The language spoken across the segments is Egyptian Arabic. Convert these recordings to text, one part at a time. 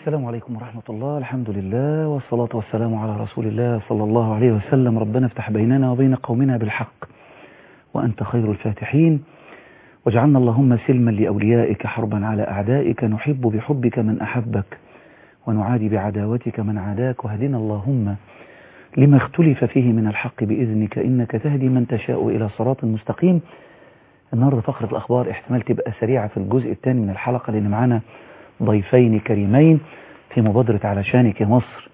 السلام عليكم ورحمة الله الحمد لله والصلاة والسلام على رسول الله صلى الله عليه وسلم ربنا افتح بيننا وبين قومنا بالحق وأنت خير الفاتحين واجعلنا اللهم سلما لأوليائك حربا على أعدائك نحب بحبك من أحبك ونعادي بعداوتك من عاداك وهدنا اللهم لما اختلف فيه من الحق بإذنك إنك تهدي من تشاء إلى صراط مستقيم النهاردة فقرة الأخبار احتمال تبقى سريعة في الجزء الثاني من الحلقة لأن معانا ضيفين كريمين في مبادرة علشانك يا مصر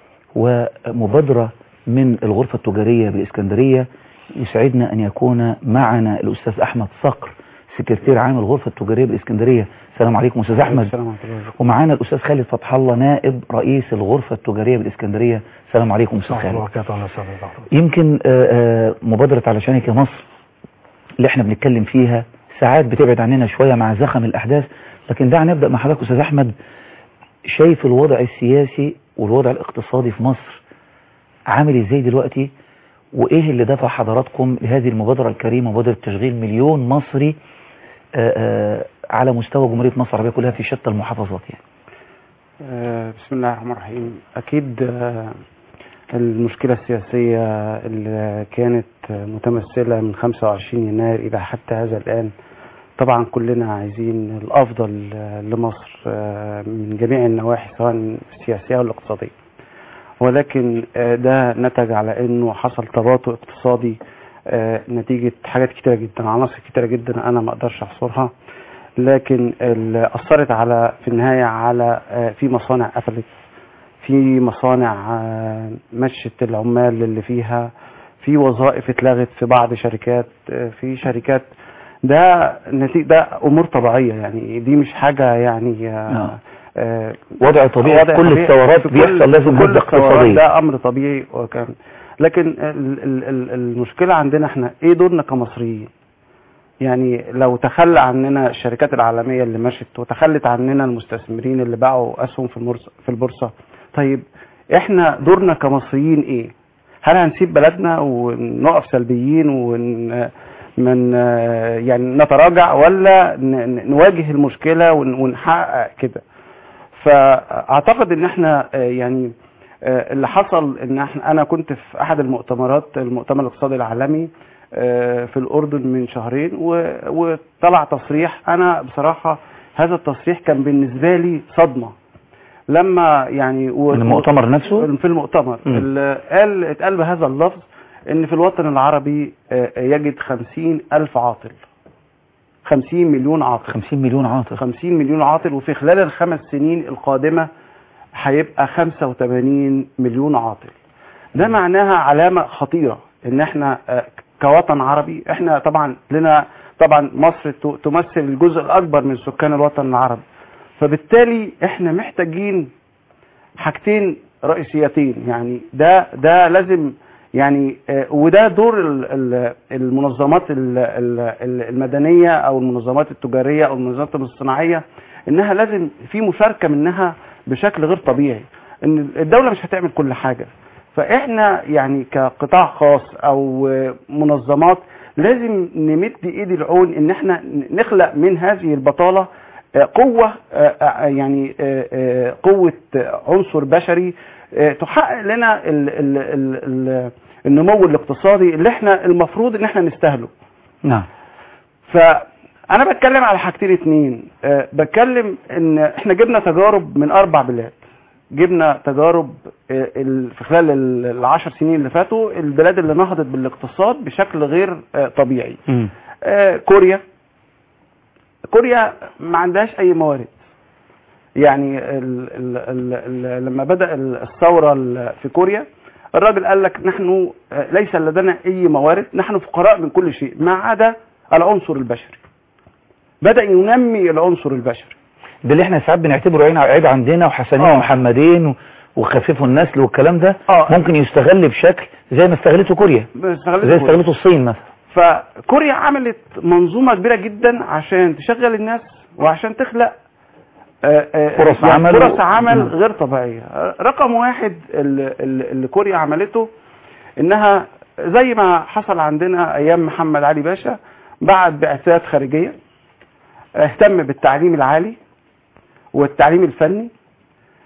ومبادرة من الغرفة التجارية بالإسكندرية يسعدنا أن يكون معنا الأستاذ أحمد صقر سكرتير عام الغرفة التجارية بالإسكندرية السلام عليكم أستاذ أحمد السلام عليكم ورحمة الله. ومعانا الأستاذ خالد فتح الله نائب رئيس الغرفة التجارية بالإسكندرية السلام عليكم أستاذ ورحمة الله خالد وبركاته أهلا وسهلا بحضرتك. يمكن آه، آه، مبادرة علشانك يا مصر اللي احنا بنتكلم فيها ساعات بتبعد عننا شوية مع زخم الأحداث لكن دعنا نبدأ مع حضرتك أستاذ أحمد شايف الوضع السياسي والوضع الاقتصادي في مصر عامل ازاي دلوقتي وايه اللي دفع حضراتكم لهذه المبادرة الكريمة مبادرة تشغيل مليون مصري آه، آه، على مستوى جمهورية مصر العربية كلها في شتى المحافظات يعني آه، بسم الله الرحمن الرحيم أكيد آه، المشكلة السياسية اللي كانت آه، متمثلة من 25 يناير إلى حتى هذا الآن طبعا كلنا عايزين الأفضل آه، لمصر آه، من جميع النواحي سواء السياسية والاقتصادية ولكن آه، ده نتج على انه حصل تباطؤ اقتصادي آه، نتيجة حاجات كتيرة جدا عناصر كتيرة جدا انا ما اقدرش احصرها لكن اللي اثرت على في النهاية على آه، في مصانع قفلت في مصانع آه، مشت العمال اللي فيها في وظائف اتلغت في بعض شركات آه، في شركات ده نتيجة ده امور طبيعية يعني دي مش حاجة يعني آه، نعم. آه، وضع طبيعي وضع في كل طبيعي. الثورات في كل- بيحصل لازم في كل هزة الثورات اقتصادية ده امر طبيعي وكان لكن ال ال ال المشكله عندنا احنا ايه دورنا كمصريين يعني لو تخلى عننا الشركات العالميه اللي مشت وتخلت عننا المستثمرين اللي باعوا اسهم في البورصه في البورصه طيب احنا دورنا كمصريين ايه هل هنسيب بلدنا ونقف سلبيين ون من يعني نتراجع ولا ن- ن- نواجه المشكله ون- ونحقق كده فاعتقد ان احنا آه، يعني آه، اللي حصل ان احنا انا كنت في احد المؤتمرات المؤتمر الاقتصادي العالمي آه، في الاردن من شهرين و- وطلع تصريح انا بصراحه هذا التصريح كان بالنسبه لي صدمه لما يعني و- من المؤتمر نفسه في المؤتمر مم. اللي قال اتقال بهذا اللفظ ان في الوطن العربي آه، يجد خمسين الف عاطل خمسين مليون عاطل 50 مليون عاطل 50 مليون عاطل وفي خلال الخمس سنين القادمة هيبقى 85 مليون عاطل ده معناها علامة خطيرة ان احنا آه، كوطن عربي احنا طبعا لنا طبعا مصر ت- تمثل الجزء الاكبر من سكان الوطن العربي فبالتالي احنا محتاجين حاجتين رئيسيتين يعني ده ده لازم يعني آه، وده دور ال- ال- المنظمات ال- ال- ال- المدنيه او المنظمات التجاريه او المنظمات الصناعيه انها لازم في مشاركه منها بشكل غير طبيعي ان الدوله مش هتعمل كل حاجه فاحنا يعني كقطاع خاص او آه، منظمات لازم نمد ايد العون ان احنا نخلق من هذه البطاله آه، قوة آه، آه، يعني آه، آه، قوة آه، عنصر بشري آه، تحقق لنا ال- ال- ال- ال- النمو الاقتصادي اللي احنا المفروض ان احنا نستاهله نعم فانا بتكلم على حاجتين اتنين آه، بتكلم ان احنا جبنا تجارب من اربع بلاد جبنا تجارب آه، ال- في خلال ال- العشر سنين اللي فاتوا البلاد اللي نهضت بالاقتصاد بشكل غير آه، طبيعي مم. آه، كوريا كوريا ما عندهاش اي موارد يعني ال ال ال ال لما بدا ال- الثوره ال- في كوريا الراجل قال لك نحن آه، ليس لدينا اي موارد نحن فقراء من كل شيء ما عدا العنصر البشري بدا ينمي العنصر البشري ده اللي احنا ساعات بنعتبره عين عيب عندنا وحسنين آه. ومحمدين و- وخففوا النسل والكلام ده آه. ممكن يستغل بشكل زي ما استغلته كوريا باستغلال زي كوريا. استغلته الصين مثلا فكوريا عملت منظومة كبيرة جدا عشان تشغل الناس وعشان تخلق آه، آه، فرص يعني عمل فرص و- عمل مم. غير طبيعية رقم واحد اللي, اللي كوريا عملته انها زي ما حصل عندنا ايام محمد علي باشا بعت بعثات خارجية اهتم بالتعليم العالي والتعليم الفني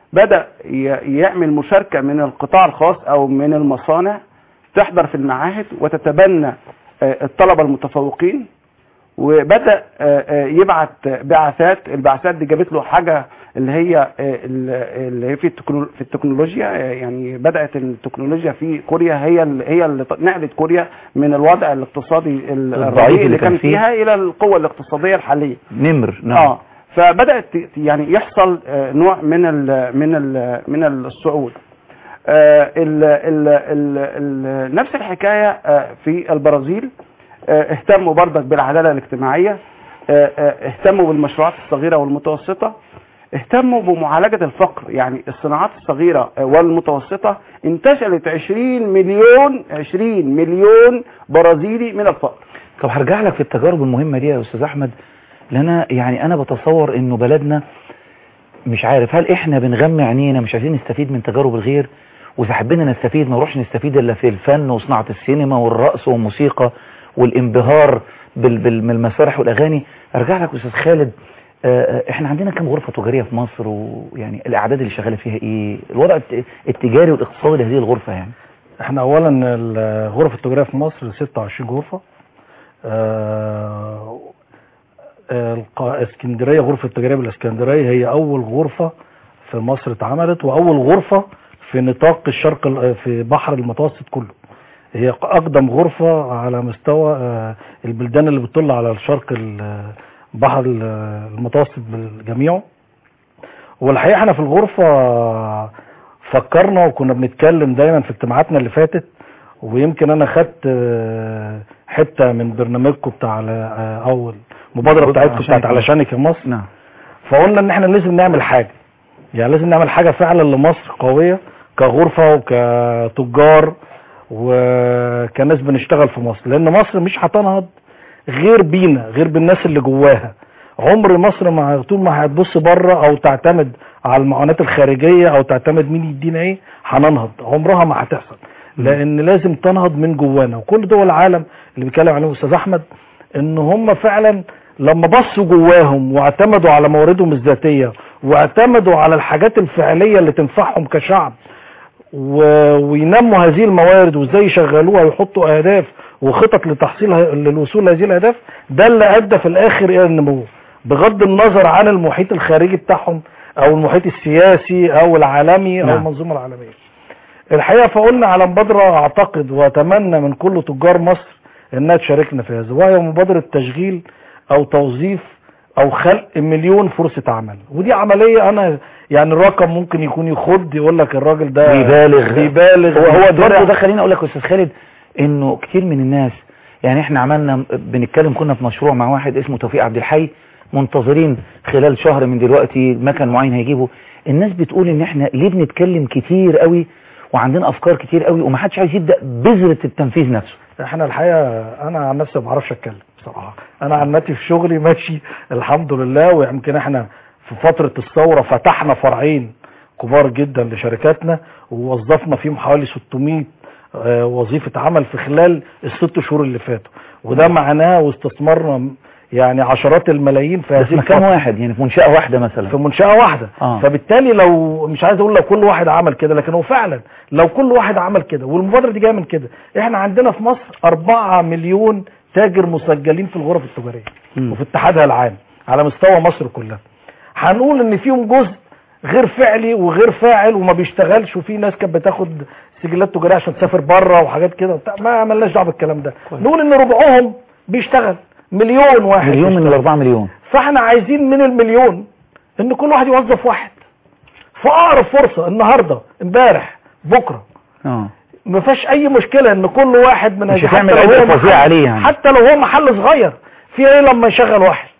بدا ي- يعمل مشاركه من القطاع الخاص او من المصانع تحضر في المعاهد وتتبنى آه، الطلبه المتفوقين وبدا آه، آه، يبعت بعثات البعثات دي جابت له حاجه اللي هي آه، ال- اللي هي في التكنو- في التكنولوجيا آه، يعني بدات التكنولوجيا في كوريا هي اللي هي اللي نقلت كوريا من الوضع الاقتصادي ال- الضعيف الرديء اللي اللي كان كان فيه. فيها الى القوه الاقتصاديه الحاليه نمر نعم اه فبدات ت- يعني يحصل آه، نوع من ال من ال من الصعود آه، ال ال ال ال نفس الحكايه آه، في البرازيل آه، اهتموا برضك بالعداله الاجتماعيه آه، آه، اهتموا بالمشروعات الصغيره والمتوسطه اهتموا بمعالجه الفقر يعني الصناعات الصغيره آه، والمتوسطه انتشلت 20 مليون 20 مليون برازيلي من الفقر طب هرجع لك في التجارب المهمة دي يا أستاذ أحمد لأن أنا يعني أنا بتصور إنه بلدنا مش عارف هل إحنا بنغمي عينينا مش عايزين نستفيد من تجارب الغير وإذا حبينا نستفيد ما نروحش نستفيد إلا في الفن وصناعة السينما والرقص والموسيقى والانبهار بال- بال- من المسارح والأغاني أرجع لك أستاذ خالد آه، آه، إحنا عندنا كم غرفة تجارية في مصر ويعني الأعداد اللي شغالة فيها إيه الوضع الت- التجاري والاقتصادي لهذه الغرفة يعني احنا اولا الغرف التجاريه في مصر 26 غرفه آه، آه، الق- اسكندريه غرفه التجاريه بالاسكندريه هي اول غرفه في مصر اتعملت واول غرفه في نطاق الشرق ال- في بحر المتوسط كله هي اقدم غرفه على مستوى آه، البلدان اللي بتطل على الشرق ال- بحر ال- المتوسط بالجميع والحقيقه احنا في الغرفه فكرنا وكنا بنتكلم دايما في اجتماعاتنا اللي فاتت ويمكن انا خدت آه، حته من برنامجكم بتاع على آه، اول مبادره بتاعتكم عشانك بتاعت يا علشانك يا مصر نعم فقلنا ان احنا لازم نعمل حاجه يعني لازم نعمل حاجه فعلا لمصر قويه كغرفه وكتجار وكناس بنشتغل في مصر لان مصر مش هتنهض غير بينا غير بالناس اللي جواها عمر مصر ما طول ما هتبص بره او تعتمد على المعونات الخارجيه او تعتمد مين يدينا ايه هننهض عمرها ما هتحصل لان لازم تنهض من جوانا وكل دول العالم اللي بيتكلم عليهم استاذ احمد ان هم فعلا لما بصوا جواهم واعتمدوا على مواردهم الذاتيه واعتمدوا على الحاجات الفعليه اللي تنفعهم كشعب و- وينموا هذه الموارد وازاي يشغلوها ويحطوا اهداف وخطط لتحصيل ه- للوصول لهذه الاهداف ده اللي ادى في الاخر الى النمو بغض النظر عن المحيط الخارجي بتاعهم او المحيط السياسي او العالمي او نعم. المنظومه العالميه الحقيقه فقلنا على مبادره اعتقد واتمنى من كل تجار مصر انها تشاركنا في هذا وهي مبادره تشغيل او توظيف او خلق مليون فرصه عمل ودي عمليه انا يعني الرقم ممكن يكون يخض يقول لك الراجل ده بيبالغ بيبالغ هو هو بيخترع. برضه ده خليني اقول لك يا استاذ خالد انه كتير من الناس يعني احنا عملنا بنتكلم كنا في مشروع مع واحد اسمه توفيق عبد الحي منتظرين خلال شهر من دلوقتي مكان معين هيجيبه الناس بتقول ان احنا ليه بنتكلم كتير قوي وعندنا افكار كتير قوي ومحدش عايز يبدا بذره التنفيذ نفسه احنا الحقيقه انا عن نفسي ما بعرفش اتكلم بصراحه انا عن نفسي في شغلي ماشي الحمد لله ويمكن احنا في فتره الثوره فتحنا فرعين كبار جدا لشركاتنا ووظفنا فيهم حوالي 600 آه، وظيفه عمل في خلال الست شهور اللي فاتوا وده معناه واستثمرنا يعني عشرات الملايين في بس هذه مكان الفترة. واحد يعني في منشاه واحده مثلا في منشأة واحدة آه. فبالتالي لو مش عايز اقول لو كل واحد عمل كده لكن هو فعلا لو كل واحد عمل كده والمبادرة دي جاية من كده احنا عندنا في مصر 4 مليون تاجر مسجلين في الغرف التجارية مم. وفي اتحادها العام على مستوى مصر كلها هنقول ان فيهم جزء غير فعلي وغير فاعل وما بيشتغلش وفي ناس كانت بتاخد سجلات تجاريه عشان تسافر بره وحاجات كده وبتاع ما ملناش دعوه بالكلام ده كويس. نقول ان ربعهم بيشتغل مليون واحد مليون من بيشتغل. الاربعه مليون فاحنا عايزين من المليون ان كل واحد يوظف واحد فاقرب فرصه النهارده امبارح بكره اه ما فيهاش اي مشكله ان كل واحد من مش هذه- هتعمل حتى لو عبء هو فظيع محل- عليه يعني. حتى لو هو محل صغير في ايه لما يشغل واحد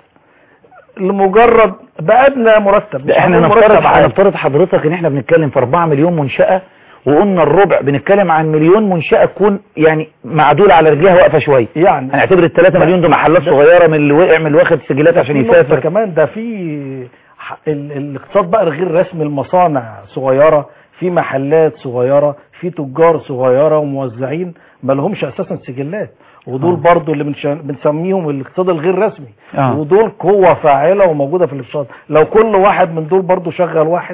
لمجرد بأدنى مرتب مش ده احنا هنقول نفترض مرتب عالي. هنفترض حضرتك ان احنا بنتكلم في 4 مليون منشأة وقلنا الربع بنتكلم عن مليون منشأة تكون يعني معدولة على رجليها واقفة شوية يعني هنعتبر ال 3 مليون دول محلات ده- صغيرة من اللي وقع من اللي واخد سجلات عشان في نقطة يسافر كمان ده في ح- ال- الاقتصاد بقى الغير رسمي المصانع صغيرة في محلات صغيرة في تجار صغيرة وموزعين ما لهمش اساسا سجلات ودول آه. برضو اللي بنش- بنسميهم الاقتصاد الغير رسمي آه. ودول قوة فاعلة وموجودة في الاقتصاد لو كل واحد من دول برضو شغل واحد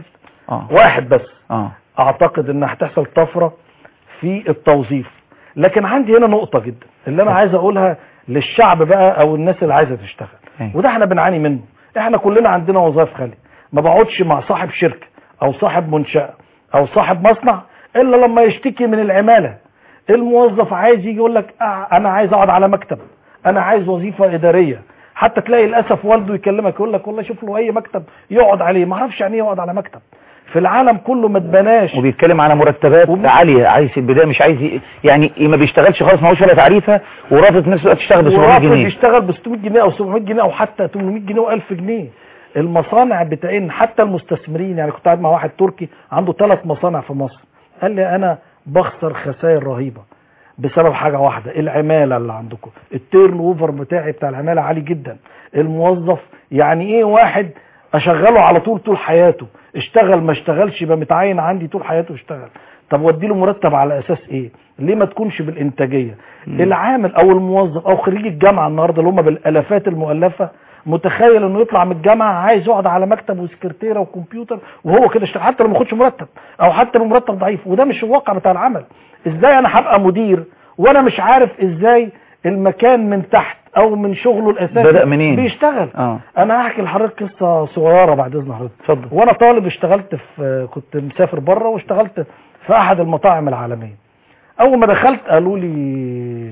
اه واحد بس اه اعتقد ان هتحصل طفرة في التوظيف لكن عندي هنا نقطة جدا اللي انا عايز اقولها للشعب بقى او الناس اللي عايزة تشتغل أيوة. وده احنا بنعاني منه احنا كلنا عندنا وظائف خالية ما بقعدش مع صاحب شركة او صاحب منشأة او صاحب مصنع الا لما يشتكي من العمالة الموظف عايز يجي يقول لك آه انا عايز اقعد على مكتب انا عايز وظيفة ادارية حتى تلاقي للاسف والده يكلمك يقول لك والله شوف له اي مكتب يقعد عليه ما اعرفش يعني ايه يقعد على مكتب في العالم كله ما اتبناش وبيتكلم على مرتبات وب- عالية عايز في البداية مش عايز ي- يعني ما بيشتغلش خالص معهوش ولا تعريفة ورافض في نفس الوقت يشتغل ب 700 ورافض جنيه يشتغل ب 600 جنيه او 700 جنيه او حتى 800 جنيه و1000 جنيه المصانع بتاعين حتى المستثمرين يعني كنت قاعد مع واحد تركي عنده ثلاث مصانع في مصر قال لي انا بخسر خسائر رهيبه بسبب حاجه واحده العماله اللي عندكم التيرن اوفر بتاعي بتاع العماله عالي جدا الموظف يعني ايه واحد اشغله على طول طول حياته اشتغل ما اشتغلش يبقى متعين عندي طول حياته اشتغل طب وادي له مرتب على اساس ايه ليه ما تكونش بالانتاجيه العامل او الموظف او خريج الجامعه النهارده اللي هم بالالافات المؤلفه متخيل انه يطلع من الجامعه عايز يقعد على مكتب وسكرتيره وكمبيوتر وهو كده اشتغل حتى لو ما ياخدش مرتب او حتى لو مرتب ضعيف وده مش الواقع بتاع العمل ازاي انا هبقى مدير وانا مش عارف ازاي المكان من تحت او من شغله الاساسي بدأ منين؟ بيشتغل اه انا هحكي لحضرتك قصه صغيره بعد اذن حضرتك اتفضل وانا طالب اشتغلت في كنت مسافر بره واشتغلت في احد المطاعم العالميه اول ما دخلت قالوا لي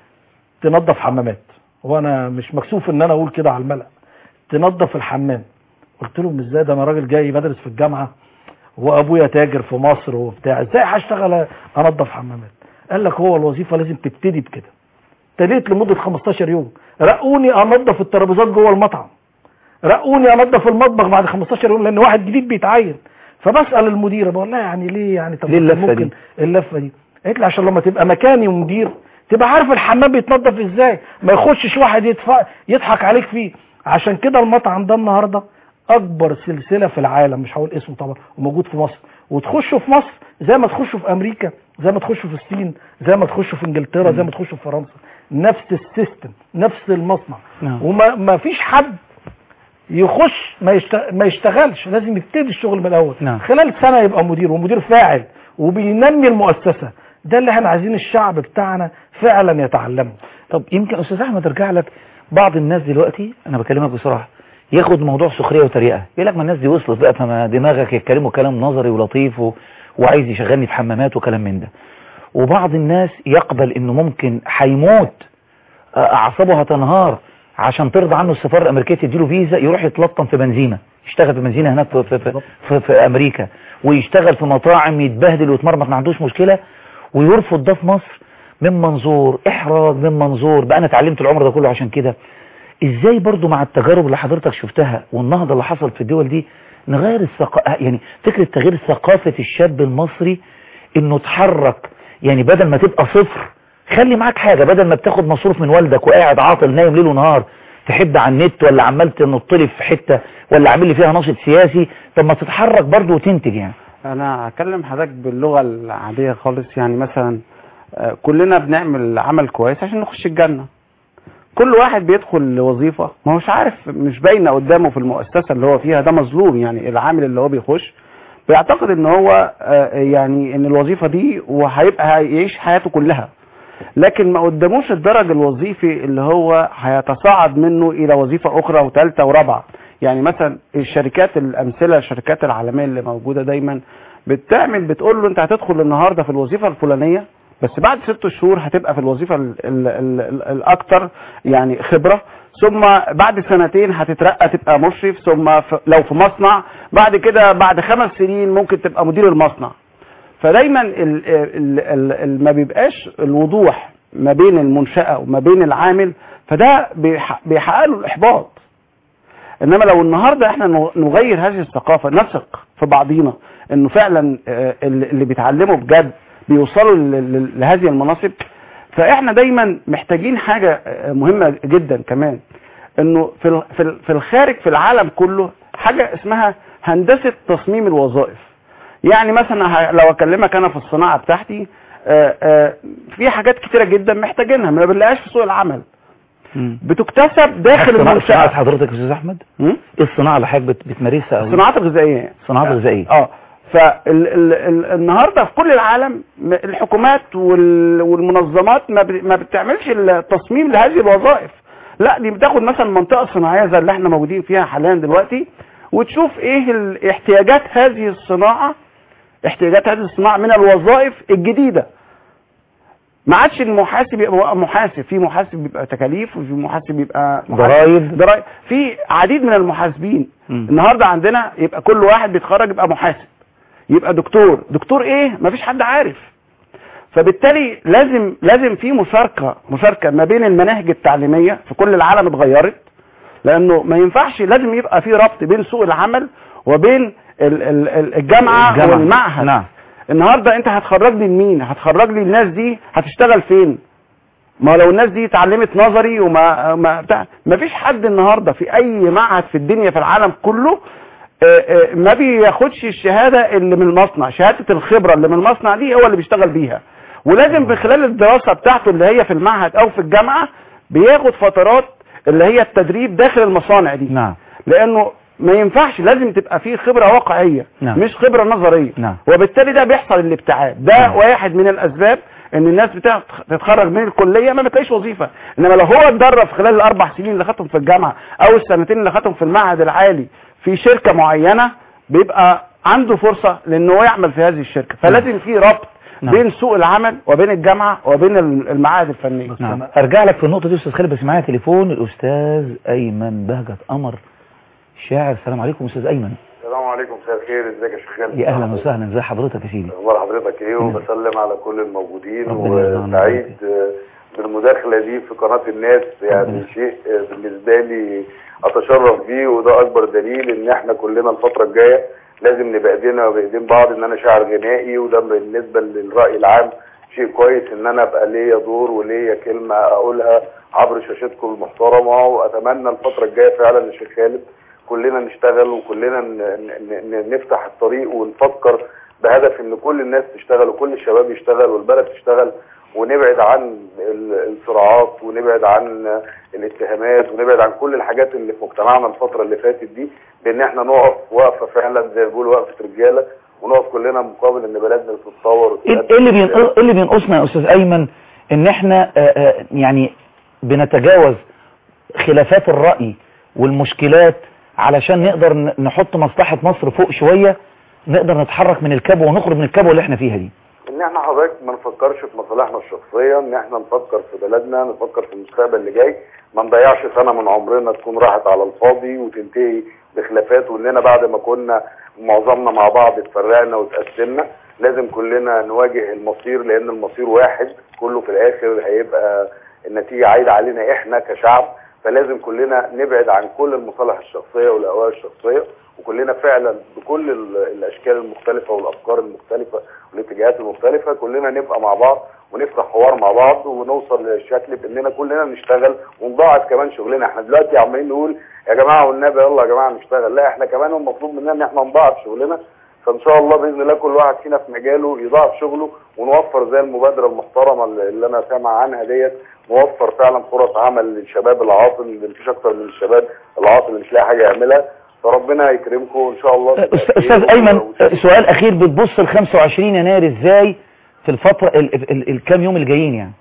تنظف حمامات وانا مش مكسوف ان انا اقول كده على الملأ تنظف الحمام قلت لهم ازاي ده انا راجل جاي بدرس في الجامعه وابويا تاجر في مصر وبتاع ازاي هشتغل انظف حمامات قال لك هو الوظيفه لازم تبتدي بكده ابتديت لمده 15 يوم رقوني انظف الترابيزات جوه المطعم رقوني انظف المطبخ بعد 15 يوم لان واحد جديد بيتعين فبسال المديره بقول لها يعني ليه يعني طب ليه اللفة ممكن دي؟ اللفه دي قالت لي عشان لما تبقى مكاني ومدير تبقى عارف الحمام بيتنظف ازاي ما يخشش واحد يدفع يضحك عليك فيه عشان كده المطعم ده النهارده اكبر سلسله في العالم مش هقول اسمه طبعا وموجود في مصر وتخشوا في مصر زي ما تخشوا في امريكا زي ما تخشوا في الصين زي ما تخشوا في انجلترا زي ما تخشوا في فرنسا نفس السيستم نفس المصنع نعم. وما ما فيش حد يخش ما, يشتغل ما يشتغلش لازم يبتدي الشغل من الاول نعم. خلال سنه يبقى مدير ومدير فاعل وبينمي المؤسسه ده اللي احنا عايزين الشعب بتاعنا فعلا يتعلمه طب يمكن استاذ احمد ارجع لك بعض الناس دلوقتي انا بكلمك بصراحه ياخد موضوع سخريه وتريقه يقول لك ما الناس دي وصلت بقى فما دماغك يتكلموا كلام نظري ولطيف و... وعايز يشغلني في حمامات وكلام من ده وبعض الناس يقبل انه ممكن هيموت آه، اعصابه هتنهار عشان ترضى عنه السفاره الامريكيه تديله فيزا يروح يتلطم في بنزينه يشتغل في بنزينه هناك في, في, في, في, في امريكا ويشتغل في مطاعم يتبهدل ويتمرمط ما عندوش مشكله ويرفض ده في مصر من منظور احراج من منظور بقى انا اتعلمت العمر ده كله عشان كده ازاي برضو مع التجارب اللي حضرتك شفتها والنهضه اللي حصل في الدول دي نغير الثقافه يعني فكره تغيير ثقافه الشاب المصري انه اتحرك يعني بدل ما تبقى صفر خلي معاك حاجه بدل ما بتاخد مصروف من والدك وقاعد عاطل نايم ليل ونهار تحب على النت ولا عمال تنط لي في حته ولا عامل لي فيها نشاط سياسي طب ما تتحرك برضو وتنتج يعني انا هكلم حضرتك باللغه العاديه خالص يعني مثلا آه، كلنا بنعمل عمل كويس عشان نخش الجنه كل واحد بيدخل لوظيفه ما هوش عارف مش باينه قدامه في المؤسسه اللي هو فيها ده مظلوم يعني العامل اللي هو بيخش بيعتقد ان هو آه، يعني ان الوظيفه دي وهيبقى يعيش حياته كلها لكن ما قداموش الدرج الوظيفي اللي هو هيتصاعد منه الى وظيفه اخرى وثالثه ورابعه يعني مثلا الشركات الامثله الشركات العالميه اللي موجوده دايما بتعمل بتقول له انت هتدخل النهارده في الوظيفه الفلانيه بس بعد ست شهور هتبقى في الوظيفه ال ال ال ال الاكثر يعني خبره ثم بعد سنتين هتترقى تبقى مشرف ثم ف- لو في مصنع بعد كده بعد خمس سنين ممكن تبقى مدير المصنع فدايما ال ال ال ال ما بيبقاش الوضوح ما بين المنشأة وما بين العامل فده بيح- بيحقق له الإحباط انما لو النهارده احنا نغ- نغير هذه الثقافه نثق في بعضينا انه فعلا آه، اللي اللي بيتعلموا بجد بيوصلوا ل- ل- لهذه المناصب فاحنا دايما محتاجين حاجه آه، مهمه جدا كمان انه في ال- في ال- في الخارج في العالم كله حاجه اسمها هندسه تصميم الوظائف يعني مثلا ه- لو اكلمك انا في الصناعه بتاعتي آه، آه، في حاجات كتيره جدا محتاجينها ما بنلاقيهاش في سوق العمل بتكتسب داخل صناعة المنشاه حضرتك يا استاذ احمد م? ايه الصناعه اللي حضرتك بت- بتمارسها أو الصناعات الغذائيه الصناعات الغذائيه اه فالنهارده في كل العالم م- الحكومات وال- والمنظمات ما ب- ما بتعملش التصميم لهذه الوظائف لا دي بتاخد مثلا منطقه صناعيه زي اللي احنا موجودين فيها حاليا دلوقتي وتشوف ايه ال- احتياجات هذه الصناعه احتياجات هذه الصناعه من الوظائف الجديده ما عادش المحاسب يبقى محاسب في محاسب بيبقى تكاليف وفي محاسب بيبقى محاسب ضرايب. ضرايب في عديد من المحاسبين مم. النهارده عندنا يبقى كل واحد بيتخرج يبقى محاسب يبقى دكتور دكتور ايه مفيش حد عارف فبالتالي لازم لازم في مشاركه مشاركه ما بين المناهج التعليميه في كل العالم اتغيرت لانه ما ينفعش لازم يبقى في ربط بين سوق العمل وبين ال- ال- ال- الجامعه, الجامعة. والمعهد نعم. النهارده انت هتخرج لي مين هتخرج لي الناس دي هتشتغل فين ما لو الناس دي اتعلمت نظري وما ما بتاع ما فيش حد النهارده في اي معهد في الدنيا في العالم كله آه، آه، ما بياخدش الشهاده اللي من المصنع شهاده الخبره اللي من المصنع دي هو اللي بيشتغل بيها ولازم في خلال الدراسه بتاعته اللي هي في المعهد او في الجامعه بياخد فترات اللي هي التدريب داخل المصانع دي نعم لانه ما ينفعش لازم تبقى فيه خبره واقعيه نعم. مش خبره نظريه نعم. وبالتالي ده بيحصل الابتعاد ده نعم. واحد من الاسباب ان الناس بتتخرج من الكليه ما بتلاقيش وظيفه انما لو هو اتدرب في خلال الاربع سنين اللي خدهم في الجامعه او السنتين اللي خدهم في المعهد العالي في شركه معينه بيبقى عنده فرصه لان هو يعمل في هذه الشركه فلازم في ربط نعم. بين سوق العمل وبين الجامعه وبين المعاهد الفنيه نعم ارجع لك في النقطه دي استاذ خالد بس معايا تليفون الاستاذ ايمن بهجت قمر شاعر السلام عليكم استاذ ايمن السلام عليكم مساء الخير ازيك يا شيخ خالد يا اهلا وسهلا ازي حضرتك يا سيدي اخبار حضرتك ايه وبسلم على كل الموجودين ربنا يرضى عنك. وسعيد آه، بالمداخله دي في قناه الناس يعني ربنا. شيء آه، بالنسبه لي اتشرف بيه وده اكبر دليل ان احنا كلنا الفتره الجايه لازم نبقى ايدينا بايدين بعض ان انا شاعر غنائي وده بالنسبه للراي العام شيء كويس ان انا ابقى ليا دور وليا كلمه اقولها عبر شاشتكم المحترمه واتمنى الفتره الجايه فعلا يا شيخ خالد كلنا نشتغل وكلنا ن- ن- ن- نفتح الطريق ونفكر بهدف ان كل الناس تشتغل وكل الشباب يشتغل والبلد تشتغل ونبعد عن ال- الصراعات ونبعد عن الاتهامات ونبعد عن كل الحاجات اللي في مجتمعنا الفترة اللي فاتت دي بان احنا نقف وقفة فعلا زي ما بيقولوا وقفة رجالة ونقف كلنا مقابل ان بلدنا تتطور ايه إيه اللي بينقص إيه اللي بينقصنا يا استاذ ايمن ان احنا آه، آه، يعني بنتجاوز خلافات الراي والمشكلات علشان نقدر ن- نحط مصلحه مصر فوق شويه نقدر نتحرك من الكبوه ونخرج من الكبوه اللي احنا فيها دي ان احنا حضرتك ما نفكرش في مصالحنا الشخصيه ان احنا نفكر في بلدنا نفكر في المستقبل اللي جاي ما نضيعش سنه من عمرنا تكون راحت على الفاضي وتنتهي بخلافات واننا بعد ما كنا معظمنا مع بعض اتفرقنا واتقسمنا لازم كلنا نواجه المصير لان المصير واحد كله في الاخر هيبقى النتيجه عايده علينا احنا كشعب فلازم كلنا نبعد عن كل المصالح الشخصيه والاهواء الشخصيه وكلنا فعلا بكل ال- الاشكال المختلفه والافكار المختلفه والاتجاهات المختلفه كلنا نبقى مع بعض ونفتح حوار مع بعض ونوصل للشكل باننا كلنا نشتغل ونضاعف كمان شغلنا احنا دلوقتي عمالين نقول يا جماعه والنبي يلا يا جماعه نشتغل لا احنا كمان المطلوب مننا ان احنا نضاعف شغلنا فان شاء الله باذن الله كل واحد فينا في مجاله يضاعف شغله ونوفر زي المبادره المحترمه اللي اللي انا سامع عنها ديت نوفر فعلا فرص عمل للشباب العاطل اللي مفيش اكتر من الشباب العاطل اللي مش لاقي حاجه يعملها فربنا يكرمكم ان شاء الله تبقى أست- خير استاذ ايمن وتبقى- سؤال اخير بتبص ل 25 يناير ازاي في الفتره ال- ال- ال- الكام يوم الجايين يعني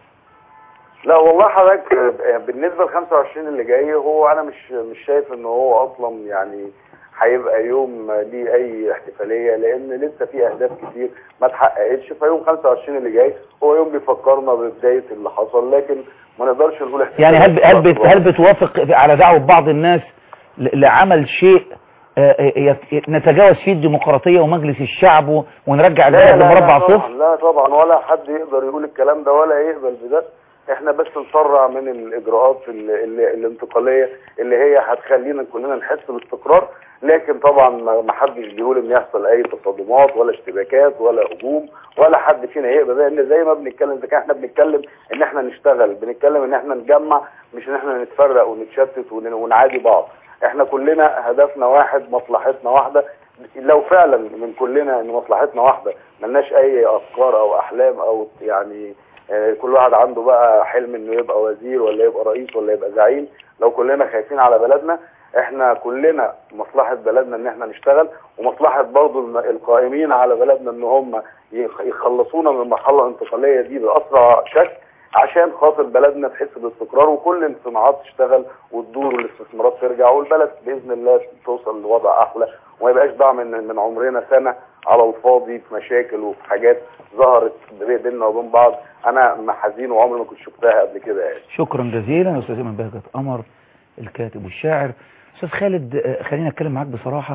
لا والله حضرتك آه، بالنسبه ل 25 اللي جاي هو انا مش مش شايف ان هو اصلا يعني هيبقى يوم ليه اي احتفاليه لان لسه في اهداف كتير ما اتحققتش فيوم 25 اللي جاي هو يوم بيفكرنا ببدايه اللي حصل لكن ما نقدرش نقول احتفاليه يعني هل هل بت- هل بتوافق على دعوه بعض الناس ل- لعمل شيء آه، آه، يت- نتجاوز فيه الديمقراطيه ومجلس الشعب و- ونرجع لا البلد لا لمربع لا طبعا صفر لا طبعا ولا حد يقدر يقول الكلام ده ولا يقبل بده احنا بس نسرع من الاجراءات ال ال الانتقاليه اللي هي هتخلينا كلنا نحس باستقرار لكن طبعا ما ما حدش بيقول ان يحصل اي تصادمات ولا اشتباكات ولا هجوم ولا حد فينا يقبل لان زي ما بنتكلم اذا كان احنا بنتكلم ان احنا نشتغل بنتكلم ان احنا نجمع مش ان احنا نتفرق ونتشتت ون- ونعادي بعض احنا كلنا هدفنا واحد مصلحتنا واحده لو فعلا من كلنا ان مصلحتنا واحده ملناش اي افكار او احلام او يعني آه، كل واحد عنده بقى حلم انه يبقى وزير ولا يبقى رئيس ولا يبقى زعيم لو كلنا خايفين على بلدنا احنا كلنا مصلحه بلدنا ان احنا نشتغل ومصلحه برضو الم- القائمين على بلدنا ان هم يخ- يخلصونا من المرحله الانتقاليه دي باسرع شكل عشان خاطر بلدنا تحس باستقرار وكل الصناعات تشتغل وتدور والاستثمارات ترجع والبلد باذن الله توصل لوضع احلى وما يبقاش ضاع من من عمرنا سنه على الفاضي في مشاكل وفي حاجات ظهرت بيننا وبين بعض انا حزين وعمري ما كنت شفتها قبل كده يعني شكرا جزيلا يا استاذ ايمن بهجت قمر الكاتب والشاعر استاذ خالد آه، خليني اتكلم معاك بصراحه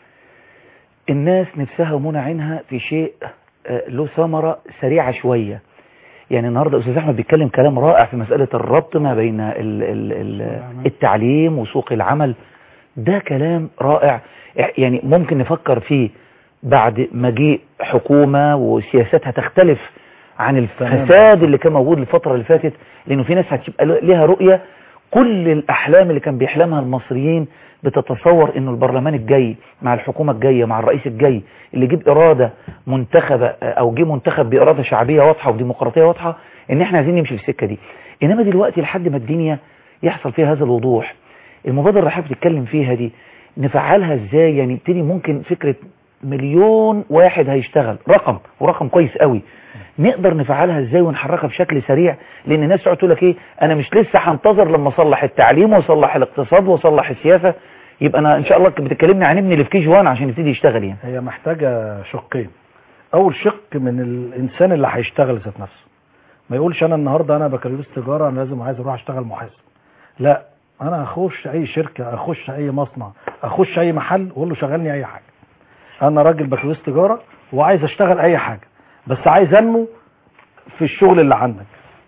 الناس نفسها ومنى عينها في شيء آه، له ثمره سريعه شويه يعني النهارده استاذ احمد بيتكلم كلام رائع في مساله الربط ما بين ال ال ال التعليم وسوق العمل ده كلام رائع يعني ممكن نفكر فيه بعد مجيء حكومه وسياساتها تختلف عن الفساد اللي كان موجود الفتره اللي فاتت لانه في ناس هتبقى ليها رؤيه كل الاحلام اللي كان بيحلمها المصريين بتتصور انه البرلمان الجاي مع الحكومه الجايه مع الرئيس الجاي اللي يجيب اراده منتخبه او جه منتخب باراده شعبيه واضحه وديمقراطيه واضحه ان احنا عايزين نمشي في السكه دي انما دلوقتي لحد ما الدنيا يحصل فيها هذا الوضوح المبادره اللي حضرتك بتتكلم فيها دي نفعلها ازاي يعني نبتدي ممكن فكره مليون واحد هيشتغل رقم ورقم كويس قوي نقدر نفعلها ازاي ونحركها بشكل سريع لان الناس تقعد تقول لك ايه انا مش لسه هنتظر لما اصلح التعليم واصلح الاقتصاد واصلح السياسه يبقى انا ان شاء الله بتكلمني عن ابني اللي في كي جي 1 عشان يبتدي يشتغل يعني هي محتاجة شقين اول شق من الانسان اللي هيشتغل ذات نفسه ما يقولش انا النهارده انا بكالوريوس تجاره انا لازم عايز اروح اشتغل محاسب لا انا اخش اي شركه اخش اي مصنع اخش اي محل واقول له شغلني اي حاجه انا راجل بكالوريوس تجاره وعايز اشتغل اي حاجه بس عايز انمو في الشغل اللي عندك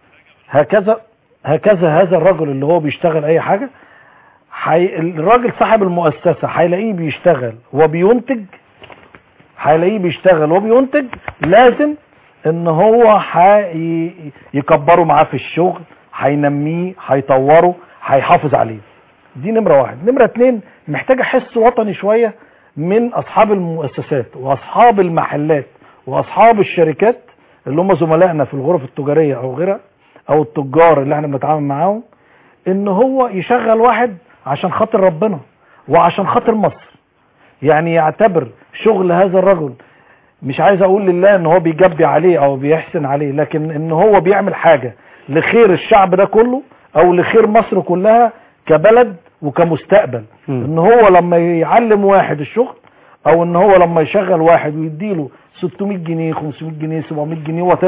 هكذا هكذا هذا الرجل اللي هو بيشتغل اي حاجه حي... الراجل صاحب المؤسسه هيلاقيه بيشتغل وبينتج هيلاقيه بيشتغل وبينتج لازم ان هو حي... يكبره معاه في الشغل هينميه هيطوره هيحافظ عليه دي نمره واحد نمره اتنين محتاجه حس وطني شويه من اصحاب المؤسسات واصحاب المحلات واصحاب الشركات اللي هم زملائنا في الغرف التجاريه او غيرها او التجار اللي احنا بنتعامل معاهم ان هو يشغل واحد عشان خاطر ربنا وعشان خاطر مصر يعني يعتبر شغل هذا الرجل مش عايز اقول لله ان هو بيجبي عليه او بيحسن عليه لكن ان هو بيعمل حاجة لخير الشعب ده كله او لخير مصر كلها كبلد وكمستقبل م. ان هو لما يعلم واحد الشغل او ان هو لما يشغل واحد ويديله 600 جنيه 500 جنيه 700 جنيه وات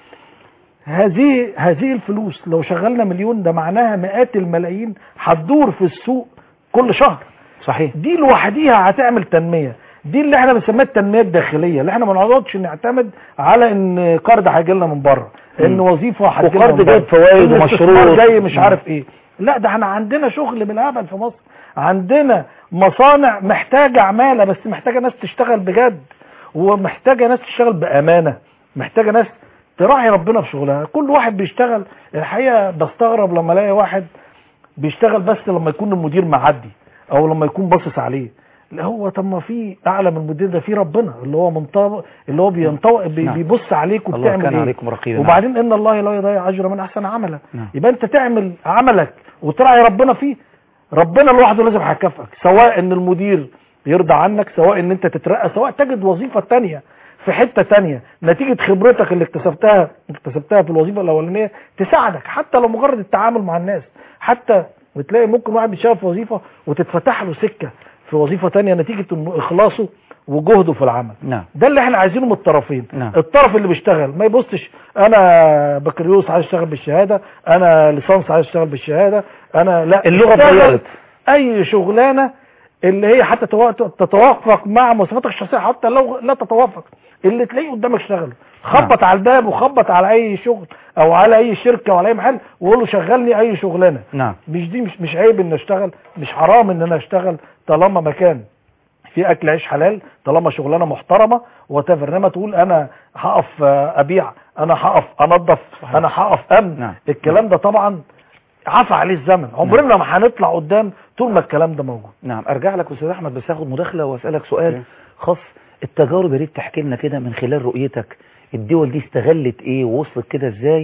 هذه هذه الفلوس لو شغلنا مليون ده معناها مئات الملايين هتدور في السوق كل شهر صحيح دي لوحديها هتعمل تنميه دي اللي احنا بنسميها التنميه الداخليه اللي احنا ما نقعدش نعتمد على ان قرض هيجي لنا من بره ان مم. وظيفه هتجي لنا وقرض من بره. جايب فوائد إن ومشروط. الاستثمار جاي مش مم. عارف ايه لا ده احنا عندنا شغل بالهبل في مصر عندنا مصانع محتاجه عماله بس محتاجه ناس تشتغل بجد ومحتاجه ناس تشتغل بامانه محتاجه ناس تراعي ربنا في شغلها كل واحد بيشتغل الحقيقه بستغرب لما الاقي واحد بيشتغل بس لما يكون المدير معدي او لما يكون باصص عليه لا هو طب ما في اعلى من المدير ده في ربنا اللي هو منطبق اللي هو بينطبق بي نعم. بيبص عليك الله وبتعمل كان ايه عليكم رقيبا وبعدين ان الله لا يضيع اجر من احسن عملا نعم. يبقى انت تعمل عملك وتراعي ربنا فيه ربنا لوحده لازم هيكافئك سواء ان المدير يرضى عنك سواء ان انت تترقى سواء تجد وظيفه تانية في حته تانية نتيجه خبرتك اللي اكتسبتها اكتسبتها في الوظيفه الاولانيه تساعدك حتى لو مجرد التعامل مع الناس حتى بتلاقي ممكن واحد بيشتغل في وظيفه وتتفتح له سكه في وظيفه تانية نتيجه انه اخلاصه وجهده في العمل نعم ده اللي احنا عايزينه من الطرفين نعم. الطرف اللي بيشتغل ما يبصش انا بكالوريوس عايز اشتغل بالشهاده انا ليسانس عايز اشتغل بالشهاده انا لا اللغة اشتغل اتغيرت. اي شغلانه اللي هي حتى تو- تتوافق مع مواصفاتك الشخصيه حتى لو لا تتوافق اللي تلاقيه قدامك اشتغله خبط على الباب وخبط على اي شغل او على اي شركه وعلى اي محل وقول له شغلني اي شغلانه نعم مش دي مش مش عيب ان اشتغل مش حرام ان انا اشتغل طالما مكان في اكل عيش حلال طالما شغلانه محترمه وتفر انما تقول انا هقف آه، ابيع انا هقف انظف انا هقف امن نعم. الكلام ده طبعا عفى عليه الزمن عمرنا ما هنطلع قدام طول ما الكلام ده موجود نعم ارجع لك استاذ احمد بس اخد مداخله واسالك سؤال خاص التجارب يا ريت تحكي لنا كده من خلال رؤيتك الدول دي استغلت ايه ووصلت كده ازاي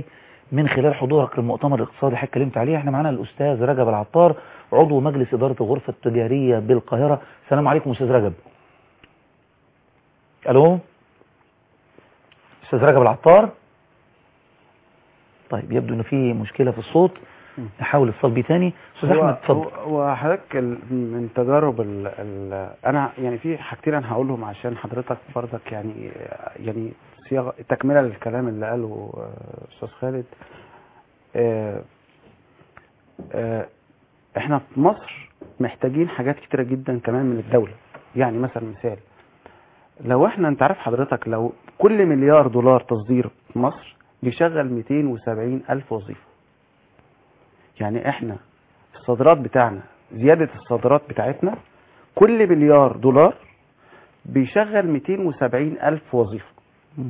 من خلال حضورك للمؤتمر الاقتصادي اللي اتكلمت عليه احنا معانا الاستاذ رجب العطار عضو مجلس اداره الغرفه التجاريه بالقاهره السلام عليكم استاذ رجب الو استاذ رجب العطار طيب يبدو ان في مشكله في الصوت نحاول اتصال بيه تاني استاذ هو- احمد اتفضل هو هو حضرتك ال- من تجارب ال ال انا يعني في حاجتين انا هقولهم عشان حضرتك برضك يعني يعني صياغه تكمله للكلام اللي قاله آه، استاذ خالد آه، آه، احنا في مصر محتاجين حاجات كتيره جدا كمان من الدوله يعني مثلا مثال لو احنا انت عارف حضرتك لو كل مليار دولار تصدير في مصر بيشغل 270 الف وظيفه يعني احنا الصادرات بتاعنا زيادة الصادرات بتاعتنا كل مليار دولار بيشغل 270 ألف وظيفة مم.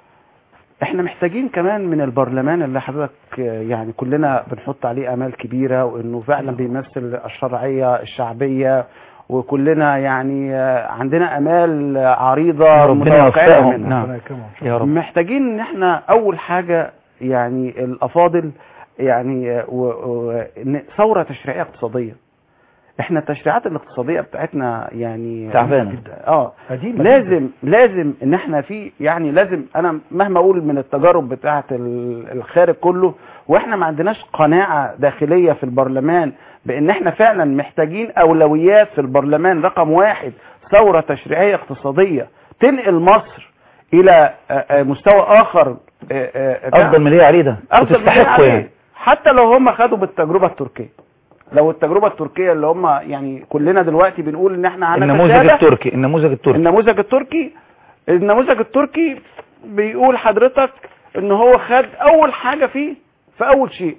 احنا محتاجين كمان من البرلمان اللي حضرتك آه، يعني كلنا بنحط عليه امال كبيره وانه فعلا بيمثل الشرعيه الشعبيه وكلنا يعني آه، عندنا امال آه، عريضه ربنا متوقعينها يوفقهم. منها. نعم. ربنا يكرمهم. يا رب محتاجين ان احنا اول حاجه يعني الافاضل يعني و- و- إن ثوره تشريعيه اقتصاديه احنا التشريعات الاقتصاديه بتاعتنا يعني تعبانة. اه قديمة لازم لازم ان احنا في يعني لازم انا مهما اقول من التجارب بتاعه ال- الخارج كله واحنا ما عندناش قناعه داخليه في البرلمان بان احنا فعلا محتاجين اولويات في البرلمان رقم واحد ثوره تشريعيه اقتصاديه تنقل مصر الى آه، آه، مستوى اخر آه، آه، افضل من اللي هي عليه ده أفضل من وتستحقه عليه. يعني حتى لو هم خدوا بالتجربه التركيه لو التجربه التركيه اللي هم يعني كلنا دلوقتي بنقول ان احنا عندنا النموذج فسادة، التركي النموذج التركي النموذج التركي النموذج التركي بيقول حضرتك ان هو خد اول حاجة فيه في اول شيء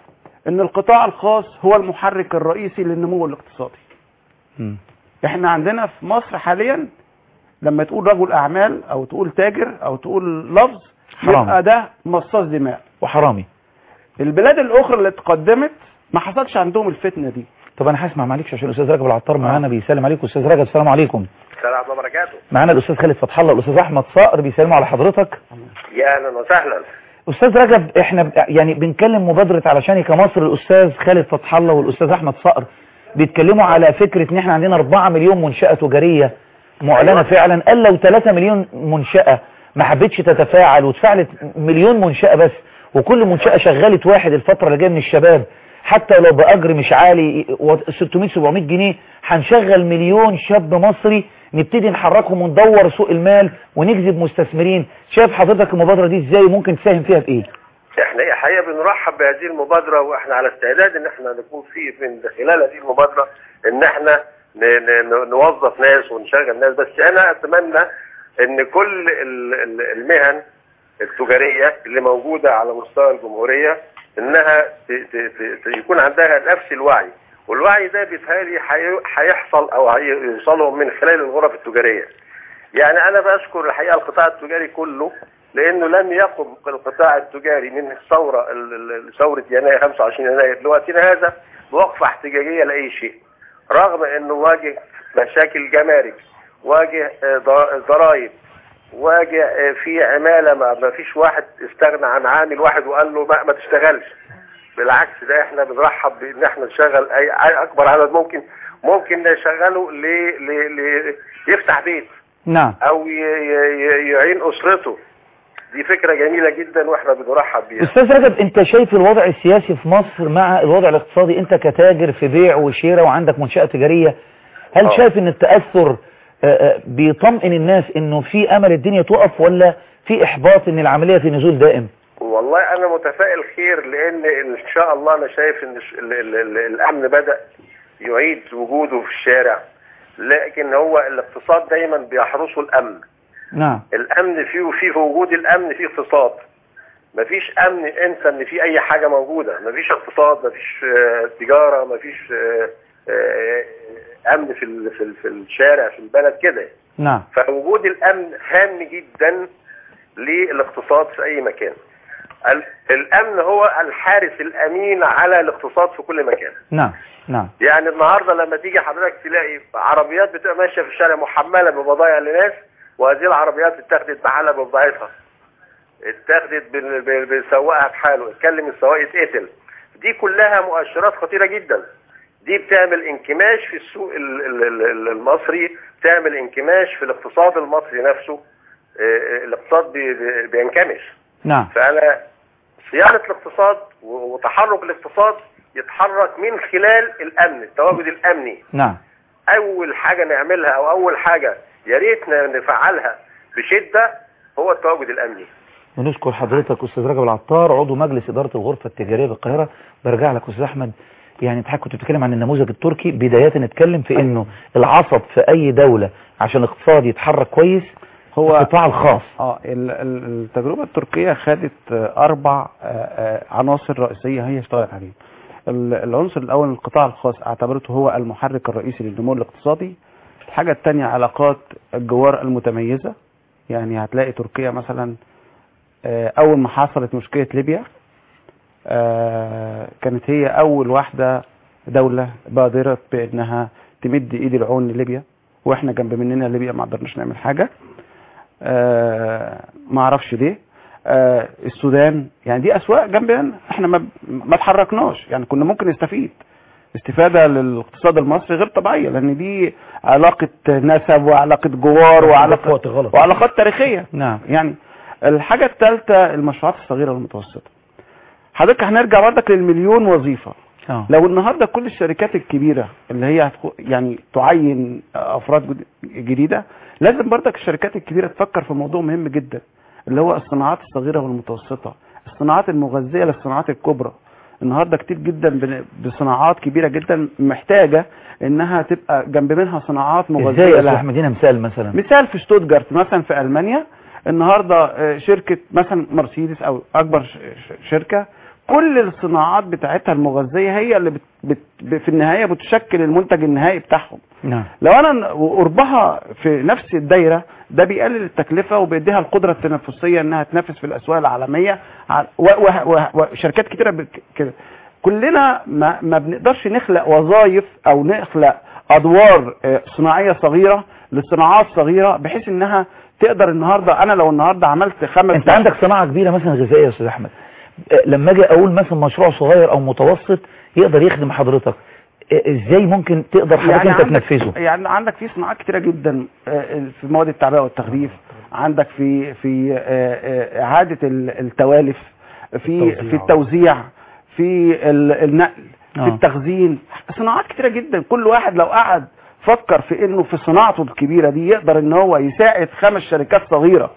ان القطاع الخاص هو المحرك الرئيسي للنمو الاقتصادي مم. احنا عندنا في مصر حاليا لما تقول رجل اعمال او تقول تاجر او تقول لفظ حرام. يبقى ده مصاص دماء وحرامي البلاد الاخرى اللي اتقدمت ما حصلش عندهم الفتنة دي طب انا هسمع معلش عشان الاستاذ رجب العطار معانا بيسلم عليكم استاذ رجب السلام عليكم السلام ورحمه الله وبركاته معانا الاستاذ خالد فتح الله والاستاذ احمد صقر بيسلموا على حضرتك يا اهلا وسهلا استاذ رجب احنا ب- يعني بنكلم مبادره علشان كمصر الاستاذ خالد فتح الله والاستاذ احمد صقر بيتكلموا على فكره ان احنا عندنا 4 مليون منشاه تجاريه معلنه أيوة. فعلا قال لو 3 مليون منشاه ما حبتش تتفاعل وتفعلت مليون منشاه بس وكل منشاه شغلت واحد الفتره اللي جايه من الشباب حتى لو باجر مش عالي و 600 700 جنيه هنشغل مليون شاب مصري نبتدي نحركهم وندور سوق المال ونجذب مستثمرين شايف حضرتك المبادره دي ازاي ممكن تساهم فيها بايه احنا الحقيقه بنرحب بهذه المبادره واحنا على استعداد ان احنا نكون في من خلال هذه المبادره ان احنا ن- ن- نوظف ناس ونشغل ناس بس انا اتمنى ان كل ال- ال- المهن التجاريه اللي موجوده على مستوى الجمهوريه انها ت- ت- ت- ت- يكون عندها نفس الوعي والوعي ده بيتهيألي هي- هيحصل او هيوصلهم من خلال الغرف التجاريه يعني انا بشكر الحقيقه القطاع التجاري كله لانه لم يقم القطاع التجاري من الثوره ال- ال- ثوره يناير 25 يناير لوقتنا هذا بوقفه احتجاجيه لاي شيء رغم انه واجه مشاكل جمارك واجه آه، ض- ضرائب واجه آه، في عماله ما ما فيش واحد استغنى عن عامل واحد وقال له ما, ما تشتغلش بالعكس ده احنا بنرحب بان احنا نشغل اي أي اكبر عدد ممكن ممكن نشغله ل... ل... ل... يفتح بيت نعم او ي... ي... يعين اسرته دي فكره جميله جدا واحنا بنرحب بيها استاذ رجب انت شايف الوضع السياسي في مصر مع الوضع الاقتصادي انت كتاجر في بيع وشراء وعندك منشأة تجارية هل آه. شايف ان التأثر آه، آه، بيطمئن الناس انه في امل الدنيا تقف ولا في احباط ان العملية في نزول دائم والله انا متفائل خير لان ان شاء الله انا شايف ان ال... ال... ال... الامن بدا يعيد وجوده في الشارع لكن هو الاقتصاد دايما بيحرسه الامن نعم الامن فيه في في وجود الامن فيه اقتصاد مفيش امن انسى ان في اي حاجه موجوده مفيش اقتصاد مفيش آه، تجاره مفيش آه، آه، امن في ال- في ال- في الشارع في البلد كده نعم فوجود الامن هام جدا للاقتصاد في اي مكان ال- الامن هو الحارس الامين على الاقتصاد في كل مكان نعم نعم يعني النهارده لما تيجي حضرتك تلاقي عربيات بتبقى ماشيه في الشارع محمله ببضائع لناس وهذه العربيات اتخذت محلها ببضاعتها اتاخدت بال- بال- بسواقها بحاله اتكلم السواق يتقتل دي كلها مؤشرات خطيره جدا دي بتعمل انكماش في السوق ال- ال- ال- المصري بتعمل انكماش في الاقتصاد المصري نفسه اه، اه، الاقتصاد بي- بي- بينكمش نعم فانا صيانه الاقتصاد و- وتحرك الاقتصاد يتحرك من خلال الامن التواجد الامني نعم اول حاجه نعملها او اول حاجه يا ريت ن- نفعلها بشده هو التواجد الامني ونشكر حضرتك استاذ رجب العطار عضو مجلس اداره الغرفه التجاريه بالقاهره برجع لك استاذ احمد يعني انت كنت بتتكلم عن النموذج التركي بدايه نتكلم في انه العصب في اي دوله عشان الاقتصاد يتحرك كويس هو القطاع الخاص اه ال- ال- التجربه التركيه خدت آه، اربع آه، آه، عناصر رئيسيه هي اشتغلت عليهم ال- العنصر الاول القطاع الخاص اعتبرته هو المحرك الرئيسي للنمو الاقتصادي الحاجه الثانيه علاقات الجوار المتميزه يعني هتلاقي تركيا مثلا آه، اول ما حصلت مشكله ليبيا آه، كانت هي اول واحده دوله بادرت بانها تمد ايد العون لليبيا واحنا جنب مننا ليبيا ما قدرناش نعمل حاجه آه، ما اعرفش ليه آه، السودان يعني دي اسواق جنبنا احنا ما ما اتحركناش يعني كنا ممكن نستفيد استفاده للاقتصاد المصري غير طبيعيه لان دي علاقه نسب وعلاقه جوار في وعلاقه وقت غلط وعلاقات تاريخيه نعم يعني الحاجه الثالثه المشروعات الصغيره والمتوسطه حضرتك هنرجع برضك للمليون وظيفه اه لو النهارده كل الشركات الكبيره اللي هي هتخ- يعني تعين افراد جد- جديده لازم برضك الشركات الكبيره تفكر في موضوع مهم جدا اللي هو الصناعات الصغيره والمتوسطه الصناعات المغذيه للصناعات الكبرى النهارده كتير جدا بن- بصناعات كبيره جدا محتاجه انها تبقى جنب منها صناعات ازاي مغذيه يا استاذ لها احمد هنا مثال مثلا مثال في شتوتجارت مثلا في المانيا النهارده آه، شركه مثلا مرسيدس او اكبر ش- ش- شركه كل الصناعات بتاعتها المغذيه هي اللي بت بت ب- في النهايه بتشكل المنتج النهائي بتاعهم نعم لو انا ن- وقربها في نفس الدايره ده بيقلل التكلفه وبيديها القدره التنافسيه انها تنافس في الاسواق العالميه ع- و- و- و- وشركات كتيره بك- كده كلنا ما, ما بنقدرش نخلق وظائف او نخلق ادوار آه، صناعيه صغيره لصناعات صغيره بحيث انها تقدر النهارده انا لو النهارده عملت خمس انت عندك صناعه كبيره مثلا غذائيه يا استاذ احمد آه، لما اجي اقول مثلا مشروع صغير او متوسط يقدر يخدم حضرتك آه، ازاي ممكن تقدر حضرتك انت عندك تنفذه يعني عندك في صناعات كتيره جدا آه، في مواد التعبئه والتغليف عندك في في آه، آه، اعاده ال- التوالف في التوزيع. في التوزيع في ال- النقل آه. في التخزين صناعات كتيره جدا كل واحد لو قعد فكر في انه في صناعته الكبيره دي يقدر ان هو يساعد خمس شركات صغيره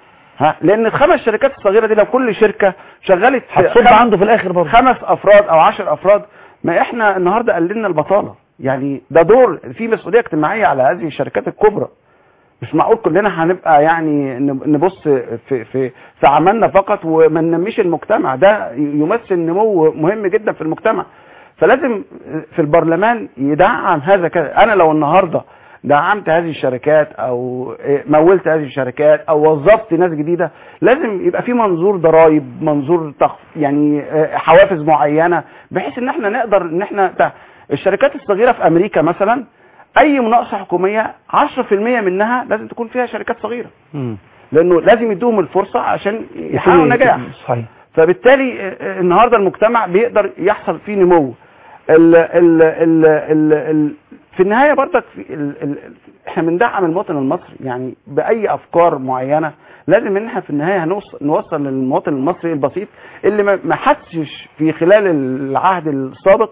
ها لان الخمس شركات الصغيره دي لو كل شركه شغلت هتصب خمس- عنده في الاخر برضه خمس افراد او عشر افراد ما احنا النهارده قللنا البطاله يعني ده دور في مسؤوليه اجتماعيه على هذه الشركات الكبرى مش معقول كلنا هنبقى يعني نب- نبص في في في عملنا فقط وما ننميش المجتمع ده يمثل نمو مهم جدا في المجتمع فلازم في البرلمان يدعم هذا كده انا لو النهارده دعمت هذه الشركات او مولت هذه الشركات او وظفت ناس جديده لازم يبقى في منظور ضرائب منظور تخ... يعني حوافز معينه بحيث ان احنا نقدر ان احنا تع- الشركات الصغيره في امريكا مثلا اي مناقصه حكوميه 10% منها لازم تكون فيها شركات صغيره مم. لانه لازم يدوهم الفرصه عشان يحققوا نجاح صحيح فبالتالي آه، آه، النهارده المجتمع بيقدر يحصل فيه نمو ال ال ال ال ال في النهايه برضك في ال ال احنا بندعم المواطن المصري يعني باي افكار معينه لازم ان احنا في النهايه هنوصل نوصل للمواطن المصري البسيط اللي ما ما حسش في خلال العهد السابق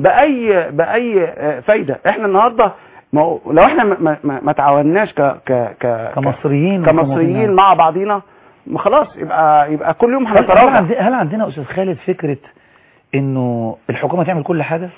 باي باي آه، فايده احنا النهارده ما هو لو احنا ما, ما, ما ما تعاوناش ك ك ك كمصريين كمصريين وكمواطنين. مع بعضينا ما خلاص يبقى يبقى كل يوم هل, هل, هنتراجع عند- هل عندنا يا استاذ خالد فكره انه الحكومه تعمل كل حاجه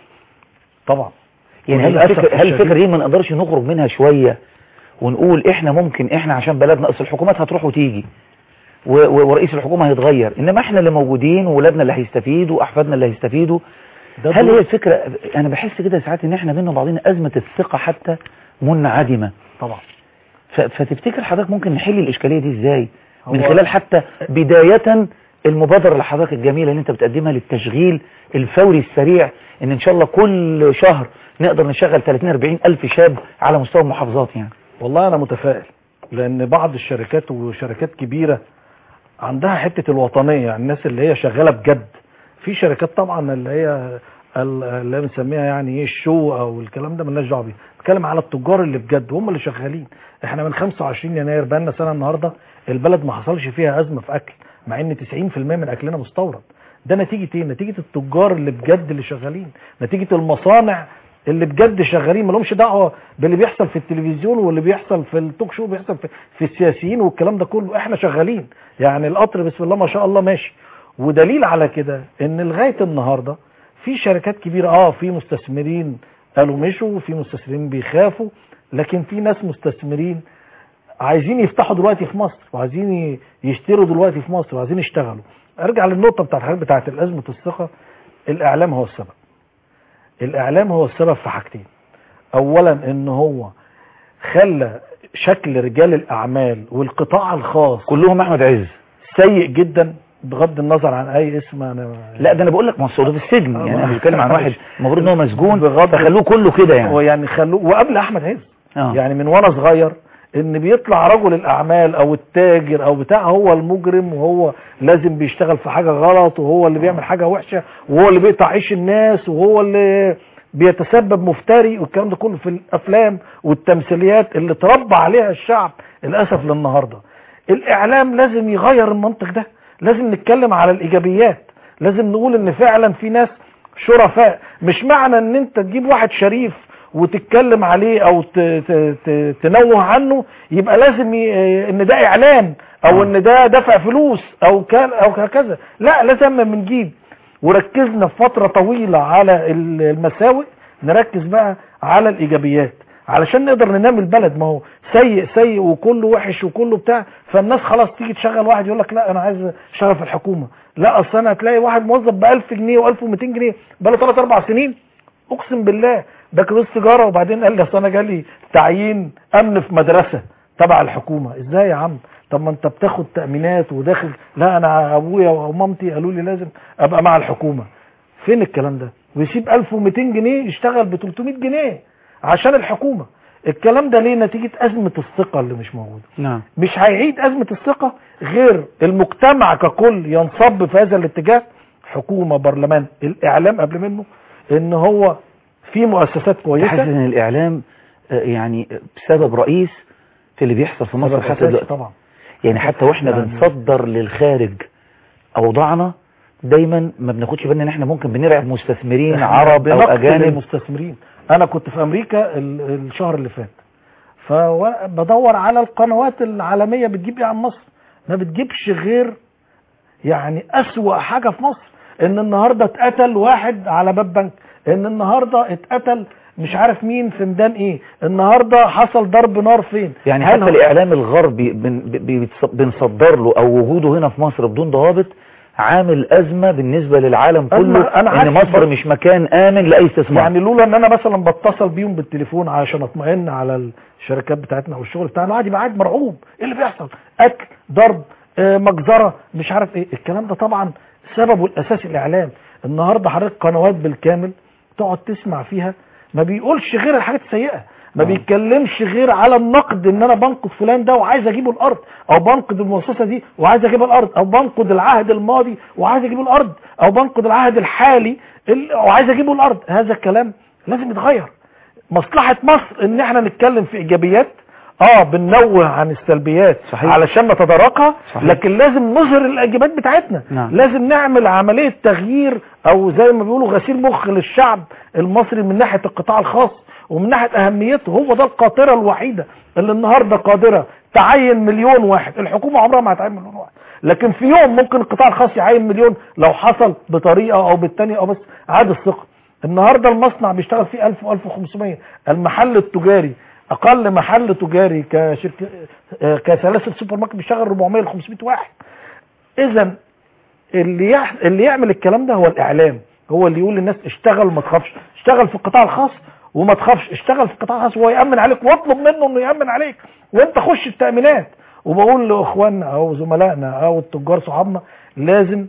طبعا يعني هل وللأسف الفكره هل الشديد- الفكره دي ما نقدرش نخرج منها شويه ونقول احنا ممكن احنا عشان بلدنا اصل الحكومات هتروح وتيجي و- و- ورئيس الحكومه هيتغير انما احنا اللي موجودين وولادنا اللي هيستفيدوا واحفادنا اللي هيستفيدوا ده هل دور- هي الفكره انا بحس كده ساعات ان احنا بينا وبعضنا ازمه الثقه حتى منعدمه طبعا ف- فتفتكر حضرتك ممكن نحل الاشكاليه دي ازاي من هو- خلال حتى بدايه المبادره اللي حضرتك الجميله اللي انت بتقدمها للتشغيل الفوري السريع ان ان شاء الله كل شهر نقدر نشغل 30 40 الف شاب على مستوى المحافظات يعني والله انا متفائل لان بعض الشركات وشركات كبيره عندها حته الوطنيه يعني الناس اللي هي شغاله بجد في شركات طبعا اللي هي ال- اللي هي بنسميها يعني ايه الشو او الكلام ده مالناش دعوه بيه بتكلم على التجار اللي بجد هم اللي شغالين احنا من 25 يناير بقالنا سنه النهارده البلد ما حصلش فيها ازمه في اكل مع ان 90% من اكلنا مستورد ده نتيجه ايه نتيجه التجار اللي بجد اللي شغالين نتيجه المصانع اللي بجد شغالين ما لهمش دعوه باللي بيحصل في التلفزيون واللي بيحصل في التوك شو بيحصل في, في السياسيين والكلام ده كله احنا شغالين يعني القطر بسم الله ما شاء الله ماشي ودليل على كده ان لغايه النهارده في شركات كبيره اه في مستثمرين قالوا مشوا وفي مستثمرين بيخافوا لكن في ناس مستثمرين عايزين يفتحوا دلوقتي في مصر وعايزين ي- يشتروا دلوقتي في مصر وعايزين يشتغلوا ارجع للنقطه بتاعت الحاجات بتاعت الازمه الثقه الاعلام هو السبب الاعلام هو السبب في حاجتين اولا ان هو خلى شكل رجال الاعمال والقطاع الخاص كلهم احمد عز سيء جدا بغض النظر عن اي اسم انا لا ده انا بقول لك ما هو ده في السجن آه، يعني انا ما- بتكلم عن واحد المفروض ان هو مسجون بغض- فخلوه كله كده يعني ويعني خلوه وقبل احمد عز آه. يعني من وانا صغير ان بيطلع رجل الاعمال او التاجر او بتاع هو المجرم وهو لازم بيشتغل في حاجه غلط وهو اللي بيعمل حاجه وحشه وهو اللي بيقطع عيش الناس وهو اللي بيتسبب مفتري والكلام ده كله في الافلام والتمثيليات اللي تربى عليها الشعب للاسف للنهارده الاعلام لازم يغير المنطق ده لازم نتكلم على الايجابيات لازم نقول ان فعلا في ناس شرفاء مش معنى ان انت تجيب واحد شريف وتتكلم عليه او ت- ت- ت- تنوه عنه يبقى لازم ي- ان ده اعلان او ان ده دفع فلوس او كان او هكذا لا لازم ما بنجيب وركزنا في فتره طويله على ال- المساوئ نركز بقى على الايجابيات علشان نقدر ننام البلد ما هو سيء سيء وكله وحش وكله بتاع فالناس خلاص تيجي تشغل واحد يقول لك لا انا عايز اشتغل في الحكومه لا اصل انا هتلاقي واحد موظف ب 1000 جنيه و1200 جنيه بقاله 3 4 سنين اقسم بالله بكالوريوس تجاره وبعدين قال لي اصل انا جالي تعيين امن في مدرسه تبع الحكومه ازاي يا عم طب ما انت بتاخد تامينات وداخل لا انا ابويا ومامتي قالوا لي لازم ابقى مع الحكومه فين الكلام ده ويسيب 1200 جنيه يشتغل ب 300 جنيه عشان الحكومه الكلام ده ليه نتيجه ازمه الثقه اللي مش موجوده نعم مش هيعيد أزمة الثقة غير المجتمع ككل ينصب في هذا الاتجاه حكومة برلمان الإعلام قبل منه إن هو في مؤسسات حاسس كويسة ان الاعلام آه، يعني سبب رئيس في اللي بيحصل في مصر سبب حتى أساسي دلوقتي طبعا يعني حتى واحنا يعني- بنصدر للخارج اوضاعنا دايما ما بناخدش بالنا ان احنا ممكن بنرعب مستثمرين إحنا عرب او بنقتل اجانب المستثمرين أنا كنت في أمريكا ال- الشهر اللي فات فبدور على القنوات العالمية بتجيب ايه عن مصر ما بتجيبش غير يعني أسوأ حاجة في مصر ان النهاردة اتقتل واحد على باب بنك ان النهاردة اتقتل مش عارف مين في ميدان ايه النهاردة حصل ضرب نار فين يعني هل حتى هو- الاعلام الغربي بن- ب- بيتص- بنصدر له او وجوده هنا في مصر بدون ضوابط عامل ازمه بالنسبه للعالم كله أنا- أنا ان عارف مصر بس- مش مكان امن لاي استثمار يعني لولا ان انا مثلا بتصل بيهم بالتليفون عشان اطمئن على الشركات بتاعتنا والشغل بتاعنا الواحد يبقى قاعد مرعوب ايه اللي بيحصل قتل ضرب آه، مجزره مش عارف ايه الكلام ده طبعا سببه الاساسي الاعلام النهارده حضرتك قنوات بالكامل تقعد تسمع فيها ما بيقولش غير الحاجات السيئه ما بيتكلمش غير على النقد ان انا بنقد فلان ده وعايز اجيبه الارض او بنقد المؤسسه دي وعايز اجيبها الارض او بنقد العهد الماضي وعايز اجيبه الارض او بنقد العهد الحالي ال- وعايز اجيبه الارض هذا الكلام لازم يتغير مصلحه مصر ان احنا نتكلم في ايجابيات اه بننوه عن السلبيات صحيح. علشان نتداركها صحيح. لكن لازم نظهر الايجابيات بتاعتنا نعم. لازم نعمل عمليه تغيير او زي ما بيقولوا غسيل مخ للشعب المصري من ناحيه القطاع الخاص ومن ناحيه اهميته هو ده القاطره الوحيده اللي النهارده قادره تعين مليون واحد الحكومه عمرها ما هتعين مليون واحد لكن في يوم ممكن القطاع الخاص يعين مليون لو حصل بطريقه او بالتانيه او بس عاد الثقه النهارده المصنع بيشتغل فيه 1000 و1500 المحل التجاري اقل محل تجاري كشركه آه، كسلاسل سوبر ماركت بيشتغل 400 ل 500 واحد اذا اللي يح... اللي يعمل الكلام ده هو الاعلام هو اللي يقول للناس اشتغل وما تخافش اشتغل في القطاع الخاص وما تخافش اشتغل في القطاع الخاص وهو يامن عليك واطلب منه انه يامن عليك وانت خش التامينات وبقول لاخواننا او زملائنا او التجار صحابنا لازم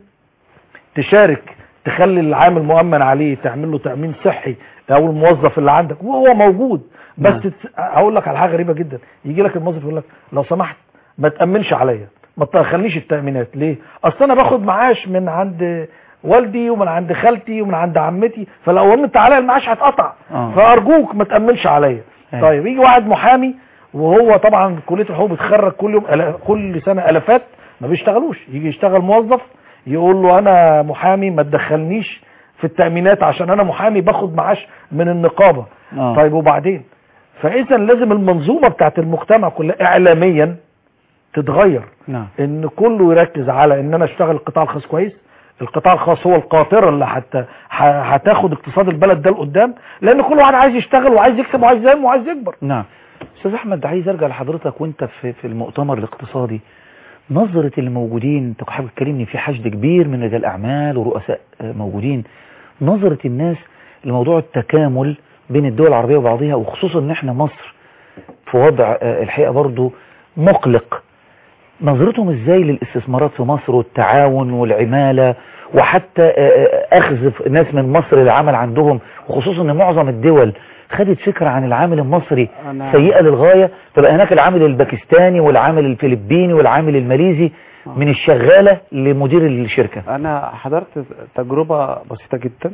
تشارك تخلي العامل مؤمن عليه تعمل له تامين صحي او الموظف اللي عندك وهو موجود بس نعم. تس- هقول لك على حاجه غريبه جدا يجي لك الموظف يقول لك لو سمحت ما تامنش عليا ما تدخلنيش التامينات ليه اصل انا باخد معاش من عند والدي ومن عند خالتي ومن عند عمتي فلو قمت عليا المعاش هتقطع آه. فارجوك ما تامنش عليا أيوة. طيب يجي واحد محامي وهو طبعا كليه الحقوق بتخرج كل يوم ألا- كل سنه الافات ما بيشتغلوش يجي يشتغل موظف يقول له انا محامي ما تدخلنيش في التامينات عشان انا محامي باخد معاش من النقابه آه. طيب وبعدين فاذا لازم المنظومه بتاعت المجتمع كلها اعلاميا تتغير نعم ان كله يركز على ان انا اشتغل القطاع الخاص كويس القطاع الخاص هو القاطره اللي حتى هتاخد اقتصاد البلد ده لقدام لان كل واحد عايز يشتغل وعايز يكسب وعايز ينمو وعايز يكبر نعم استاذ احمد عايز ارجع لحضرتك وانت في في المؤتمر الاقتصادي نظرة اللي موجودين انت حابب تكلمني في حشد كبير من رجال اعمال ورؤساء آه، موجودين نظرة الناس لموضوع التكامل بين الدول العربية وبعضها وخصوصا ان احنا مصر في وضع آه، الحقيقة برضو مقلق نظرتهم ازاي للاستثمارات في مصر والتعاون والعمالة وحتى آه، آه، اخذ ناس من مصر للعمل عندهم وخصوصا ان معظم الدول خدت فكرة عن العامل المصري أنا- سيئة للغاية فبقى هناك العامل الباكستاني والعامل الفلبيني والعامل الماليزي من الشغالة لمدير الشركة انا حضرت تجربه بسيطه جدا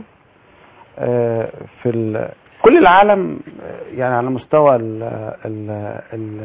آه، في ال... كل العالم آه، يعني على مستوى ال... ال... ال...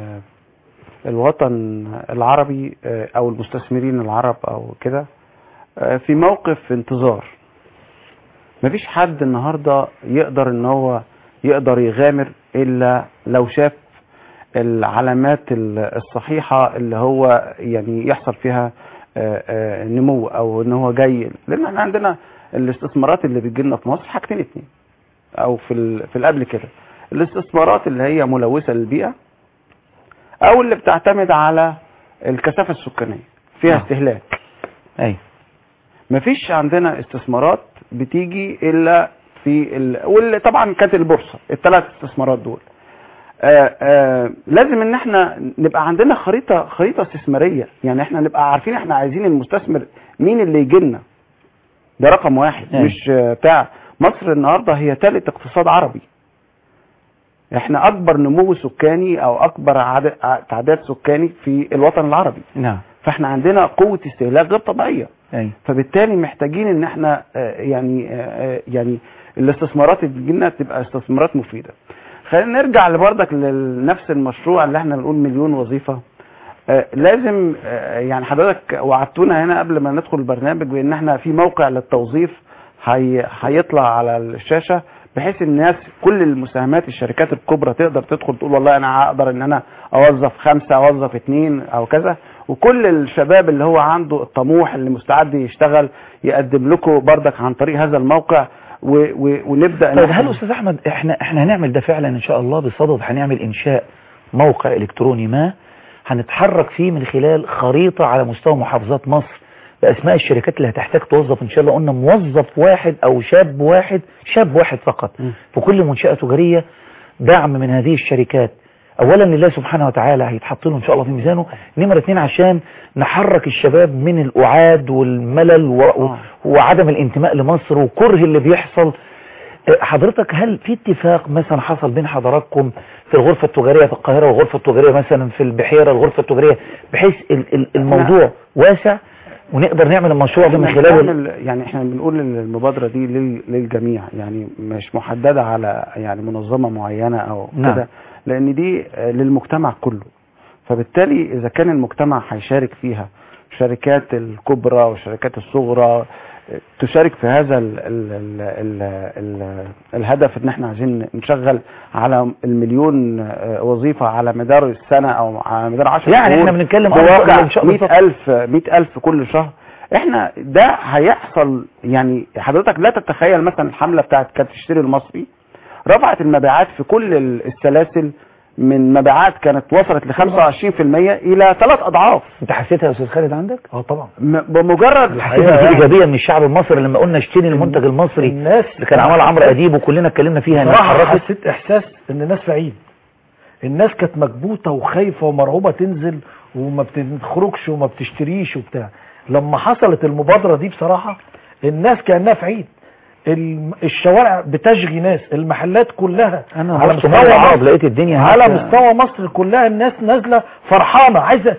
الوطن العربي آه، او المستثمرين العرب او كده آه، في موقف انتظار مفيش حد النهارده يقدر ان هو يقدر يغامر الا لو شاف العلامات ال- الصحيحه اللي هو يعني يحصل فيها آه، آه، نمو او ان هو جاي لان احنا عندنا الاستثمارات اللي بتجي لنا في مصر حاجتين اتنين او في ال- في القبل كده الاستثمارات اللي هي ملوثه للبيئه او اللي بتعتمد على الكثافه السكانيه فيها نعم. استهلاك اي مفيش عندنا استثمارات بتيجي الا في ال... واللي طبعا كانت البورصه الثلاث استثمارات دول آآ آآ لازم ان احنا نبقى عندنا خريطه خريطه استثماريه يعني احنا نبقى عارفين احنا عايزين المستثمر مين اللي يجي لنا ده رقم واحد أيوة. مش آه، بتاع مصر النهارده هي ثالث اقتصاد عربي احنا اكبر نمو سكاني او اكبر عدد تعداد سكاني في الوطن العربي نعم فاحنا عندنا قوه استهلاك غير طبيعيه اي فبالتالي محتاجين ان احنا آه، يعني آه، آه، يعني الاستثمارات اللي بتجيلنا تبقى استثمارات مفيده. خلينا نرجع لبردك لنفس المشروع اللي احنا بنقول مليون وظيفه آه، لازم آه، يعني حضرتك وعدتونا هنا قبل ما ندخل البرنامج بان احنا في موقع للتوظيف هي- هيطلع على الشاشه بحيث الناس كل المساهمات الشركات الكبرى تقدر تدخل تقول والله انا هقدر ان انا اوظف خمسه اوظف اتنين او كذا وكل الشباب اللي هو عنده الطموح اللي مستعد يشتغل يقدم لكم بردك عن طريق هذا الموقع و و ونبدا إن طيب إحنا- هل استاذ احمد احنا احنا هنعمل ده فعلا ان شاء الله بصدد هنعمل انشاء موقع الكتروني ما هنتحرك فيه من خلال خريطة على مستوى محافظات مصر باسماء الشركات اللي هتحتاج توظف ان شاء الله قلنا موظف واحد او شاب واحد شاب واحد فقط م. في كل منشأة تجارية دعم من هذه الشركات اولا لله سبحانه وتعالى هيتحط له ان شاء الله في ميزانه نمرة اتنين عشان نحرك الشباب من الأعاد والملل و... آه. وعدم الانتماء لمصر وكره اللي بيحصل حضرتك هل في اتفاق مثلا حصل بين حضراتكم في الغرفة التجارية في القاهرة والغرفة التجارية مثلا في البحيرة الغرفة التجارية بحيث ال- ال- الموضوع واسع ونقدر نعمل المشروع ده من إحنا خلاله بنعمل- يعني احنا بنقول إن المبادره دي لل- للجميع يعني مش محدده على يعني منظمه معينه او نعم. كده لان دي آه، للمجتمع كله فبالتالي اذا كان المجتمع هيشارك فيها الشركات الكبرى والشركات الصغرى آه، تشارك في هذا ال ال ال ال ال الهدف ان احنا عايزين نشغل على المليون آه، وظيفه على مدار السنه او على مدار 10 يعني شهور احنا بنتكلم بواقع ان شاء الله 100000 100000 كل شهر احنا ده هيحصل يعني حضرتك لا تتخيل مثلا الحمله بتاعت كانت تشتري المصري رفعت المبيعات في كل ال- السلاسل من مبيعات كانت وصلت ل 25% الى ثلاث اضعاف انت حسيتها يا استاذ خالد عندك اه طبعا م- بمجرد حسيت ان في ايجابيه من الشعب المصري لما قلنا اشتري المنتج المصري الناس اللي كان عمل عمرو اديب وكلنا اتكلمنا فيها انها بصراحة اتحركت حسيت احساس ان الناس في عيد الناس كانت مكبوته وخايفه ومرعوبه تنزل وما بتخرجش وما بتشتريش وبتاع لما حصلت المبادره دي بصراحه الناس كانها في عيد الم- الشوارع بتشغي ناس المحلات كلها انا على رحت مستوى مرة عرب مصر لقيت الدنيا على هناك- مستوى مصر كلها الناس نازله فرحانه عايزه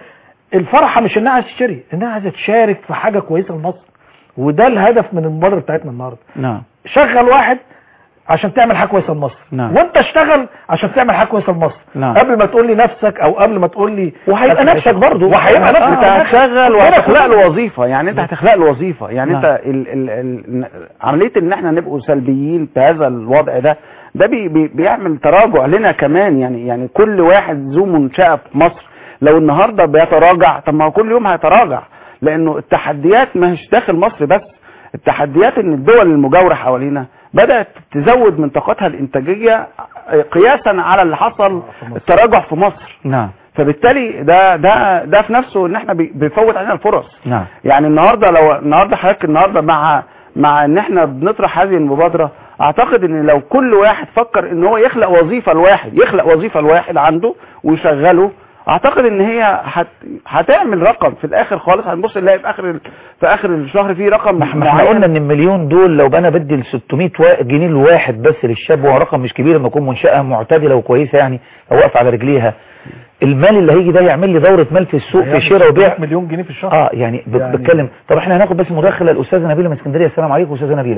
الفرحه مش انها عايزه تشتري انها عايزه تشارك في حاجه كويسه لمصر وده الهدف من المبادره بتاعتنا النهارده نعم شغل واحد عشان تعمل حاجه كويسه لمصر نعم. وانت اشتغل عشان تعمل حاجه كويسه لمصر نعم. قبل ما تقول لي نفسك او قبل ما تقول لي وهيبقى هتبقى نفسك برضه وهيبقى نفسك انت هتشغل وهتخلق له وظيفه يعني انت نعم. هتخلق له وظيفه يعني نعم. انت ال ال ال عمليه ان احنا نبقوا سلبيين في هذا الوضع ده ده بي بي بيعمل تراجع لنا كمان يعني يعني كل واحد ذو منشأة في مصر لو النهارده بيتراجع طب ما هو كل يوم هيتراجع لانه التحديات ما هيش داخل مصر بس التحديات ان الدول المجاوره حوالينا بدات تزود من طاقتها الانتاجيه قياسا على اللي حصل التراجع في مصر نعم فبالتالي ده ده ده في نفسه ان احنا بي- بيفوت علينا الفرص نعم يعني النهارده لو النهارده حضرتك النهارده مع مع ان احنا بنطرح هذه المبادره اعتقد ان لو كل واحد فكر ان هو يخلق وظيفه لواحد يخلق وظيفه لواحد عنده ويشغله اعتقد ان هي هت... هتعمل رقم في الاخر خالص هنبص نلاقي في اخر ال... في اخر الشهر فيه رقم ما احنا معين. قلنا ان المليون دول لو انا بدي ال 600 وا- جنيه لواحد بس للشاب وهو رقم مش كبير لما يكون منشأة معتدلة وكويسة يعني او واقفة على رجليها المال اللي هيجي ده يعمل لي دورة مال في السوق في شراء وبيع مليون جنيه في الشهر اه يعني, ب- يعني- بتكلم طب احنا هناخد بس مداخله الاستاذه نبيله من اسكندريه السلام عليكم استاذه نبيله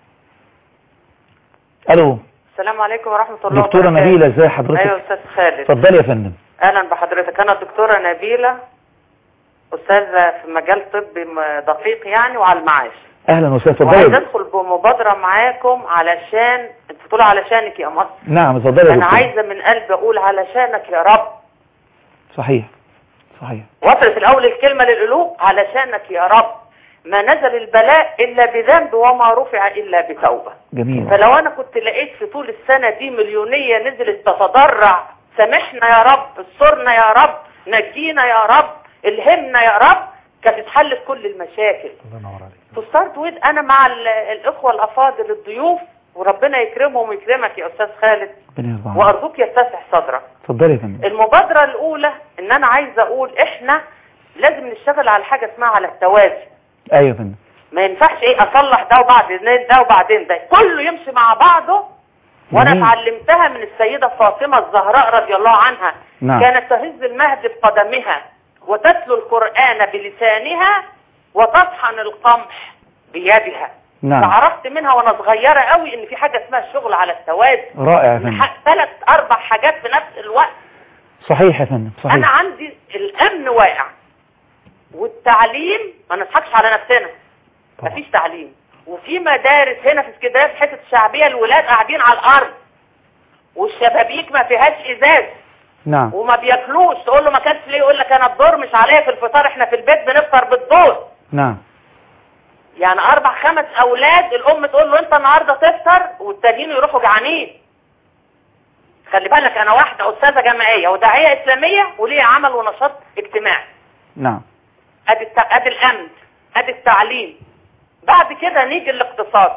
الو السلام عليكم ورحمة الله دكتوره وبركاته. نبيله ازي حضرتك أيوة أستاذ خالد اتفضلي يا فندم أهلا بحضرتك أنا الدكتورة نبيلة أستاذة في مجال طبي م- دقيق يعني وعلى المعاش اهلا وسهلا وعايزة اتفضلي أدخل بمبادرة معاكم علشان أنتوا بتقولوا علشانك يا مصر نعم اتفضلي يا أنا دكتور عايزة من قلبي أقول علشانك يا رب صحيح صحيح واصرف الأول الكلمة للقلوب علشانك يا رب ما نزل البلاء إلا بذنب وما رفع إلا بتوبة جميل فلو انا كنت لقيت في طول السنة دي مليونية نزلت تتضرع سامحنا يا رب استرنا يا رب نجينا يا رب الهمنا يا رب كانت اتحلت كل المشاكل الله ينور عليك تو ستارت ويز انا مع ال- الاخوة الافاضل الضيوف وربنا يكرمهم ويكرمك يا استاذ خالد ربنا يرضى عنك وارجوك يتسع صدرك اتفضلي يا فندم المبادرة الاولى ان انا عايزة اقول احنا لازم نشتغل على حاجة اسمها على التوازي ايوه يا فندم ما ينفعش ايه اصلح ده وبعدين ده وبعدين ده كله يمشي مع بعضه وانا جميل. اتعلمتها من السيدة فاطمة الزهراء رضي الله عنها نعم. كانت تهز المهد بقدمها وتتلو القرآن بلسانها وتطحن القمح بيدها نعم فعرفت منها وانا صغيرة قوي ان في حاجة اسمها الشغل على التوازي رائع يا فندم ثلاث اربع حاجات في نفس الوقت صحيح يا فندم انا صحيح عندي الامن واقع والتعليم ما نضحكش على نفسنا طبعا. مفيش تعليم وفي مدارس هنا في اسكندريه في الحته الشعبيه الولاد قاعدين على الارض والشبابيك ما فيهاش ازاز نعم وما بياكلوش تقول له ما كانش ليه يقول لك انا الدور مش عليا في الفطار احنا في البيت بنفطر بالدور نعم يعني اربع خمس اولاد الام تقول له انت النهارده تفطر والتانيين يروحوا جعانين خلي بالك انا واحده استاذه جامعيه وداعيه اسلاميه وليا عمل ونشاط اجتماعي نعم ادي الت... ادي الامن ادي التعليم بعد كده نيجي الاقتصاد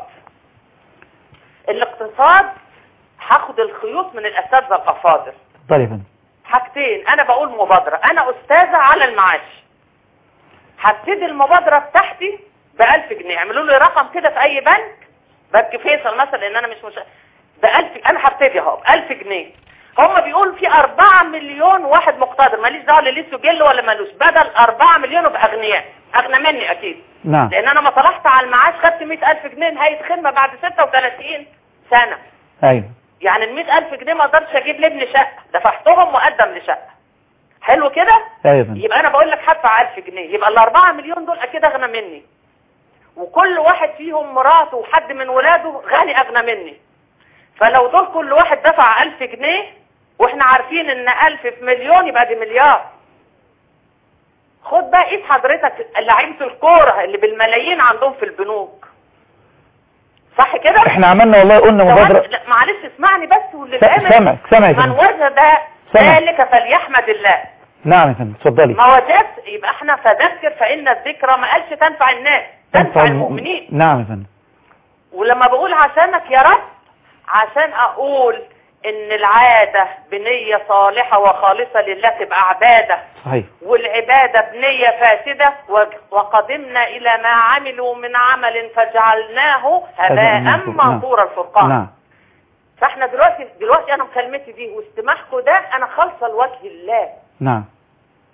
الاقتصاد هاخد الخيوط من الاساتذه الافاضل اتفضلي يا فندم حاجتين انا بقول مبادرة انا استاذة على المعاش هبتدي المبادرة بتاعتي بألف جنيه اعملوا لي رقم كده في اي بنك بنك فيصل مثلا لان انا مش مش بألف انا هبتدي اهو بألف جنيه هم بيقولوا في أربعة مليون واحد مقتدر ماليش دعوه اللي لسه جل ولا مالوش بدل أربعة مليون يبقى اغنياء اغنى مني اكيد نعم لان انا ما طلعت على المعاش خدت 100000 جنيه نهايه خدمه بعد 36 سنه ايوه يعني ال 100000 جنيه ما اقدرش اجيب لابني شقه دفعتهم وقدم لشقه حلو كده ايوه يا فندم يبقى انا بقول لك هدفع 1000 جنيه يبقى ال 4 مليون دول اكيد اغنى مني وكل واحد فيهم مراته وحد من ولاده غني اغنى مني فلو دول كل واحد دفع 1000 جنيه واحنا عارفين ان 1000 في مليون يبقى دي مليار خد بقى قيس حضرتك لعيبه الكوره اللي بالملايين عندهم في البنوك صح كده احنا عملنا والله قلنا ثواني، مبادرة لا معلش اسمعني بس واللي س- بيعمل سامعك سامعك يا من فندم وجد سامع. ذلك فليحمد الله نعم يا فندم اتفضلي ما وجدت يبقى احنا فذكر فإن الذكرى ما قالش تنفع الناس تنفع المؤمنين نعم يا فندم ولما بقول عشانك يا رب عشان اقول ان العادة بنية صالحة وخالصة لله تبقى عبادة صحيح والعبادة بنية فاسدة و- وقدمنا إلى ما عملوا من عمل فجعلناه هباء هباء منثورا. نعم. منثورا الفرقان نعم فاحنا دلوقتي دلوقتي انا مكالمتي دي واستماعكم ده انا خالصه لوجه الله نعم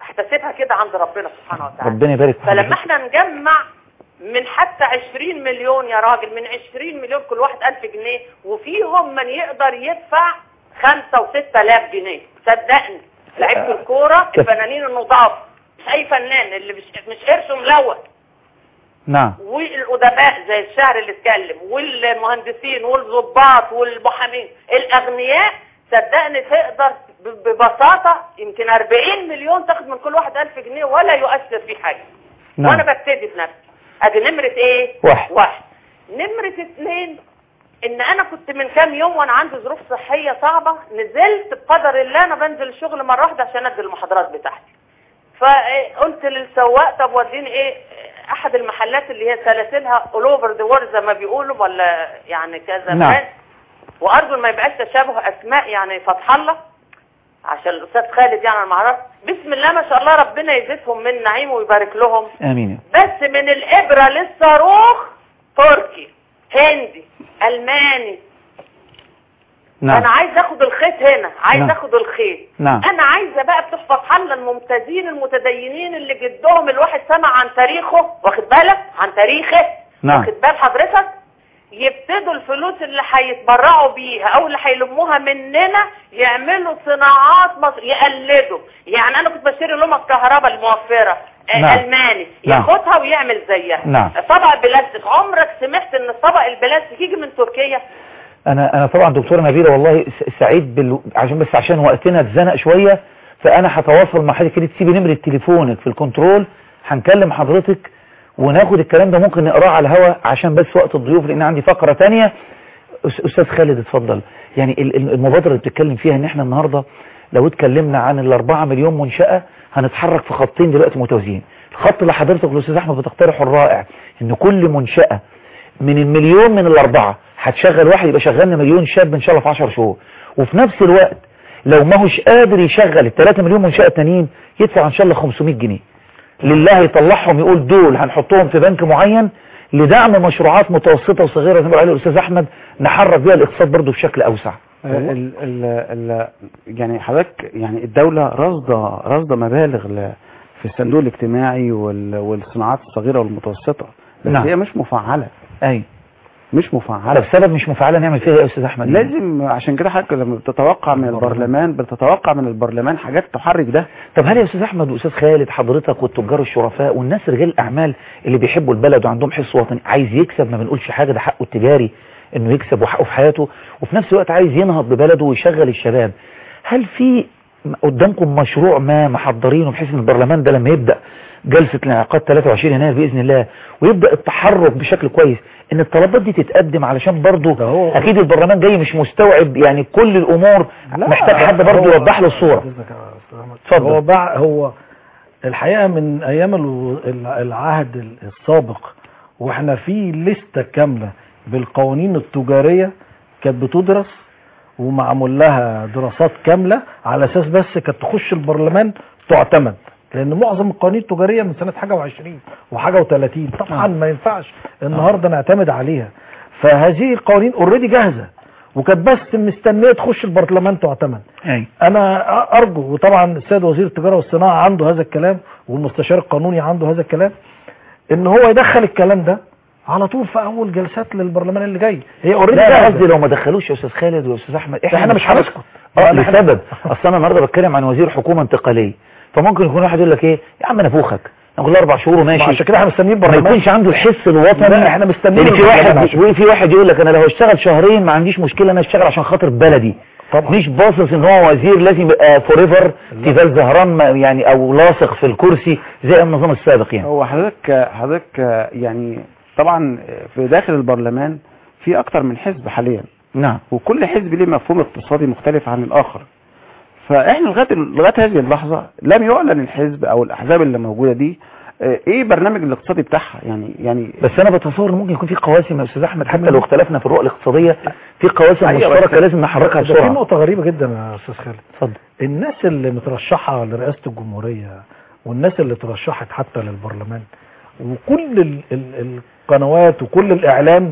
احتسبها كده عند ربنا سبحانه وتعالى ربنا يبارك في فلما حضرتك. احنا نجمع من حتى 20 مليون يا راجل من 20 مليون كل واحد 1000 جنيه وفيهم من يقدر يدفع 5 و6 آلاف جنيه صدقني لعيبه الكوره كيف؟ الفنانين النضاف مش اي فنان اللي مش مش قرشه ملون نعم والادباء زي الشاعر اللي اتكلم والمهندسين والضباط والمحامين الاغنياء صدقني تقدر ب- ببساطه يمكن 40 مليون تاخد من كل واحد 1000 جنيه ولا يؤثر في حاجه نعم. وانا ببتدي بنفسي ادي نمره ايه واحد. واحد نمره اثنين ان انا كنت من كام يوم وانا عندي ظروف صحيه صعبه نزلت بقدر الله انا بنزل الشغل مره واحده عشان ادي المحاضرات بتاعتي فقلت للسواق طب وديني ايه احد المحلات اللي هي سلاسلها all over the world زي ما بيقولوا ولا يعني كذا نعم. براند. وارجو ما يبقاش تشابه اسماء يعني فتح الله عشان الاستاذ خالد يعني انا ما اعرفش بسم الله ما شاء الله ربنا يزيدهم من نعيم ويبارك لهم امين بس من الابره للصاروخ تركي هندي الماني نعم انا عايز اخد الخيط هنا عايز نعم. اخد الخيط نعم. انا عايزه بقى بتوع فتح الله الممتازين المتدينين اللي جدهم الواحد سمع عن تاريخه واخد بالك عن تاريخه نعم. واخد بال حضرتك يبتدوا الفلوس اللي هيتبرعوا بيها او اللي هيلموها مننا يعملوا صناعات مصر يقلدوا يعني انا كنت بشتري لهم الكهرباء الموفره آه، نعم. الماني نعم. ياخدها ويعمل زيها نعم. طبق بلاستيك عمرك سمعت ان الطبق البلاستيك يجي من تركيا انا انا طبعا دكتوره نبيله والله س- سعيد بال... عشان بس عشان وقتنا اتزنق شويه فانا هتواصل مع حضرتك كده تسيبي نمره تليفونك في الكنترول هنكلم حضرتك وناخد الكلام ده ممكن نقراه على الهوا عشان بس وقت الضيوف لان عندي فقره تانية أس- استاذ خالد اتفضل يعني ال- ال- المبادره اللي بتتكلم فيها ان احنا النهارده لو اتكلمنا عن الاربعة مليون منشاه هنتحرك في خطين دلوقتي متوازيين الخط اللي حضرتك والاستاذ احمد بتقترحه الرائع ان كل منشاه من المليون من الأربعة هتشغل واحد يبقى شغلنا مليون شاب إن شاء الله في 10 شهور وفي نفس الوقت لو ما هوش قادر يشغل الثلاثة مليون منشأة تانيين يدفع إن شاء الله 500 جنيه لله يطلعهم يقول دول هنحطهم في بنك معين لدعم مشروعات متوسطة وصغيرة زي ما قال الأستاذ أحمد نحرك بيها الاقتصاد برضه بشكل أوسع ال ال ال يعني حضرتك يعني الدولة رصدة رصدة مبالغ ل- في الصندوق الاجتماعي وال- والصناعات الصغيرة والمتوسطة بس نعم. هي مش مفعلة أي مش طب مفعلة سبب مش مفعلة نعمل فيها إيه يا أستاذ أحمد لازم عشان كده حضرتك لما بتتوقع من البرلمان بتتوقع من البرلمان حاجات تحرك ده طب هل يا استاذ احمد واستاذ خالد حضرتك والتجار الشرفاء والناس رجال الاعمال اللي بيحبوا البلد وعندهم حس وطني عايز يكسب ما بنقولش حاجه ده حقه التجاري انه يكسب وحقه في حياته وفي نفس الوقت عايز ينهض ببلده ويشغل الشباب هل في قدامكم مشروع ما محضرينه بحيث ان البرلمان ده لما يبدا جلسه الانعقاد 23 يناير باذن الله ويبدا التحرك بشكل كويس ان الطلبات دي تتقدم علشان برضه ده هو- اكيد البرلمان جاي مش مستوعب يعني كل الامور محتاج حد برضه هو- يوضح له الصوره إذنك يا أستاذ أحمد. اتفضل. هو بع... هو الحقيقة من أيام الو- الع- العهد السابق وإحنا في لستة كاملة بالقوانين التجارية كانت بتدرس ومعمول لها دراسات كاملة على أساس بس كانت تخش البرلمان تعتمد لأن معظم القوانين التجارية من سنة حاجة وعشرين وحاجة وثلاثين طبعا ما ينفعش النهاردة نعتمد عليها فهذه القوانين اوريدي جاهزة وكانت بس مستنية تخش البرلمان تعتمد ايوه انا ارجو وطبعا السيد وزير التجاره والصناعه عنده هذا الكلام والمستشار القانوني عنده هذا الكلام ان هو يدخل الكلام ده على طول في اول جلسات للبرلمان اللي جاي هي اوريدي لا لا جاهزة. قصدي لو ما دخلوش يا استاذ خالد واستاذ احمد احنا مش هنسكت اه إحنا- لسبب اصل انا النهارده بتكلم عن وزير حكومه انتقاليه فممكن يكون واحد يقول لك ايه يا عم انا فوخك نقول له اربع شهور وماشي عشان كده احنا مستنيين ما برلمان يكونش عنده الحس الوطني لا، احنا مستنيين لان في البرلمان واحد عشان- في واحد يقول لك انا لو اشتغل شهرين ما عنديش مشكله انا اشتغل عشان خاطر بلدي طبعا. مش باصص ان هو وزير لازم يبقى فور ايفر تيفال زهران ما- يعني او لاصق في الكرسي زي النظام السابق يعني هو حضرتك حضرتك يعني طبعا في داخل البرلمان في اكتر من حزب حاليا نعم وكل حزب ليه مفهوم اقتصادي مختلف عن الاخر فاحنا لغايه لغايه هذه اللحظه لم يعلن الحزب او الاحزاب اللي موجوده دي آه، ايه برنامج الاقتصادي بتاعها يعني يعني بس انا بتصور ان ممكن يكون في قواسم يا استاذ احمد حتى لو اختلفنا في الرؤى الاقتصاديه في قواسم أيوة، مشتركه بس- لازم نحركها ده في بسرعه نقطه غريبه جدا يا استاذ خالد اتفضل الناس اللي مترشحة لرئاسة الجمهورية والناس اللي ترشحت حتى للبرلمان وكل ال ال القنوات وكل الإعلام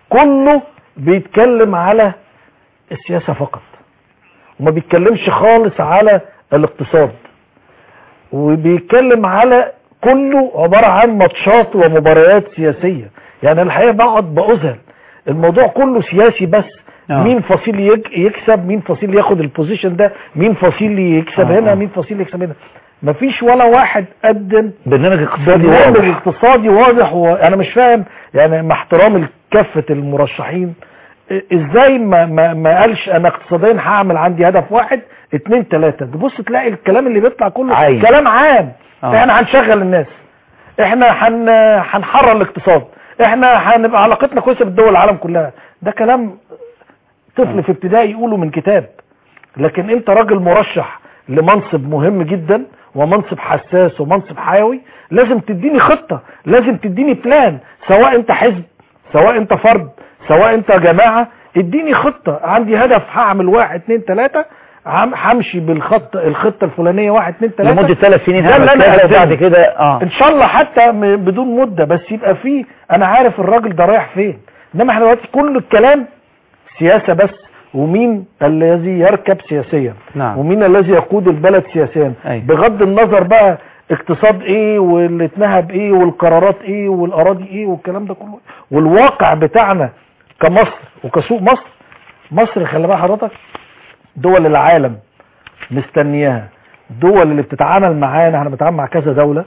كله بيتكلم على السياسة فقط وما بيتكلمش خالص على الاقتصاد وبيتكلم على كله عبارة عن ماتشات ومباريات سياسية يعني الحقيقة بقعد بأذهل الموضوع كله سياسي بس آه. مين فصيل يك- يكسب مين فصيل ياخد البوزيشن ده مين فصيل يكسب آه، هنا آه. مين فصيل يكسب هنا مفيش ولا واحد قدم برنامج اقتصادي برنامج واضح اقتصادي واضح وانا مش فاهم يعني مع احترامي لكافه المرشحين إ- ازاي ما ما, ما قالش انا اقتصاديا هعمل عندي هدف واحد اتنين تلاته تبص تلاقي الكلام اللي بيطلع كله عايم. كلام عام آه. احنا هنشغل الناس احنا هن هنحرر الاقتصاد احنا هنبقى علاقتنا كويسه بالدول العالم كلها ده كلام طفل في ابتدائي يقوله من كتاب لكن انت راجل مرشح لمنصب مهم جدا ومنصب حساس ومنصب حيوي لازم تديني خطة لازم تديني بلان سواء انت حزب سواء انت فرد سواء انت جماعة اديني خطة عندي هدف هعمل واحد اتنين تلاتة عم- همشي بالخط الخطة الفلانية واحد اتنين تلاتة لمدة ثلاث سنين ده اللي هعمل انا كذا وبعد أقدمه. كده اه ان شاء الله حتى م- بدون مدة بس يبقى فيه انا عارف الراجل ده رايح فين انما احنا دلوقتي كل الكلام سياسة بس ومين الذي يركب سياسيا نعم. ومين الذي يقود البلد سياسيا أي. بغض النظر بقى اقتصاد ايه واللي اتنهب ايه والقرارات ايه والاراضي ايه والكلام ده كله والواقع بتاعنا كمصر وكسوق مصر مصر خلي بقى حضرتك دول العالم مستنياها دول اللي بتتعامل معانا احنا بنتعامل مع كذا دولة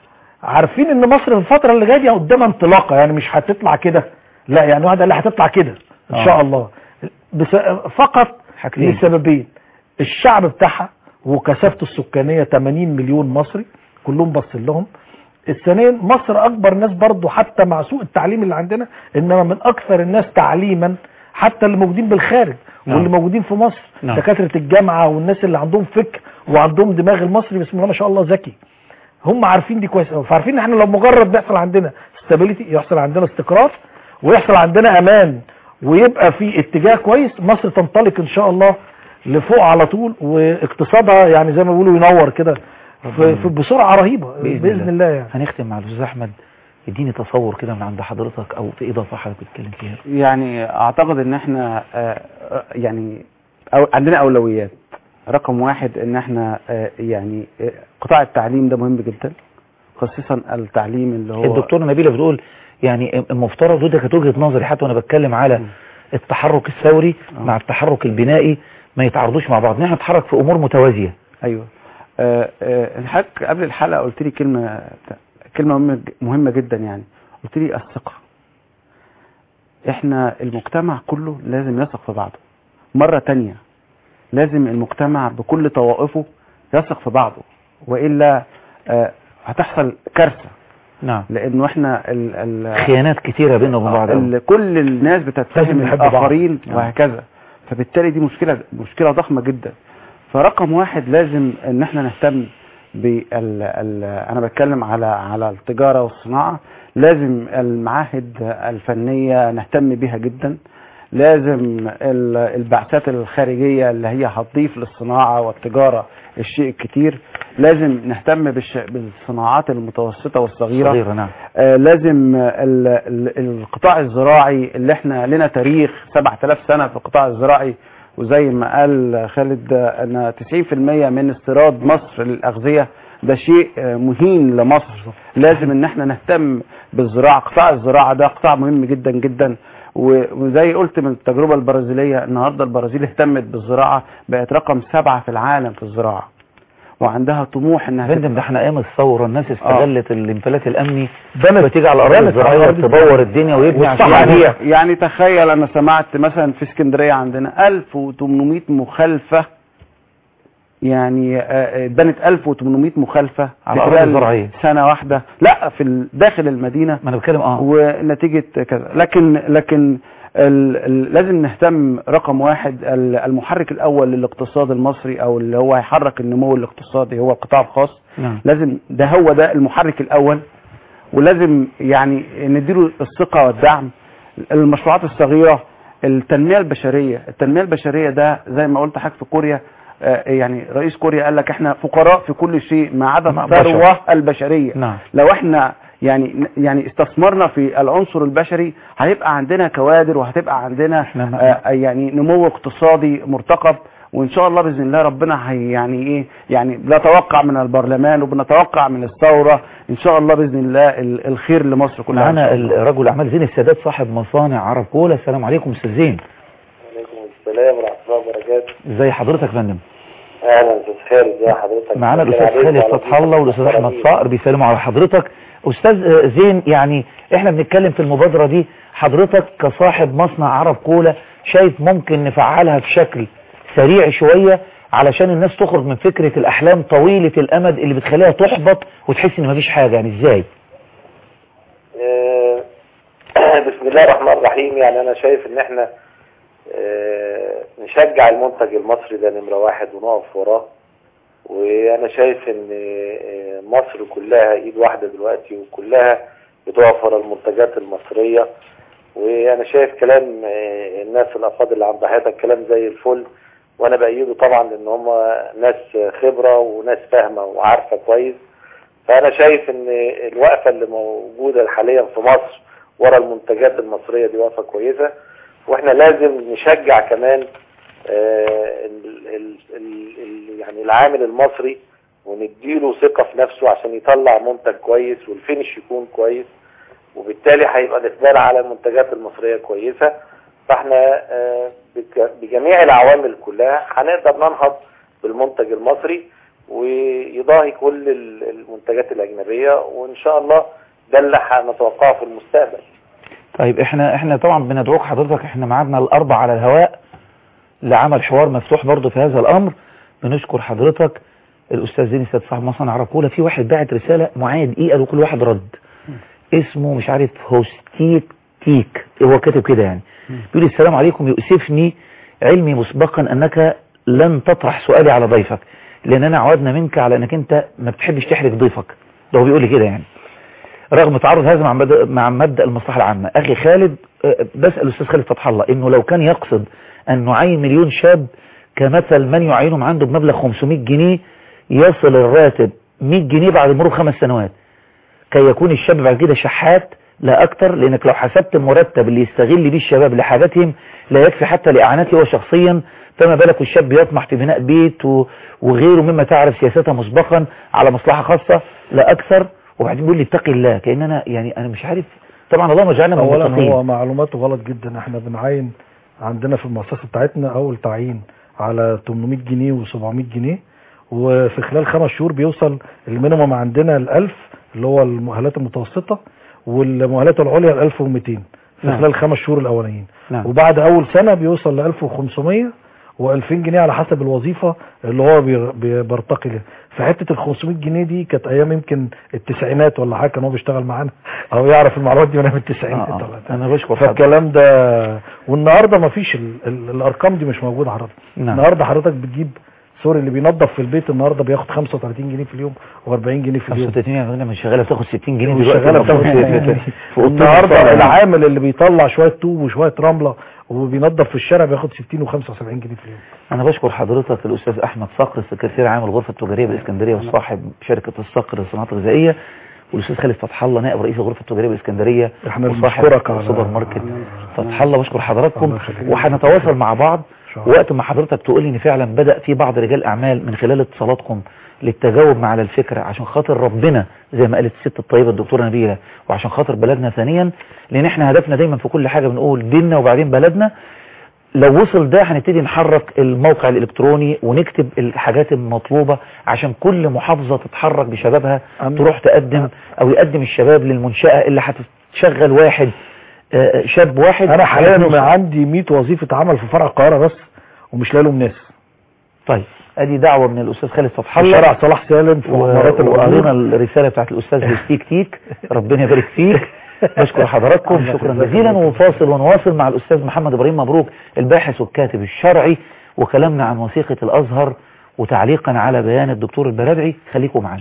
عارفين ان مصر في الفترة اللي جاية دي قدامها انطلاقة يعني مش هتطلع كده لا يعني واحد قال لي هتطلع كده ان آه. شاء الله بس فقط حاجتين. لسببين الشعب بتاعها وكثافته السكانية 80 مليون مصري كلهم باصين لهم الثانيا مصر اكبر ناس برضو حتى مع سوء التعليم اللي عندنا انما من اكثر الناس تعليما حتى اللي موجودين بالخارج نعم. واللي موجودين في مصر نعم. دكاتره الجامعه والناس اللي عندهم فكر وعندهم دماغ المصري بسم الله ما شاء الله ذكي هم عارفين دي كويس قوي فعارفين ان احنا لو مجرد بيحصل عندنا استابيليتي يحصل عندنا استقرار ويحصل عندنا امان ويبقى في اتجاه كويس مصر تنطلق ان شاء الله لفوق على طول واقتصادها يعني زي ما بيقولوا ينور كده في في- بسرعه رهيبه بإذن باذن, الله. الله يعني هنختم مع الاستاذ احمد اديني تصور كده من عند حضرتك او في اضافه حضرتك بتتكلم فيها يعني اعتقد ان احنا آه، آه، يعني أو عندنا اولويات رقم واحد ان احنا آه، يعني آه، قطاع التعليم ده مهم جدا خصوصا التعليم اللي هو الدكتوره نبيله بتقول يعني المفترض ودي كانت وجهه نظري حتى وانا بتكلم على التحرك الثوري آه. مع التحرك البنائي ما يتعارضوش مع بعض ان احنا نتحرك في امور متوازيه ايوه آه، آه، الحاج قبل الحلقه قلت لي كلمه كلمه مهمه مهمه جدا يعني قلت لي الثقه احنا المجتمع كله لازم يثق في بعضه مره تانية لازم المجتمع بكل طوائفه يثق في بعضه والا آه، هتحصل كارثه نعم لانه احنا ال ال خيانات كتيره بيننا وبين بعض أوي. ال كل الناس بتتهم لازم نحب بعض. الاخرين نعم. وهكذا فبالتالي دي مشكله مشكله ضخمه جدا فرقم واحد لازم ان احنا نهتم بال ال انا بتكلم على على التجاره والصناعه لازم المعاهد الفنيه نهتم بيها جدا لازم ال- البعثات الخارجيه اللي هي هتضيف للصناعه والتجاره الشيء الكتير لازم نهتم بالش- بالصناعات المتوسطه والصغيره صغيره نعم آه، لازم آه، ال- ال- القطاع الزراعي اللي احنا لنا تاريخ 7000 سنة في القطاع الزراعي وزي ما قال خالد آه، ان 90% من استيراد مصر للأغذية ده شيء آه، مهين لمصر لازم ان احنا نهتم بالزراعة قطاع الزراعة ده قطاع مهم جدا جدا و- وزي قلت من التجربة البرازيلية النهاردة البرازيل اهتمت بالزراعة بقت رقم سبعة في العالم في الزراعة وعندها طموح انها فندم ده احنا ايام الثوره الناس استغلت الانفلات الامني بنت بتيجي على الاراضي بنت على الزراعيه الأراضي تدور الدنيا ويبني عشان والصحراء يبيع يعني تخيل انا سمعت مثلا في اسكندريه عندنا 1800 مخالفه يعني آه، اتبنت 1800 مخالفه على في الأراضي خلال الزراعية. سنه واحده لا في ال- داخل المدينه ما انا بتكلم اه ونتيجه كذا لكن لكن ال ال لازم نهتم رقم واحد ال- المحرك الاول للاقتصاد المصري او اللي هو هيحرك النمو الاقتصادي هو القطاع الخاص نعم لازم ده هو ده المحرك الاول ولازم يعني نديله الثقه والدعم المشروعات الصغيره التنميه البشريه التنميه البشريه ده زي ما قلت حضرتك في كوريا آه، يعني رئيس كوريا قال لك احنا فقراء في كل شيء ما عدا مع بشر. الثروه البشريه نعم لو احنا يعني يعني استثمرنا في العنصر البشري هيبقى عندنا كوادر وهتبقى عندنا إحنا ما- آه، يعني نمو اقتصادي مرتقب وان شاء الله باذن الله ربنا هي يعني ايه يعني بنتوقع من البرلمان وبنتوقع من الثوره ان شاء الله باذن الله ال- الخير لمصر كلها إن معانا شاء الله. رجل الاعمال زين السادات صاحب مصانع عرب كولا السلام عليكم استاذ زين عليكم السلام ورحمة الله وبركاته ازي حضرتك يا فندم أهلا أستاذ خالد ازي حضرتك معانا مساء الاستاذ عليكم خالد وعلى فتح الله والاستاذ احمد المحترمين. صقر بيسلموا على حضرتك استاذ آه، زين يعني احنا بنتكلم في المبادرة دي حضرتك كصاحب مصنع عرب كولا شايف ممكن نفعلها بشكل سريع شوية علشان الناس تخرج من فكرة الاحلام طويلة الامد اللي بتخليها تحبط وتحس ان مفيش حاجة يعني ازاي آه، بسم الله الرحمن الرحيم يعني أنا شايف إن إحنا آه، نشجع المنتج المصري ده نمرة واحد ونقف وراه وأنا شايف إن آه، مصر كلها إيد واحدة دلوقتي وكلها بتقف ورا المنتجات المصرية وأنا شايف كلام آه، الناس الأفاضل اللي عند حياتك كلام زي الفل وأنا بأيده طبعا لأن هم ناس خبرة وناس فاهمة وعارفة كويس فأنا شايف إن الوقفة اللي موجودة حاليا في مصر ورا المنتجات المصرية دي وقفة كويسة واحنا لازم نشجع كمان آه، ال ال ال ال يعني العامل المصري ونديله ثقة في نفسه عشان يطلع منتج كويس والفينش يكون كويس وبالتالي هيبقى الإقبال على المنتجات المصرية كويسة فاحنا آه، بك- بجميع العوامل كلها هنقدر ننهض بالمنتج المصري ويضاهي كل ال- المنتجات الأجنبية وإن شاء الله ده اللي هنتوقعه في المستقبل طيب احنا احنا طبعا بندعوك حضرتك احنا معادنا الاربع على الهواء لعمل حوار مفتوح برضه في هذا الامر بنشكر حضرتك الاستاذ زين السيد صاحب مصنع عرقوله في واحد باعت رساله معايا دقيقه وكل واحد رد اسمه مش عارف هوستيك تيك هو كاتب كده يعني بيقول السلام عليكم يؤسفني علمي مسبقا انك لن تطرح سؤالي على ضيفك لاننا عودنا منك على انك انت ما بتحبش تحرج ضيفك ده هو بيقول لي كده يعني رغم تعارض هذا مع مبدأ, مع مبدأ المصلحة العامة أخي خالد آه، بسأل الأستاذ خالد فتح الله إنه لو كان يقصد أن نعين مليون شاب كمثل من يعينهم عنده بمبلغ 500 جنيه يصل الراتب 100 جنيه بعد مرور خمس سنوات كي يكون الشاب بعد كده شحات لا أكتر لأنك لو حسبت المرتب اللي يستغل بيه الشباب لحاجاتهم لا يكفي حتى لإعانته هو شخصيا فما بالك الشاب يطمح في بناء بيت و- وغيره مما تعرف سياستها مسبقا على مصلحة خاصة لا أكثر وبعدين بيقول لي اتقي الله كأننا يعني أنا مش عارف طبعا الله ما جعلنا من اولا المتقين هو معلوماته غلط جدا احنا بنعين عندنا في المؤسسه بتاعتنا اول تعيين على 800 جنيه و700 جنيه وفي خلال خمس شهور بيوصل المينيمم عندنا ال 1000 اللي هو المؤهلات المتوسطه والمؤهلات العليا ال 1200 في نعم. خلال خمس شهور الاولانيين نعم وبعد اول سنه بيوصل ل 1500 و2000 جنيه على حسب الوظيفه اللي هو بير- بي- بيرتقي لها فحته ال 500 جنيه دي كانت ايام يمكن التسعينات ولا حاجه كان هو بيشتغل معانا او يعرف المعلومات دي من التسعينات آه ولا آه. بتاع. أنا بشكر حضرتك فالكلام ده والنهارده ما فيش ال... ال... الارقام دي مش موجوده حضرتك نعم النهارده حضرتك بتجيب سوري اللي بينظف في البيت النهارده بياخد 35 جنيه في اليوم و40 جنيه في اليوم 35 يعني مش شغالة بتاخد 60 جنيه مش دلوقتي شغاله بتاخد المفروض 60 في- جنيه في أوضة والنهارده الصالة. العامل اللي بيطلع شويه طوب وشويه رمله وبينظف في الشارع بياخد 60 و75 جنيه في اليوم أنا بشكر حضرتك الأستاذ أحمد صقر السكرتير عام الغرفة التجارية بالإسكندرية وصاحب شركة الصقر للصناعات الغذائية والأستاذ خالد فتح الله نائب رئيس الغرفة التجارية بالإسكندرية احنا وصاحب بنشكرك على السوبر ماركت فتح الله بشكر الله حضراتكم يخليك. وهنتواصل مع بعض إن شاء الله. وقت ما حضرتك تقول لي ان فعلا بدأ في بعض رجال اعمال من خلال اتصالاتكم للتجاوب مع على الفكرة عشان خاطر ربنا زي ما قالت الست الطيبة الدكتورة نبيلة وعشان خاطر بلدنا ثانيا لان احنا هدفنا دايما في كل حاجة بنقول ديننا وبعدين بلدنا لو وصل ده هنبتدي نحرك الموقع الالكتروني ونكتب الحاجات المطلوبة عشان كل محافظة تتحرك بشبابها أما- تروح تقدم او يقدم الشباب للمنشأة اللي هتشغل واحد آه، شاب واحد انا حاليا هيوصل. عندي 100 وظيفه عمل في فرع القاهره بس ومش لاقي لهم ناس طيب ادي دعوة من الاستاذ خالد فتح في الله شارع صلاح سالم في و- مرات وقرينا الرسالة بتاعت الأستاذ بستيك تيك ربنا يبارك فيك بشكر حضراتكم الله شكرا يخليك. جزيلا وفاصل ونواصل مع الأستاذ محمد إبراهيم مبروك الباحث والكاتب الشرعي وكلامنا عن وثيقة الأزهر وتعليقا على بيان الدكتور البرادعي خليكم معنا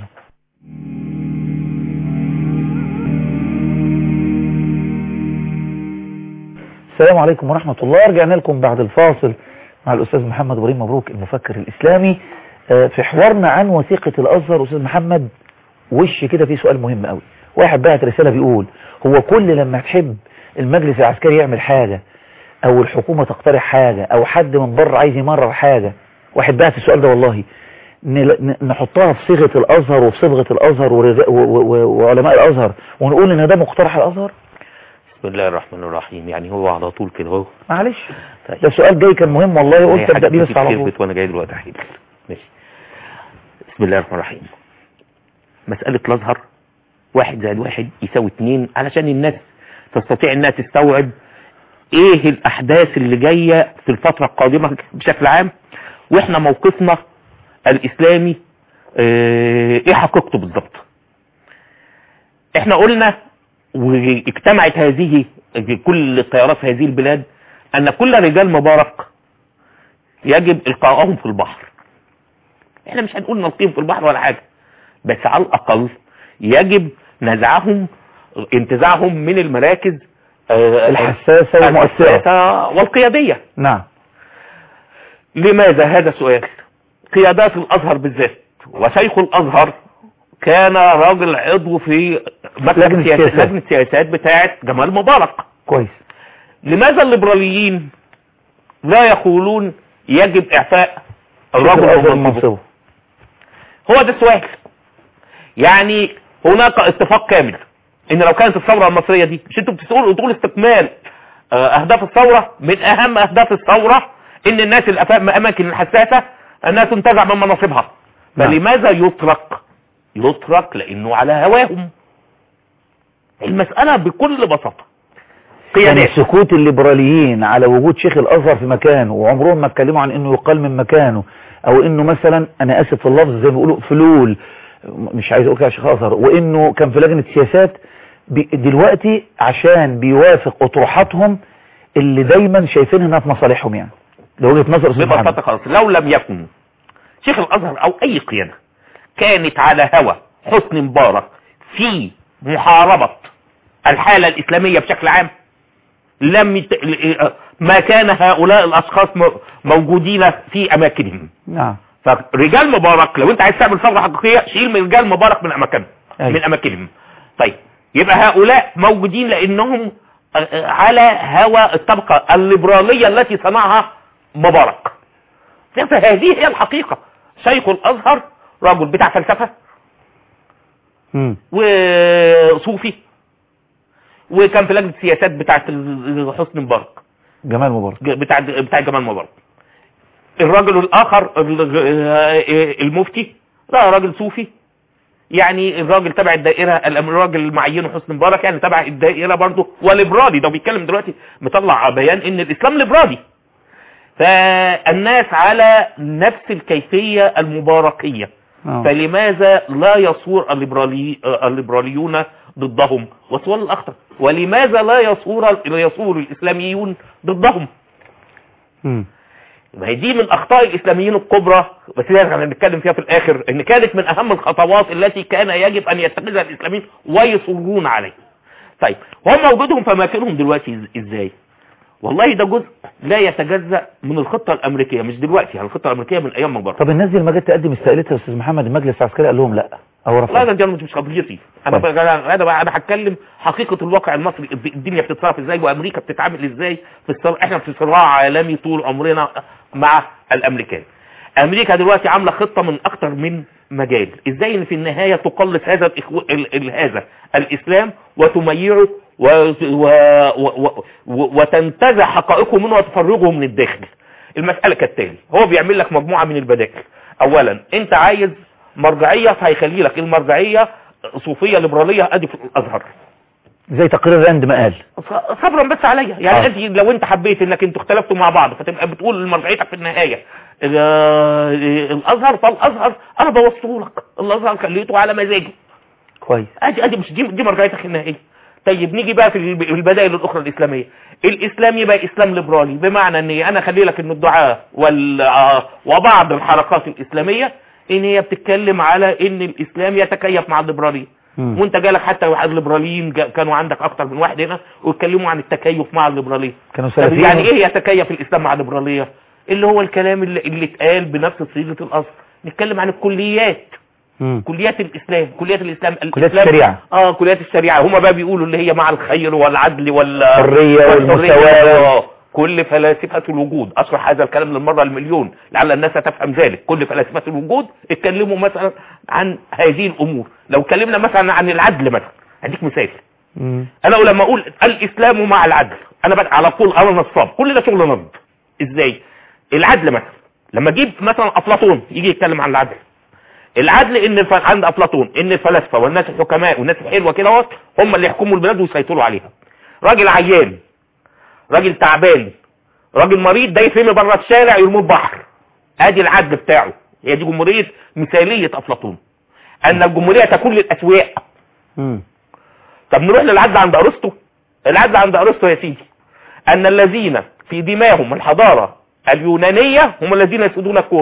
السلام عليكم ورحمة الله رجعنا لكم بعد الفاصل مع الأستاذ محمد إبراهيم مبروك المفكر الإسلامي آه، في حوارنا عن وثيقة الأزهر أستاذ محمد وش كده في سؤال مهم قوي واحد بعت رسالة بيقول هو كل لما تحب المجلس العسكري يعمل حاجة او الحكومة تقترح حاجة او حد من بره عايز يمرر حاجة واحد بعت السؤال ده والله نل- ن- نحطها في صيغة الازهر وفي صبغة الازهر ورجا- و- و- و- وعلماء الازهر ونقول ان ده مقترح الازهر بسم الله الرحمن الرحيم يعني هو على طول كده اهو معلش طيب. ده سؤال جاي كان مهم والله هي قلت ابدا حاجة بيه بس كتير على طول خربت وانا جاي دلوقتي احكي ماشي بسم الله الرحمن الرحيم مسألة الازهر واحد زائد واحد يساوي اتنين علشان الناس تستطيع انها تستوعب ايه الاحداث اللي جاية في الفترة القادمة بشكل عام واحنا موقفنا الاسلامي اه، ايه حقيقته بالظبط احنا قلنا واجتمعت هذه كل التيارات في هذه البلاد ان كل رجال مبارك يجب القائهم في البحر احنا مش هنقول نلقيهم في البحر ولا حاجة بس على الاقل يجب نزعهم انتزاعهم من المراكز آه، الحساسة والمؤثرة الحساسة والقيادية نعم لماذا هذا سؤال قيادات الازهر بالذات وشيخ الازهر كان راجل عضو في مكتب لجنة سياسات السياسات. لجنة السياسات بتاعة جمال مبارك كويس لماذا الليبراليين لا يقولون يجب اعفاء الرجل الأزهر من من منصبه منصبه هو ده السؤال يعني هناك اتفاق كامل ان لو كانت الثورة المصرية دي مش انتوا بتقولوا تقول استكمال آه، اهداف الثورة من اهم اهداف الثورة ان الناس اللي في الاماكن الحساسة انها تنتزع من مناصبها نعم. فلماذا يترك يترك لانه على هواهم المسألة بكل بساطة يعني قيادات سكوت الليبراليين على وجود شيخ الازهر في مكانه وعمرهم ما اتكلموا عن انه يقال من مكانه او انه مثلا انا اسف في اللفظ زي ما بيقولوا فلول مش عايز اقول كده يا شيخ ازهر وانه كان في لجنه سياسات بي- دلوقتي عشان بيوافق اطروحاتهم اللي دايما شايفين انها في مصالحهم يعني ده وجهه نظر استاذ محمد ببساطة خالص لو لم يكن شيخ الازهر او اي قيادة كانت على هوى حسني مبارك في محاربة الحالة الاسلامية بشكل عام لم يت... ما كان هؤلاء الاشخاص م- موجودين في اماكنهم نعم فرجال مبارك لو انت عايز تعمل ثوره حقيقيه شيل من رجال مبارك من اماكنهم أيوة. من اماكنهم طيب يبقى هؤلاء موجودين لانهم آه، آه، على هوى الطبقه الليبراليه التي صنعها مبارك فهذه هي الحقيقه شيخ الازهر رجل بتاع فلسفه مم. وصوفي وكان في لجنه السياسات بتاعت ال- حسني مبارك جمال مبارك بتاع بتاع جمال مبارك الرجل الاخر ال- المفتي لا راجل صوفي يعني الراجل تبع الدائره الراجل اللي معينه حسني مبارك يعني تبع الدائره برضه وليبرالي ده بيتكلم دلوقتي مطلع بيان ان الاسلام ليبرالي فالناس على نفس الكيفيه المباركيه آه. فلماذا لا يصور الليبرالي الليبراليون ضدهم والسؤال الاخطر ولماذا لا يصور يصور الاسلاميون ضدهم مم. ما هي دي من اخطاء الاسلاميين الكبرى بس دي احنا هنتكلم فيها في الاخر ان كانت من اهم الخطوات التي كان يجب ان يتخذها الاسلاميين ويصرون عليها طيب وهم وجودهم في اماكنهم دلوقتي إز- ازاي والله ده جزء لا يتجزأ من الخطة الامريكية مش دلوقتي يعني الخطة الامريكية من ايام مبارك طب الناس دي لما جت تقدم استقالتها يا استاذ محمد المجلس العسكري قال لهم لا او رفض لا ده دي مش مش قضيتي انا طيب. انا انا بقى- انا هتكلم حقيقه الواقع المصري الد- الدنيا بتتصرف ازاي وامريكا بتتعامل ازاي في الصراع احنا في صراع عالمي طول عمرنا مع الامريكان امريكا دلوقتي عامله خطه من اكتر من مجال ازاي ان في النهايه تقلص هذا الإخو... ال... ال... هذا الاسلام وتميعه و... و... و... و... وتنتزع حقائقه منه وتفرغه من الداخل المساله كالتالي هو بيعمل لك مجموعه من البدائل اولا انت عايز مرجعيه فهيخلي لك المرجعيه صوفيه ليبراليه ادي في الازهر زي تقرير راند ما قال ص- صبرا بس عليا يعني آه. انت لو انت حبيت انك انتوا اختلفتوا مع بعض فتبقى بتقول مرجعيتك في النهايه ال- الازهر فالازهر انا بوصله لك الازهر خليته على مزاجي كويس ادي ادي مش دي دي مرجعيتك النهائيه طيب نيجي بقى في الب- البدائل الاخرى الاسلاميه الاسلام يبقى اسلام ليبرالي بمعنى ان انا اخلي لك ان الدعاء وال آه، وبعض الحركات الاسلاميه ان هي بتتكلم على ان الاسلام يتكيف مع الليبراليه مم. وانت جالك حتى واحد الليبراليين جا- كانوا عندك اكتر من واحد هنا ويتكلموا عن التكيف مع الليبراليه كانوا طب سلفيين يعني ايه يتكيف الاسلام مع الليبراليه اللي هو الكلام اللي, اللي اتقال بنفس صيغه الاصل نتكلم عن الكليات مم. كليات الاسلام كليات الاسلام كليات الإسلام- الشريعة. اه كليات الشريعه هما بقى بيقولوا اللي هي مع الخير والعدل وال الحرية والحرية والمساواة. آه. كل فلاسفة الوجود اشرح هذا الكلام للمرة المليون لعل الناس تفهم ذلك كل فلاسفة الوجود اتكلموا مثلا عن هذه الامور لو اتكلمنا مثلا عن العدل مثلا هديك مثال مم. انا لما اقول الاسلام مع العدل انا بقى على طول انا نصاب كل ده شغل نصب ازاي العدل مثلا لما اجيب مثلا افلاطون يجي يتكلم عن العدل العدل ان الف... عند افلاطون ان الفلاسفه والناس الحكماء والناس الحلوه كده اهوت هم اللي يحكموا البلاد ويسيطروا عليها راجل عيان راجل تعبان راجل مريض ده يترمي بره الشارع يرموه البحر ادي العدل بتاعه هي دي جمهوريه مثاليه افلاطون ان الجمهوريه تكون للاسوياء مم. طب نروح للعدل عند ارسطو العدل عند ارسطو يا سيدي ان الذين في دماهم الحضاره اليونانيه هم الذين يسودون الكون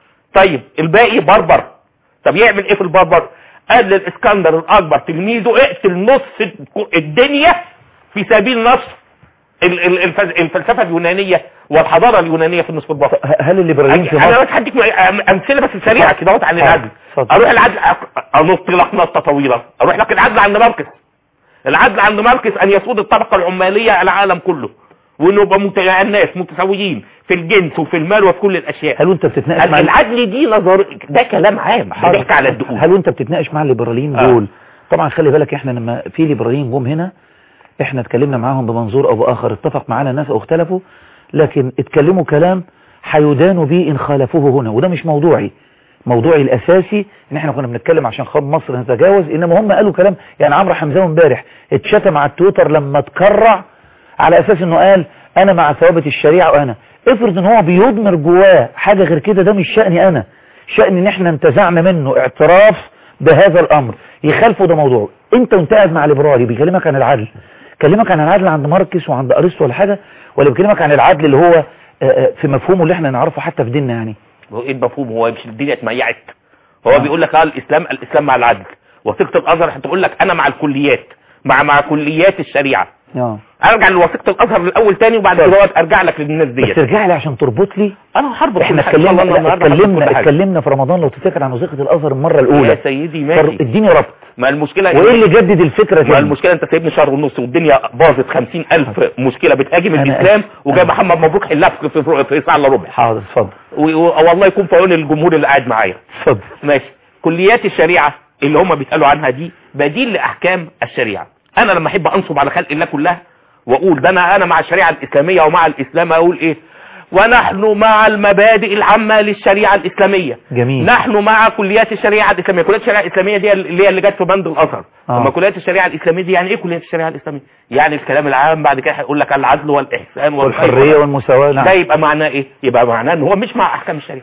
طيب الباقي بربر طب يعمل ايه في البربر قال للاسكندر الاكبر تلميذه اقتل نص الدنيا في سبيل نصر ال- ال- الفز- الفلسفه اليونانيه والحضاره اليونانيه في النصف البحر ه- هل الليبراليين في انا مصر بس هديك م- امثله بس سريعه كده اهوت عن اتفضل. العدل اتفضل. اروح العدل أ- انط لك نطه طويله اروح لك العدل عند ماركس العدل عند ماركس ان يسود الطبقه العماليه على العالم كله وانه يبقى مت... الناس متساويين في الجنس وفي المال وفي كل الاشياء هل انت بتتناقش مع العدل دي نظر ده كلام عام ده بيحكي على الدقوق هل انت بتتناقش مع الليبراليين آه. دول طبعا خلي بالك احنا لما في ليبراليين جم هنا احنا اتكلمنا معاهم بمنظور او باخر اتفق معانا ناس او اختلفوا لكن اتكلموا كلام هيدانوا بيه ان خالفوه هنا وده مش موضوعي موضوعي الاساسي ان احنا كنا بنتكلم عشان خاب مصر نتجاوز انما هم قالوا كلام يعني عمرو حمزاوي امبارح اتشتم على التويتر لما اتكرع على اساس انه قال انا مع ثوابت الشريعه وانا افرض ان هو بيضمر جواه حاجه غير كده ده مش شاني انا شان ان احنا انتزعنا منه اعتراف بهذا الامر يخالفه ده موضوع انت وانت قاعد مع ليبرالي بيكلمك عن العدل كلمك عن العدل عند ماركس وعند ارسطو ولا حاجه ولا بيكلمك عن العدل اللي هو آه، آه، في مفهومه اللي احنا نعرفه حتى في ديننا يعني هو ايه المفهوم هو مش الدنيا اتميعت هو بيقول لك اه الاسلام الاسلام مع العدل وثيقه الازهر هتقول لك انا مع الكليات مع مع كليات الشريعه اه ارجع لوثيقه الازهر الاول تاني وبعد طيب. كده ارجع لك للناس بس ديت ارجع لي عشان تربط لي انا هربط احنا كل حاجة. إن شاء اتكلمنا الله لا، النهاردة هربط اتكلمنا كل حاجة. اتكلمنا في رمضان لو تفتكر عن وثيقه الازهر المره يا الاولى سيدي فر- ماشي اديني ربط ما المشكله وايه اللي جدد الفكره ما كده المشكله انت سايبني شهر ونص والدنيا باظت خمسين الف مشكله بتهاجم أنا الاسلام آسف. وجاي أنا- محمد مبروك حلها في في- في ساعه الا ربع حاضر اتفضل و- و- والله يكون في عون الجمهور اللي قاعد معايا اتفضل ماشي كليات الشريعة اللي هم بيسألوا عنها دي بديل لأحكام الشريعة أنا لما أحب أنصب على خلق الله كلها وأقول ده أنا أنا مع الشريعة الإسلامية ومع الإسلام أقول إيه ونحن مع المبادئ العامة للشريعة الإسلامية جميل نحن مع كليات الشريعة الإسلامية كليات الشريعة الإسلامية دي اللي هي اللي جت في بند الأزهر آه. أما كليات الشريعة الإسلامية دي يعني إيه كليات الشريعة الإسلامية يعني الكلام العام بعد كده هيقول لك العدل والإحسان والخير والحريه والمساواه ده نعم يبقى معناه ايه يبقى معناه ان هو مش مع احكام الشريعه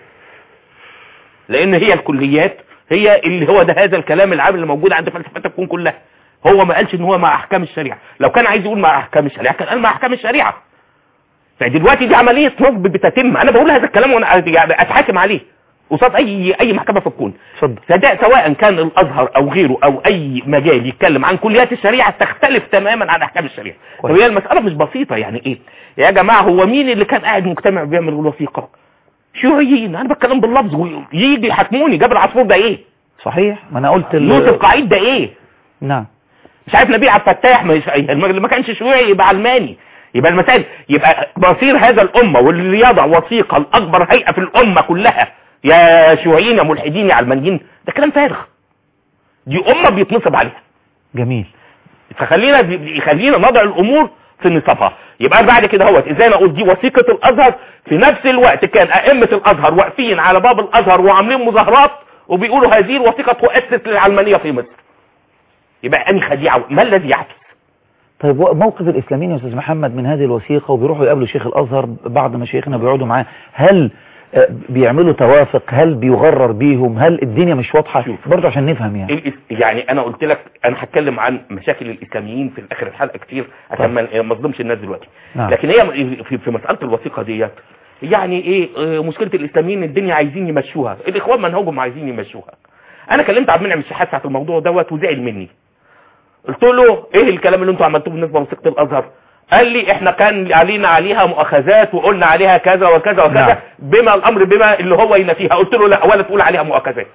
لان هي الكليات هي اللي هو ده هذا الكلام العام اللي موجود عند فلسفه الكون كلها هو ما قالش ان هو مع احكام الشريعه لو كان عايز يقول مع احكام الشريعه كان قال مع احكام الشريعه فدلوقتي دي عمليه نصب بتتم انا بقول هذا الكلام وانا يعني اتحاكم عليه قصاد اي اي محكمه في الكون اتفضل فده سواء كان الازهر او غيره او اي مجال يتكلم عن كليات الشريعه تختلف تماما عن احكام الشريعه طب كويس. هي المساله مش بسيطه يعني ايه يا جماعه هو مين اللي كان قاعد مجتمع بيعمل الوثيقه شيوعيين انا بتكلم باللفظ ويجي يحاكموني جابر عصفور ده ايه صحيح ما انا قلت ال- يوسف قعيد ده ايه نعم مش عارف نبيل عبد الفتاح ما يش- اللي ما كانش شيوعي يبقى علماني يبقى المسائل يبقى مصير هذا الامه واللي يضع وثيقه لاكبر هيئه في الامه كلها يا شيوعيين يا ملحدين يا علمانيين ده كلام فارغ دي امه بيتنصب عليها جميل فخلينا خلينا نضع الامور في نصابها يبقى بعد كده هو ازاي انا اقول دي وثيقه الازهر في نفس الوقت كان ائمه الازهر واقفين على باب الازهر وعاملين مظاهرات وبيقولوا هذه الوثيقه تؤسس للعلمانيه في مصر يبقى اني خديعه ما الذي يحدث طيب و- موقف الاسلاميين يا استاذ محمد من هذه الوثيقه وبيروحوا يقابلوا شيخ الازهر بعض مشايخنا بيقعدوا معاه هل آه، بيعملوا توافق هل بيغرر بيهم هل الدنيا مش واضحه شوف. برضه عشان نفهم يعني الإس- يعني انا قلت لك انا هتكلم عن مشاكل الاسلاميين في اخر الحلقه كتير عشان ما ما اظلمش الناس دلوقتي نعم. لكن هي في, في مساله الوثيقه ديت يعني ايه آه، مشكله الاسلاميين الدنيا عايزين يمشوها الاخوان منهجهم عايزين يمشوها انا كلمت عبد المنعم الشحات ساعه الموضوع دوت وزعل مني قلت له ايه الكلام اللي انتوا عملتوه بالنسبه لوثيقه الازهر قال لي احنا كان علينا عليها مؤاخذات وقلنا عليها كذا وكذا وكذا نعم. بما الامر بما اللي هو ينفيها قلت له لا ولا تقول عليها مؤاخذات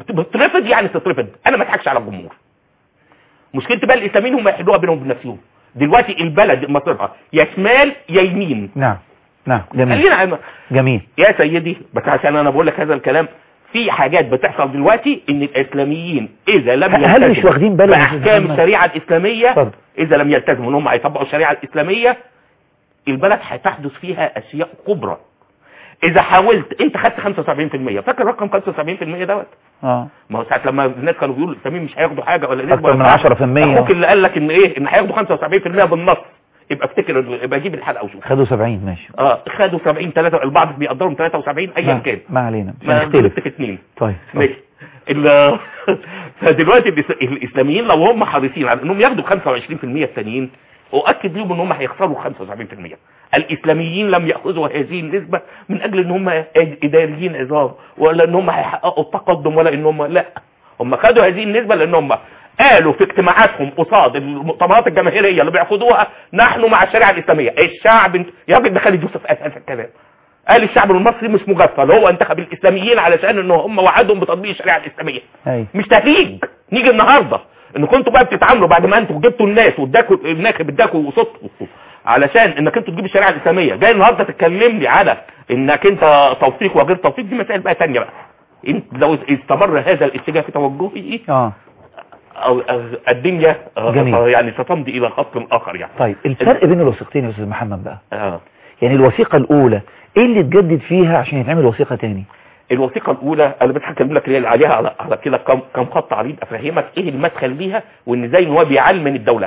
بتترفض يعني تترفض انا ما اضحكش على الجمهور مشكلتي بقى الاسلاميين هم يحلوها بينهم وبين نفسهم دلوقتي البلد مصيرها يا شمال يا يمين نعم نعم جميل خلينا على- جميل يا سيدي بس عشان انا بقول لك هذا الكلام في حاجات بتحصل دلوقتي ان الاسلاميين اذا لم هل مش يلتزموا واخدين بالهم يا أستاذ باحكام محمد؟ الشريعه الاسلاميه اتفضل. اذا لم يلتزموا ان هم هيطبقوا الشريعه الاسلاميه البلد هتحدث فيها اشياء كبرى اذا حاولت انت خدت 75% فاكر رقم 75% دوت اه ما هو ساعه لما الناس كانوا بيقولوا الاسلاميين مش هياخدوا حاجه ولا نسبة اكتر ولا من بتاع، 10% اخوك اللي قال لك ان ايه ان هياخدوا 75% بالنص يبقى افتكر يبقى جيب الحلقه وشوف خدوا 70 ماشي اه خدوا 70 3 البعض بيقدرهم 73 ايا ما- كان ما علينا مش ما هنختلف غلطت في اثنين طيب ماشي ال- فدلوقتي الإس- الاسلاميين لو هم حريصين على انهم ياخدوا 25% التانيين اؤكد لهم ان هم هيخسروا 75% الاسلاميين لم ياخذوا هذه النسبه من اجل ان هم اداريين عظام ولا ان هم هيحققوا التقدم ولا ان هم لا هم خدوا هذه النسبه لان هم قالوا في اجتماعاتهم قصاد المؤتمرات الجماهيريه اللي بياخدوها نحن مع الشريعه الاسلاميه الشعب يا راجل ده خالد يوسف قال هذا الكلام قال الشعب المصري مش مغفل هو انتخب الاسلاميين علشان ان هم وعدهم بتطبيق الشريعه الاسلاميه ايوه مش تهريج نيجي النهارده ان كنتوا بقى بتتعاملوا بعد ما انتوا جبتوا الناس واداكوا الناخب اداكوا صوتكم علشان انك انتوا تجيب الشريعه الاسلاميه جاي النهارده تتكلمني على انك انت توفيق وغير توفيق دي مسائل بقى ثانيه بقى انت لو استمر هذا الاتجاه في توجهه اه أو أو الدنيا آه، جميل. آه، يعني ستمضي الى خط اخر يعني طيب الفرق بين الوثيقتين يا استاذ محمد بقى آه. يعني الوثيقه الاولى ايه اللي اتجدد فيها عشان يتعمل وثيقه تاني الوثيقه الاولى انا بتحكم لك اللي عليها على, على كده كم كم خط عريض افهمك ايه المدخل ليها وان ازاي ان هو بيعلم الدوله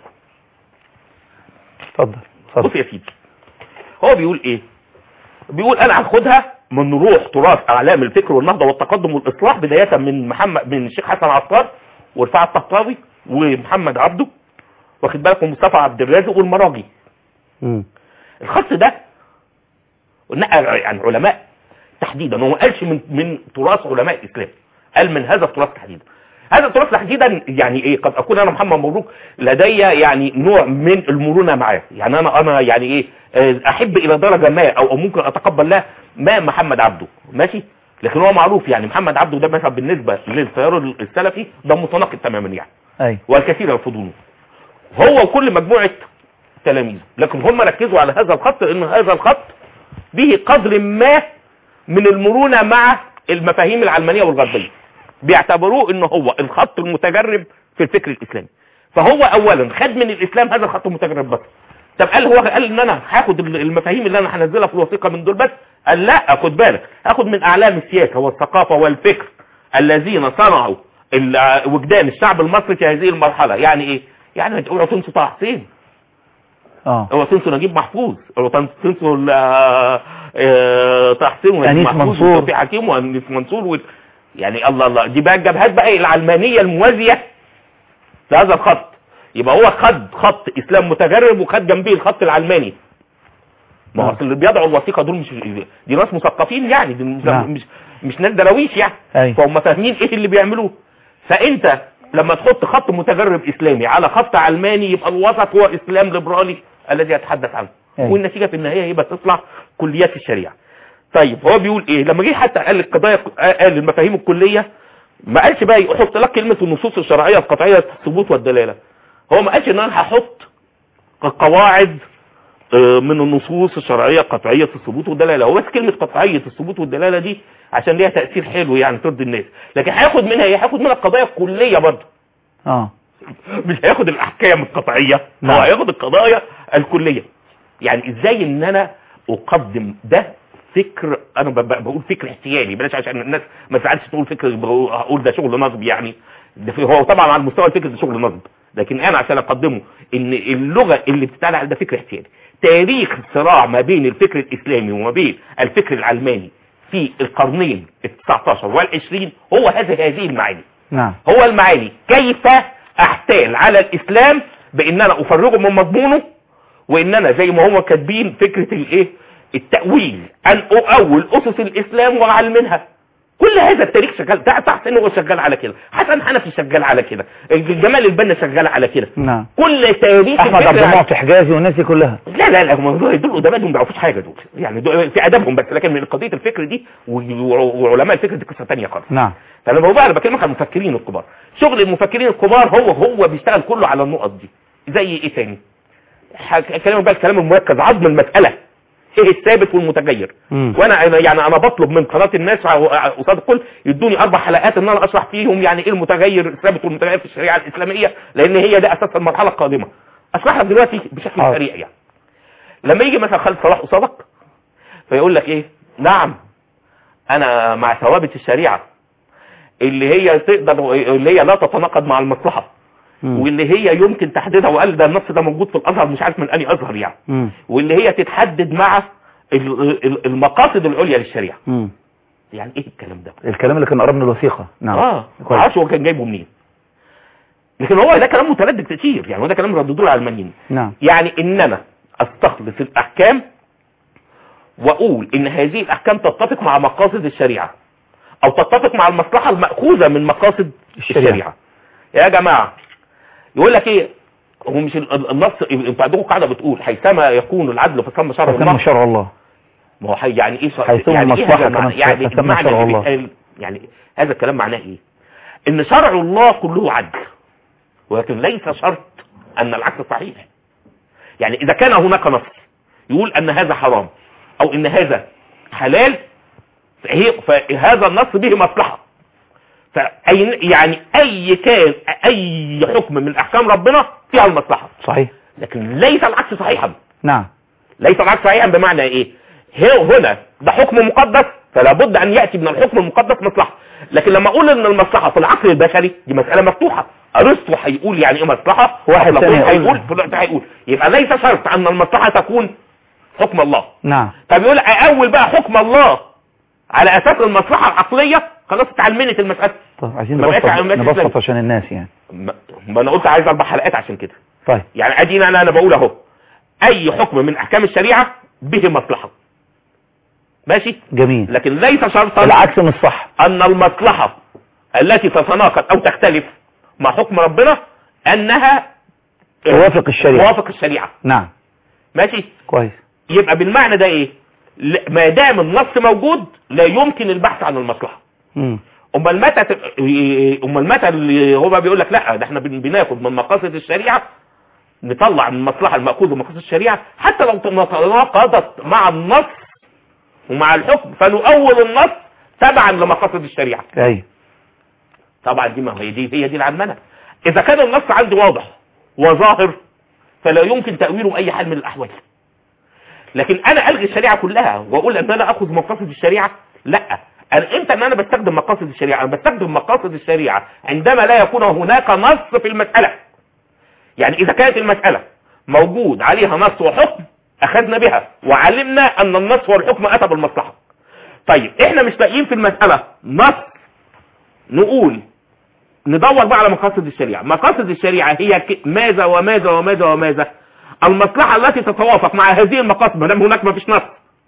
اتفضل بص اتفضل يا سيدي هو بيقول ايه بيقول انا هاخدها من روح تراث اعلام الفكر والنهضه والتقدم والاصلاح بدايه من محمد من الشيخ حسن عطار ورفاعه الطهطاوي ومحمد عبده واخد بالك ومصطفى عبد الرازق والمراجي مم. الخط ده نقل عن علماء تحديدا هو ما قالش من من تراث علماء الاسلام قال من هذا التراث تحديدا هذا التراث تحديدا يعني ايه قد اكون انا محمد مبروك لدي يعني نوع من المرونه معاه يعني انا انا يعني ايه آه، احب الى درجه ما او أو ممكن اتقبل له ما محمد عبده ماشي لكن هو معروف يعني محمد عبده ده مثلا بالنسبه للتيار السلفي ده متناقض تماما يعني ايوه والكثير يرفضونه هو وكل مجموعة تلاميذه لكن هم ركزوا على هذا الخط لان هذا الخط به قدر ما من المرونة مع المفاهيم العلمانية والغربية بيعتبروه ان هو الخط المتجرب في الفكر الاسلامي فهو اولا خد من الاسلام هذا الخط المتجرب بس طب قال هو قال ان انا هاخد المفاهيم اللي انا هنزلها في الوثيقه من دول بس قال لا خد بالك هاخد من اعلام السياسه والثقافه والفكر الذين صنعوا ال- وجدان الشعب المصري في هذه المرحله يعني ايه يعني اوعوا تنسوا طه حسين اه اوعوا تنسوا نجيب محفوظ اوعوا تنسوا ال- آه، آه، طه حسين ونجيب أنيس محفوظ منصور. وتوفيق حكيم وانيس منصور و... يعني الله الله دي بقى الجبهات بقى العلمانيه الموازيه لهذا الخط يبقى هو خد خط اسلام متجرب وخد جنبيه الخط العلماني ما هو نعم. أصل اللي بيضعوا الوثيقه دول مش دي ناس مثقفين يعني دي مش نعم. مش, مش ناس دراويش يعني ايوه فهم فاهمين ايه اللي بيعملوه فانت لما تحط خط متجرب اسلامي على خط علماني يبقى الوسط هو اسلام ليبرالي الذي يتحدث عنه أيوة. والنتيجه في النهايه يبقى تطلع كليات الشريعه طيب هو بيقول ايه لما جه حتى قال القضايا قال المفاهيم الكليه ما قالش بقى يحط لك كلمه النصوص الشرعيه القطعيه الثبوت والدلاله هو ما قالش ان انا هحط قواعد آه، من النصوص الشرعيه قطعيه الثبوت والدلاله هو بس كلمه قطعيه الثبوت والدلاله دي عشان ليها تاثير حلو يعني ترضي الناس لكن هياخد منها ايه هياخد منها القضايا الكليه برضه اه مش هياخد الاحكام القطعيه هو نعم. هياخد القضايا الكليه يعني ازاي ان انا اقدم ده فكر انا ب- ب- بقول فكر احتيالي بلاش عشان الناس ما تزعلش تقول فكر بقول- هقول ده شغل نصب يعني ده في- هو طبعا على المستوى الفكري ده شغل نصب لكن انا عشان اقدمه ان اللغه اللي بتتقال على ده فكر احتيالي تاريخ الصراع ما بين الفكر الاسلامي وما بين الفكر العلماني في القرنين ال 19 وال 20 هو هذا هذه المعاني نعم هو المعاني كيف احتال على الاسلام بان انا افرغه من مضمونه وان انا زي ما هو كاتبين فكرة الايه التأويل ان اؤول اسس الاسلام واعلمها كل هذا التاريخ شغال ده طه حسين هو شغال على كده حسن حنفي شغال على كده جمال البنا شغال على كده نعم كل تاريخ احمد الفكر عبد الع- المعطي حجازي والناس دي كلها لا لا لا هم دول دول ادباء دول ما بيعرفوش حاجه دول يعني دول في ادبهم بس لكن من قضيه الفكر دي و- وعلماء الفكر دي قصه ثانيه خالص نعم فانا بقول بقى انا بكلمك عن المفكرين الكبار شغل المفكرين الكبار هو هو بيشتغل كله على النقط دي زي ايه تاني هكلمك بقى الكلام المركز عظم المساله ايه الثابت والمتغير مم. وانا أنا- يعني انا بطلب من قناه الناس قصاد الكل يدوني اربع حلقات ان انا اشرح فيهم يعني ايه المتغير الثابت والمتغير في الشريعه الاسلاميه لان هي ده اساس المرحله القادمه اشرح لك دلوقتي بشكل حاضر. سريع يعني لما يجي مثلا خالد صلاح قصادك فيقول لك ايه نعم انا مع ثوابت الشريعه اللي هي تقدر اللي هي لا تتناقض مع المصلحه مم. واللي هي يمكن تحديدها وقال ده النص ده موجود في الازهر مش عارف من انهي ازهر يعني مم. واللي هي تتحدد مع ال- ال- المقاصد العليا للشريعه مم. يعني ايه الكلام ده الكلام اللي كان قرب من الوثيقة نعم اه ما كويس. اعرفش هو كان جايبه منين لكن هو ده كلام متردد كتير يعني هو ده كلام رددوه على العلمانيين نعم يعني ان انا استخلص الاحكام واقول ان هذه الاحكام تتفق مع مقاصد الشريعه او تتفق مع المصلحه الماخوذه من مقاصد الشريعة. الشريعه, يا جماعه يقول لك ايه هو مش ال- ال- النص انتوا عندكم قاعده بتقول حيثما يكون العدل فثم شرع تم الله شرع الله ما هو حي- يعني ايه شرع حيثما يعني ايه المصلحة هذا المعنى كمان يعني تتم المعنى شرع اللي الله. بيتقال يعني هذا الكلام معناه ايه ان شرع الله كله عدل ولكن ليس شرط ان العكس صحيح يعني اذا كان هناك نص يقول ان هذا حرام او ان هذا حلال فهي فهذا النص به مصلحة فأي يعني اي كان اي حكم من احكام ربنا فيها المصلحة صحيح لكن ليس العكس صحيحا نعم ليس العكس صحيحا بمعنى ايه هي- هنا ده حكم مقدس فلا بد ان ياتي من الحكم المقدس مصلحه لكن لما اقول ان المصلحه في العقل البشري دي مساله مفتوحه افرسطو هيقول يعني ايه مصلحه واحد أفلاطون تاني هيقول. هيقول فلان هيقول يبقى ليس شرط ان المصلحه تكون حكم الله نعم طب يقول اول بقى حكم الله على اساس المصلحه العقليه خلاص اتعلمنت المساله طيب عايزين ما بقتش نبسط على المنهج نبسط الإسلامي. عشان الناس يعني ما ما انا قلت عايز اربع حلقات عشان كده طيب يعني ادينا انا انا بقول اهو اي حكم من احكام الشريعه به مصلحه ماشي جميل لكن ليس شرطا العكس مش صح ان المصلحه التي تتناقض او تختلف مع حكم ربنا انها توافق الشريعة توافق الشريعه نعم ماشي كويس يبقى بالمعنى ده ايه ل- ما دام النص موجود لا يمكن البحث عن المصلحه مم. امال متى ت- إيه- امال متى اللي هو بقى بيقول لك لا ده احنا بن- بناخد من مقاصد الشريعه نطلع من المصلحه المأخوذه من مقاصد الشريعه حتى لو تناقضت مع النص ومع الحكم فنؤول النص تبعا لمقاصد الشريعه ايوه طبعا دي ما هي دي هي دي العلمنه اذا كان النص عندي واضح وظاهر فلا يمكن تاويله باي حال من الاحوال لكن انا الغي الشريعه كلها واقول ان انا اخذ مقاصد الشريعه لا انا امتى ان انا بستخدم مقاصد الشريعه انا بستخدم مقاصد الشريعه عندما لا يكون هناك نص في المساله يعني اذا كانت المساله موجود عليها نص وحكم اخذنا بها وعلمنا ان النص والحكم اتى بالمصلحه طيب احنا مش لاقيين في المساله نص نقول ندور بقى على مقاصد الشريعة مقاصد الشريعة هي ك- ماذا وماذا وماذا وماذا المصلحة التي تتوافق مع هذه المقاصد ما دام هناك ما فيش نص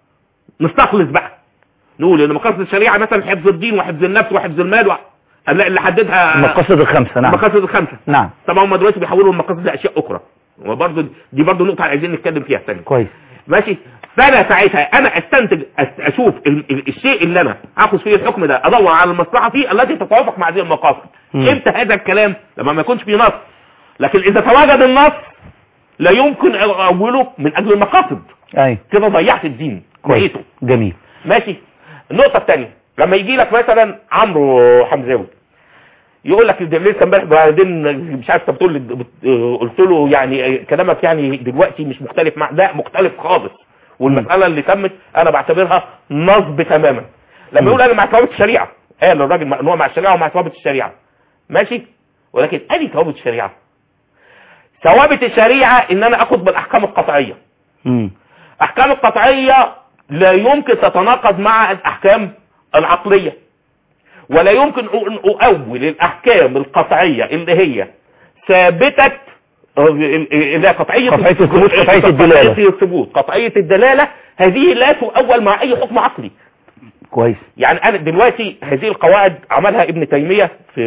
نستخلص بقى نقول ان مقاصد الشريعة مثلا حفظ الدين وحفظ النفس وحفظ المال و... لا، اللي حددها المقاصد الخمسة نعم المقاصد الخمسة نعم طبعا هم دلوقتي بيحولوا المقاصد لاشياء اخرى وبرضه دي برضه نقطة عايزين نتكلم فيها ثاني كويس ماشي فانا ساعتها انا استنتج أس- اشوف ال- ال- الشيء اللي انا هاخد فيه الحكم ده ادور على المصلحه فيه التي تتوافق مع هذه المقاصد مم. امتى هذا الكلام لما ما يكونش فيه نص لكن اذا تواجد النص لا يمكن اوله من اجل المقاصد ايوه كده ضيعت الدين كويس لقيته جميل ماشي النقطه الثانيه لما يجي لك مثلا عمرو حمزاوي يقول لك ده لسه امبارح بعدين مش عارف انت بتقول لي- بت- قلت له يعني كلامك يعني دلوقتي مش مختلف مع لا مختلف خالص والمساله اللي تمت انا بعتبرها نصب تماما لما يقول انا مع ثوابت الشريعه قال الراجل ان هو مع الشريعه ومع ثوابت الشريعه ماشي ولكن ادي ثوابت الشريعه ثوابت الشريعه ان انا اخذ بالاحكام القطعيه مم. احكام القطعية لا يمكن تتناقض مع الاحكام العقلية ولا يمكن ان اؤول الاحكام القطعية اللي هي ثابتة اللي هي قطعية قطعية الثبوت، قطعية الدلالة. قطعية الثبوت قطعية الدلالة هذه لا تؤول مع اي حكم عقلي كويس يعني انا دلوقتي هذه القواعد عملها ابن تيمية في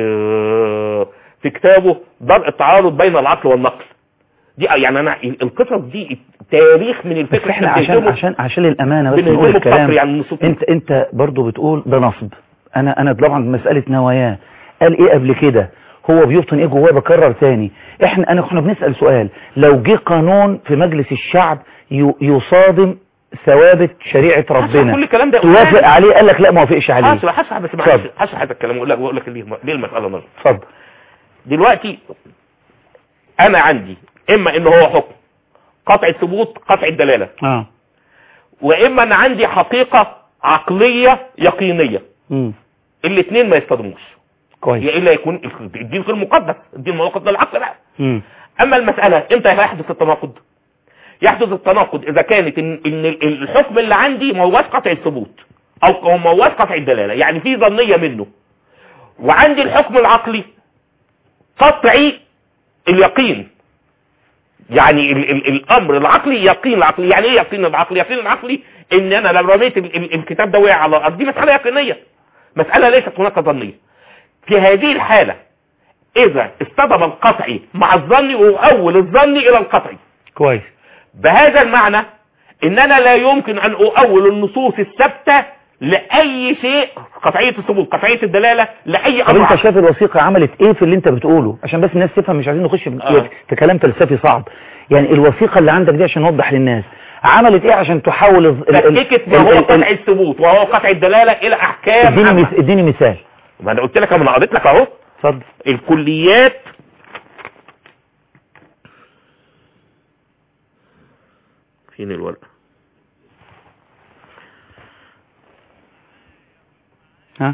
في كتابه درء التعارض بين العقل والنقل دي يعني انا القصص دي تاريخ من بس الفكر احنا عشان بنهزمه- عشان عشان الامانه بس بنهزمه نقول بفقر الكلام يعني من الصوت. انت انت برضو بتقول ده نصب انا انا طبعا مساله نواياه قال ايه قبل كده هو بيبطن ايه جواه بكرر تاني احنا انا كنا بنسأل سؤال لو جه قانون في مجلس الشعب ي- يصادم ثوابت شريعة كل ربنا الكلام ده توافق عليه قال لك لا ما وافقش عليه هشرح هشرح بس معلش اتفضل. هشرح هذا الكلام واقول لك واقول لك ليه ليه المساله نظر اتفضل دلوقتي انا عندي اما ان هو حكم قطع الثبوت قطع الدلاله اه واما ان عندي حقيقه عقليه يقينيه امم الاثنين ما يصطدموش كويس يا الا يكون الدين غير مقدس الدين موقف للعقل بقى امم اما المساله امتى يحدث التناقض يحدث التناقض اذا كانت ان, إن ال- الحكم اللي عندي ما هوش قطع الثبوت او ما هوش قطع الدلاله يعني في ظنيه منه وعندي الحكم العقلي قطعي اليقين يعني ال ال الامر العقلي يقين العقلي يعني ايه يقين العقلي يقين العقلي ان انا لو رميت ال ال الكتاب ده وقع على الارض دي مساله يقينيه مساله ليست هناك ظنيه في هذه الحاله اذا اصطدم القطعي مع الظني واول الظني الى القطعي كويس بهذا المعنى ان انا لا يمكن ان اؤول النصوص الثابته لاي شيء قطعيه الثبوت قطعيه الدلاله لاي طب امر انت عقلي. شايف الوثيقة عملت ايه في اللي انت بتقوله عشان بس الناس تفهم مش عايزين نخش في, آه. في كلام فلسفي صعب يعني الوثيقة اللي عندك دي عشان نوضح للناس عملت ايه عشان تحول ال- ال- ال- تكتك ما ال- هو ال- قطع الثبوت وهو قطع الدلاله الى احكام اديني عامة. مس- اديني مثال ما انا قلت لك انا قريت لك اهو اتفضل الكليات فين الورقه ها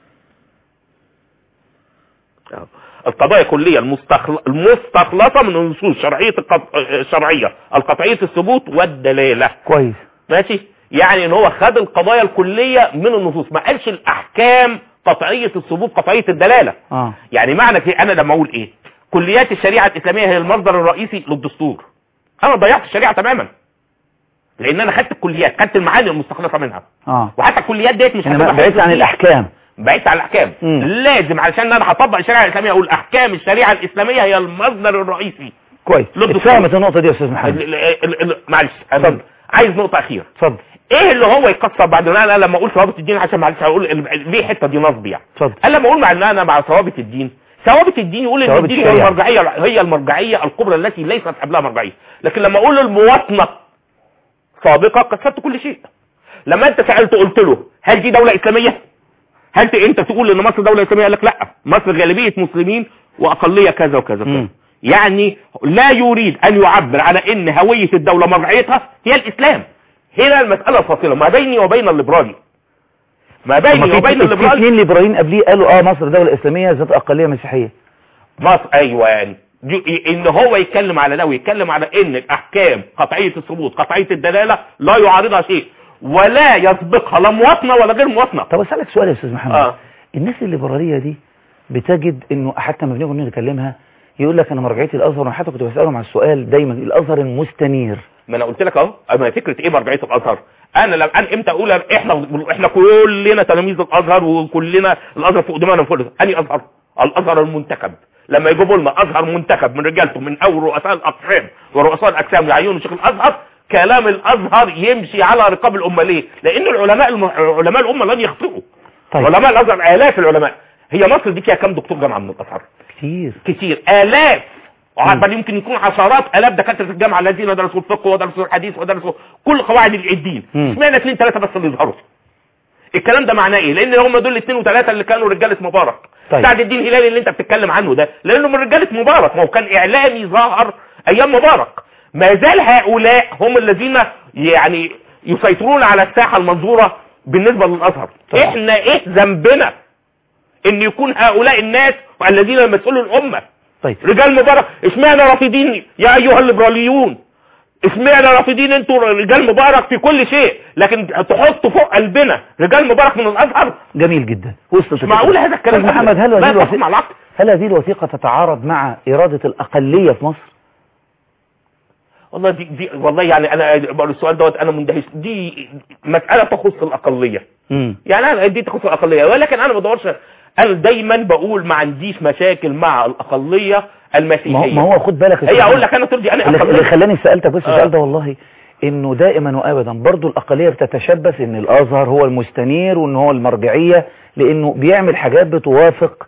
أهو. القضايا كلية المستخل... المستخلصة من النصوص شرعية القط... الشرعية القطعية الثبوت والدلالة كويس ماشي يعني ان هو خد القضايا الكلية من النصوص ما قالش الاحكام قطعية الثبوت قطعية الدلالة اه يعني معنى كده انا لما اقول ايه كليات الشريعة الاسلامية هي المصدر الرئيسي للدستور انا ضيعت الشريعة تماما لان انا خدت الكليات خدت المعاني المستخلصة منها اه وحتى الكليات ديت مش انا هتبقى بعيد عن حفظ فيها. الاحكام بعيد عن الاحكام مم. لازم علشان انا هطبق الشريعه الاسلاميه اقول احكام الشريعه الاسلاميه هي المصدر الرئيسي كويس للدستور. اتفهمت النقطة دي يا استاذ محمد ال- ال- ال- معلش أنا اتفضل. عايز نقطه اخيره اتفضل ايه اللي هو يكسر بعد ما انا لما اقول ثوابت الدين عشان معلش هقول ال- ليه الحته دي نصب يعني اتفضل انا لما اقول مع ان انا مع ثوابت الدين ثوابت الدين يقول ان ثوابت الدين هي الشريعة. المرجعيه هي المرجعيه الكبرى التي ليست قبلها مرجعيه لكن لما اقول المواطنه سابقه كسرت كل شيء لما انت سالته قلت له هل دي دوله اسلاميه هل ت- انت تقول ان مصر دوله اسلاميه قال لك لا مصر غالبيه مسلمين واقليه كذا وكذا وكذا مم. يعني لا يريد ان يعبر على ان هويه الدوله مرجعيتها هي الاسلام هنا المساله الفاصله ما بيني وبين الليبرالي ما طب ما بيني في وبين في الليبرالي اثنين ليبراليين قبليه قالوا اه مصر دولة اسلامية ذات اقلية مسيحية مصر ايوه يعني دي- ان هو يتكلم على ده ويتكلم على ان الاحكام قطعيه الثبوت قطعيه الدلاله لا يعارضها شيء ولا يسبقها لا مواطنه ولا غير مواطنه طب اسالك سؤال يا استاذ محمد اه الناس الليبرالية دي بتجد انه حتى لما بنيجي نكلمها يقول لك انا مرجعيتي الازهر وانا حتى كنت بسالهم على السؤال دايما الازهر المستنير ما انا قلت لك اهو اما فكره ايه مرجعيه الازهر انا لما انا امتى اقول احنا احنا كلنا تلاميذ الازهر وكلنا الازهر فوق دماغنا فوق اني ازهر الازهر المنتخب لما يجيبوا لنا ازهر منتخب من رجالته من اول رؤساء الاقسام ورؤساء الاقسام يعينوا شيخ الازهر كلام الازهر يمشي على رقاب الامه ليه لان العلماء الم... علماء الامه لن يخطئوا طيب علماء الازهر الاف العلماء هي مصر دي فيها كام دكتور جامعه من الازهر كتير كتير آلاف بل يمكن يكون عشرات آلاف دكاترة الجامعة الذين درسوا الفقه ودرسوا الحديث ودرسوا كل قواعد الدين مم. اشمعنى اثنين ثلاثة بس اللي يظهروا الكلام ده معناه ايه لان هم دول الاثنين وثلاثة اللي كانوا رجالة مبارك طيب. سعد الدين هلالي اللي انت بتتكلم عنه ده لانه من رجالة مبارك ما هو كان اعلامي ظاهر ايام مبارك ما زال هؤلاء هم الذين يعني يسيطرون على الساحة المنظورة بالنسبة للازهر طيب. احنا ايه ذنبنا ان يكون هؤلاء الناس الذين يمثلوا الامه طيب رجال مبارك اشمعنى رافضين يا ايها الليبراليون اشمعنى رافضين انتوا رجال مبارك في كل شيء لكن تحطوا فوق قلبنا رجال مبارك من الازهر جميل جدا وصلت مش معقول هذا الكلام أستاذ محمد هل لا هذه تقوم الوثيقة على العقل هل هذه الوثيقة تتعارض مع إرادة الأقلية في مصر؟ والله دي, دي والله يعني انا السؤال دوت انا مندهش دي مساله تخص الاقليه امم يعني انا دي تخص الاقليه ولكن انا ما بدورش انا دايما بقول ما عنديش مشاكل مع الاقليه ما هو, المسيحيه ما هو خد بالك يا هي أستاذ اقول محمد. لك انا ترضي انا اللي اللي اقليه خلاني سألتك بس آه. السؤال ده والله انه دائما وابدا برضو الاقلية بتتشبث ان الازهر هو المستنير وان هو المرجعية لانه بيعمل حاجات بتوافق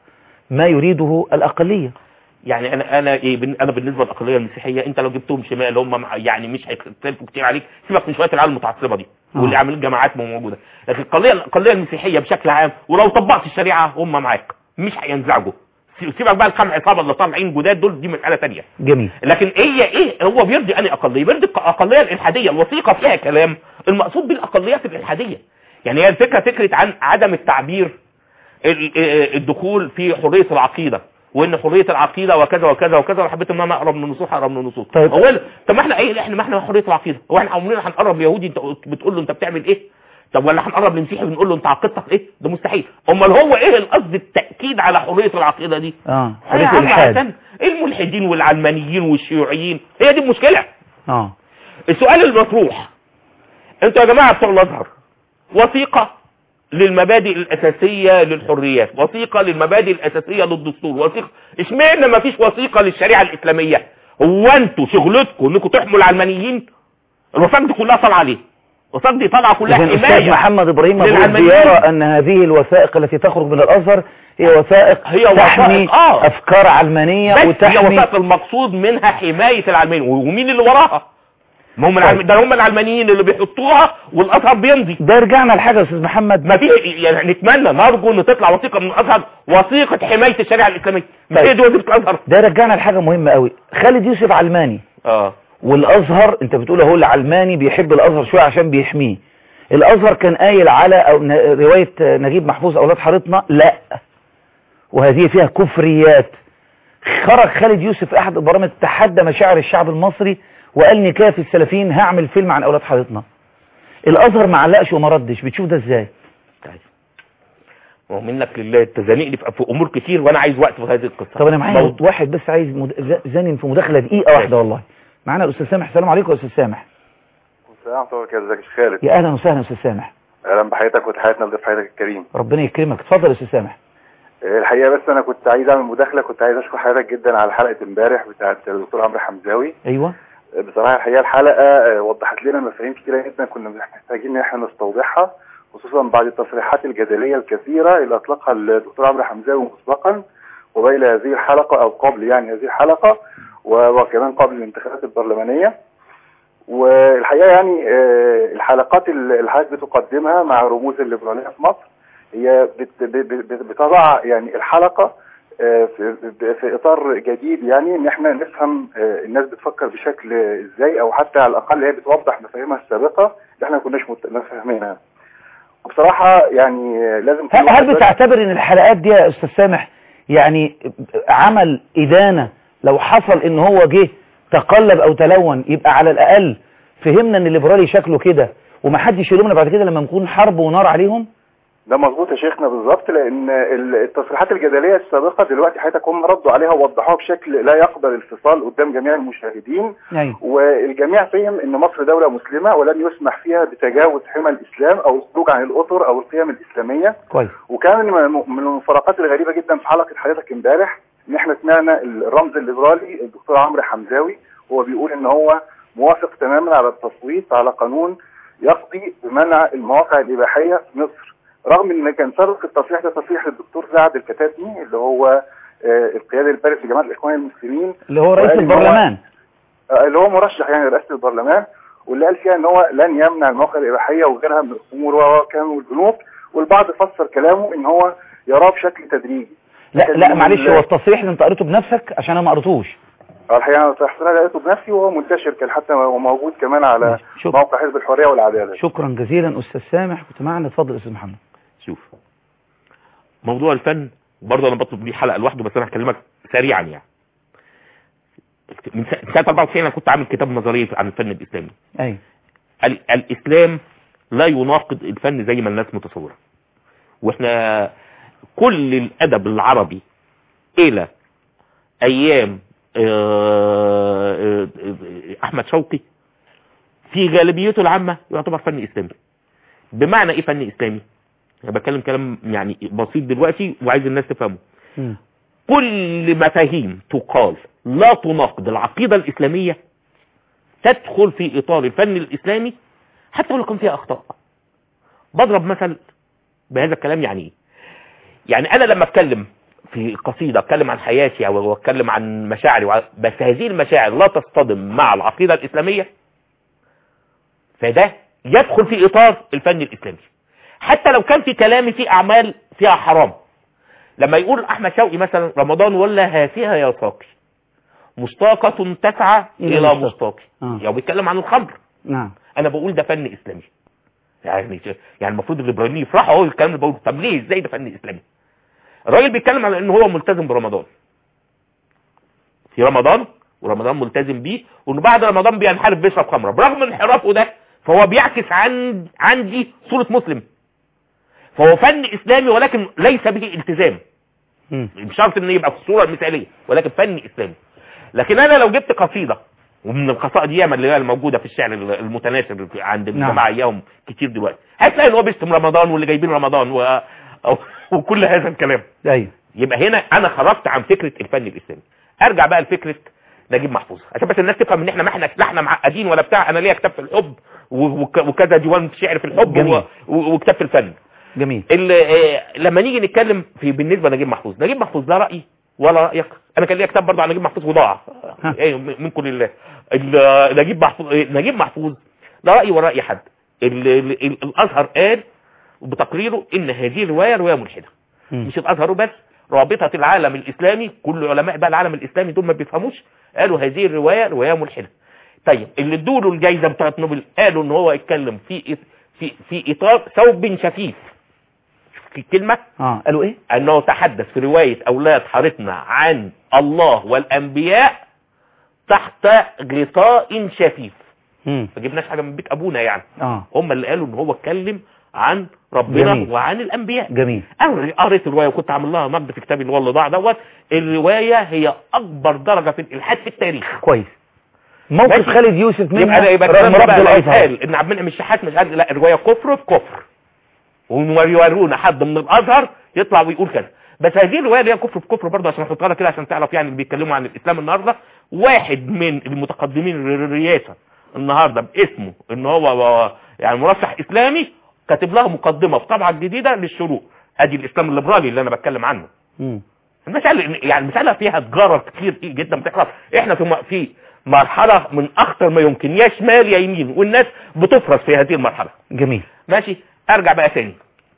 ما يريده الأقلية يعني انا انا ايه بن- انا بالنسبه للاقليه المسيحيه انت لو جبتهم شمال هم مع- يعني مش هيختلفوا كتير عليك سيبك من شويه العيال المتعصبه دي آه. واللي عاملين جماعات موجوده لكن القضيه الاقليه المسيحيه بشكل عام ولو طبقت الشريعه هم معاك مش هينزعجوا سي- سيبك بقى الكام عصابه اللي طالعين جداد دول دي مساله ثانيه جميل لكن هي ايه هو بيرضي انهي اقليه بيرضي الاقليه الالحاديه الوثيقه فيها كلام المقصود بالاقليات الالحاديه يعني هي الفكره فكره عن عدم التعبير ال- ال- الدخول في حريه العقيده وان حريه العقيده وكذا وكذا وكذا وانا حبيت ان انا اقرب من النصوص اقرب من النصوص طيب. هو ال- طب ما احنا ايه احنا ما احنا حريه العقيده هو احنا عمرنا هنقرب ليهودي انت بتقول له انت بتعمل ايه طب ولا هنقرب لمسيحي بنقول له انت عقيدتك ايه ده مستحيل امال هو ايه القصد التاكيد على حريه العقيده دي اه يا حرية عم الإلحاد عشان الملحدين والعلمانيين والشيوعيين هي دي المشكله اه السؤال المطروح انتوا يا جماعه بتوع الازهر وثيقه للمبادئ الاساسيه للحريات وثيقه للمبادئ الاساسيه للدستور وثيقه اشمعنى ما فيش وثيقه للشريعه الاسلاميه هو انتوا شغلتكم انكم تحموا العلمانيين الوثائق دي كلها طالعه عليه الوثائق دي طالعه كلها لكن الأستاذ حمايه محمد إبراهيم مبروك للعلمانيين. يرى أن هذه الوثائق التي تخرج من الأزهر هي وثائق هي وثائق، تحمي آه. أفكار علمانية بس هي وتحمي وثائق المقصود منها حمايه العلمانيين ومين اللي وراها ما هم العلم... ده هم العلمانيين اللي بيحطوها والازهر بيمضي ده رجعنا لحاجة يا أستاذ محمد ما في يعني نتمنى نرجو ان تطلع وثيقه من الازهر وثيقه حمايه الشريعه الاسلاميه ما هي دي وظيفه الازهر ده رجعنا لحاجة مهمة قوي خالد يوسف علماني اه والازهر انت بتقول اهو العلماني بيحب الازهر شويه عشان بيحميه الازهر كان قايل على أو ن- روايه نجيب محفوظ اولاد حارتنا لا وهذه فيها كفريات خرج خالد يوسف في احد البرامج تحدى مشاعر الشعب المصري وقال نكايه في السلفيين هعمل فيلم عن اولاد حارتنا الازهر ما علقش وما ردش بتشوف ده ازاي طيب هو منك لله تزانقني في في امور كتير وانا عايز وقت في هذه القصه طب انا معايا موضوع- واحد بس عايز مد... زانن في مداخله دقيقه واحده والله معانا الاستاذ سامح السلام عليكم يا استاذ سامح السلام عليكم يا ازيك يا خالد يا اهلا وسهلا يا استاذ سامح اهلا بحياتك وتحياتنا لضيف حياتك الكريم ربنا يكرمك اتفضل يا استاذ سامح آه، الحقيقه بس انا كنت عايز اعمل مداخله كنت عايز اشكر حضرتك جدا على حلقه امبارح بتاعه الدكتور عمرو حمزاوي ايوه آه، بصراحه الحقيقه الحلقه آه، وضحت لنا مفاهيم كتيره جدا كنا محتاجين ان احنا نستوضحها خصوصا بعد التصريحات الجدليه الكثيره اللي اطلقها الدكتور عمرو حمزاوي مسبقا وبين هذه الحلقه او قبل يعني هذه الحلقه و- وكمان قبل الانتخابات البرلمانيه والحقيقه يعني آه، الحلقات اللي حضرتك بتقدمها مع رموز الليبراليه في مصر هي بت- ب- ب- بتضع يعني الحلقه آه، في في اطار جديد يعني ان احنا نفهم آه، الناس بتفكر بشكل ازاي او حتى على الاقل هي بتوضح مفاهيمها السابقه اللي احنا ما كناش مت- فاهمينها وبصراحه يعني آه، لازم كل هل, واحد هل بس- بتعتبر ان الحلقات دي يا استاذ سامح يعني عمل ادانة لو حصل ان هو جه تقلب او تلون يبقى على الاقل فهمنا ان الليبرالي شكله كده ومحدش يلومنا بعد كده لما نكون حرب ونار عليهم ده مظبوط يا شيخنا بالظبط لان ال- التصريحات الجدليه السابقه دلوقتي حضرتك هم ردوا عليها ووضحوها بشكل لا يقبل الفصال قدام جميع المشاهدين ايوه والجميع فهم ان مصر دولة مسلمة ولن يسمح فيها بتجاوز حمى الاسلام او الخروج عن الاطر او القيم الاسلامية كويس وكان من من المفارقات الغريبة جدا في حلقة حضرتك امبارح ان احنا سمعنا الرمز الليبرالي الدكتور عمرو حمزاوي وهو بيقول ان هو موافق تماما على التصويت على قانون يقضي بمنع المواقع الاباحية في مصر رغم ان كان سابق التصريح ده تصريح للدكتور سعد الكتاتني اللي هو آه، القيادة البارز لجماعة الاخوان المسلمين اللي هو رئيس وقال إن هو- البرلمان آه، اللي هو مرشح يعني رئاسة البرلمان واللي قال فيها ان هو لن يمنع المواقع الاباحيه وغيرها من الامور وكان والبنوك والبعض فسر كلامه ان هو يراه بشكل تدريجي لا لكن لا من معلش ال- هو التصريح اللي انت قريته بنفسك عشان انا ما قريتوش آه، الحقيقه انا تحصيلها لقيته بنفسي وهو منتشر كان حتى هو موجود كمان على شكرا موقع حزب الحريه والعداله شكرا جزيلا استاذ سامح كنت معنا اتفضل يا استاذ محمد شوف موضوع الفن برضه انا بطلب ليه حلقه لوحده بس انا هكلمك سريعا يعني من سنه سنة 94 انا كنت عامل كتاب نظريه عن الفن الاسلامي ايوه ال- الاسلام لا يناقض الفن زي ما الناس متصوره واحنا كل الادب العربي الى ايام آه، آه، آه، احمد شوقي في غالبيته العامه يعتبر فن اسلامي بمعنى ايه فن اسلامي انا بتكلم كلام يعني بسيط دلوقتي وعايز الناس تفهمه مم. كل مفاهيم تقال لا تناقض العقيدة الإسلامية تدخل في إطار الفن الإسلامي حتى ولو كان فيها أخطاء بضرب مثل بهذا الكلام يعني إيه يعني أنا لما أتكلم في في قصيدة اتكلم عن حياتي او اتكلم عن مشاعري وع- بس هذه المشاعر لا تصطدم مع العقيدة الاسلامية فده يدخل في اطار الفن الاسلامي حتى لو كان في كلامي في اعمال فيها حرام لما يقول احمد شوقي مثلا رمضان ولا هاتها يا ساقي مشتاقة تسعى إلى الى مشتاق. مشتاق آه. يعني بيتكلم عن الخمر نعم انا بقول ده فن اسلامي يعني يعني المفروض الليبراليين يفرحوا اهو الكلام اللي بقوله طب ليه ازاي ده فن اسلامي الراجل بيتكلم على ان هو ملتزم برمضان في رمضان ورمضان ملتزم بيه وانه بعد رمضان بينحرف بيشرب خمره برغم انحرافه ده فهو بيعكس عن عندي صوره مسلم فهو فن اسلامي ولكن ليس به التزام مم. مش شرط ان يبقى في الصوره المثاليه ولكن فن اسلامي لكن انا لو جبت قصيده ومن القصائد ياما اللي هي الموجوده في الشعر المتناثر عند نعم. الجماعه اياهم كتير دلوقتي هتلاقي ان هو بيشتم رمضان واللي جايبين رمضان و... أو... وكل هذا الكلام ايوه يبقى هنا انا خرجت عن فكره الفن الاسلامي ارجع بقى لفكره نجيب محفوظ عشان بس الناس تفهم ان احنا ما احنا لا احنا معقدين ولا بتاع انا ليا كتاب في الحب و- وك- وكذا ديوان شعر في الحب جميل. و... و... وكتاب في الفن جميل ال- آه، لما نيجي نتكلم في بالنسبه لنجيب محفوظ نجيب محفوظ لا رايي ولا رايك انا كان ليا كتاب برضه عن نجيب محفوظ وضاع ها. ايه منكم لله ال- نجيب محفوظ آه، نجيب محفوظ لا رايي ولا راي حد ال- ال- ال- الازهر قال بتقريره ان هذه الروايه روايه ملحده مم. مش الازهر بس رابطه العالم الاسلامي كل علماء بقى العالم الاسلامي دول ما بيفهموش قالوا هذه الروايه روايه ملحده طيب اللي ادوا له الجائزه بتاعت نوبل قالوا ان هو يتكلم في في في اطار ثوب شفيف في كلمه اه قالوا ايه انه تحدث في روايه اولاد حارتنا عن الله والانبياء تحت غطاء شفيف مم. ما جبناش حاجه من بيت ابونا يعني اه هم اللي قالوا ان هو اتكلم عن ربنا جميل. وعن الانبياء جميل انا قريت الروايه وكنت عامل لها نقد في كتابي اللي هو اللي ضاع دوت الروايه هي اكبر درجه في الالحاد في التاريخ كويس موقف ماشي. خالد يوسف منها يبقى يبقى رغم الكلام رفض بقى لا الازهر يتقال ان عبد المنعم الشحات مش عارف لا الروايه كفر في كفر ويورونا حد من الازهر يطلع ويقول كذا بس هذه الروايه اللي هي كفر في كفر برضه عشان احطها لك كده عشان تعرف يعني اللي بيتكلموا عن الاسلام النهارده واحد من المتقدمين للرئاسه النهارده باسمه ان هو يعني مرشح اسلامي كاتب لها مقدمه في طبعه جديده للشروق ادي الاسلام الليبرالي اللي انا بتكلم عنه مم. المسألة يعني المسألة فيها تجارة كتير جدا بتحصل احنا في م- في مرحلة من اخطر ما يمكن يا شمال يا يمين والناس بتفرز في هذه المرحلة جميل ماشي ارجع بقى تاني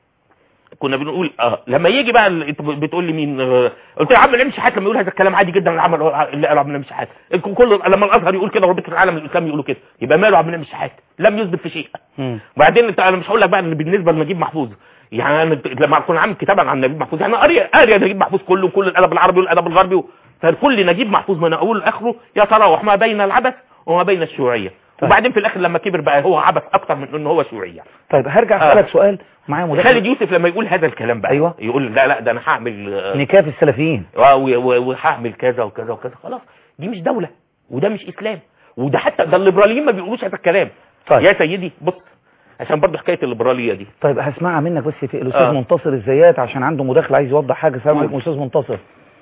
كنا بنقول اه لما يجي بقى ال- انت بتقول لي مين آه قلت له عم العلم شحات لما يقول هذا الكلام عادي جدا العمل اللي قاله عم العلم شحات كل لما الازهر يقول كده وربطه العالم الاسلامي يقولوا كده يبقى ماله عم العلم شحات لم يثبت في شيء مم. وبعدين انت انا مش هقول لك بقى ان بالنسبه لنجيب محفوظ يعني انا لما اكون عامل كتابا عن نجيب محفوظ يعني قاري قاري نجيب محفوظ كله وكل الادب العربي والادب الغربي فكل نجيب محفوظ من اول لاخره يتراوح ما بين العبث وما بين الشيوعيه طيب. وبعدين في الاخر لما كبر بقى هو عبث اكتر من انه هو شيوعي يعني. طيب هرجع آه. اسالك سؤال معايا خالد مداخله يوسف لما يقول هذا الكلام بقى أيوة. يقول لا لا ده انا هعمل آه، نكاف السلفيين و- و- وهعمل كذا وكذا وكذا خلاص دي مش دولة وده مش اسلام وده حتى ده الليبراليين ما بيقولوش هذا الكلام طيب. يا سيدي بص عشان برضه حكايه الليبراليه دي طيب هسمعها منك بس في الاستاذ آه. منتصر الزيات عشان عنده مداخله عايز يوضح حاجه السلام عليكم استاذ منتصر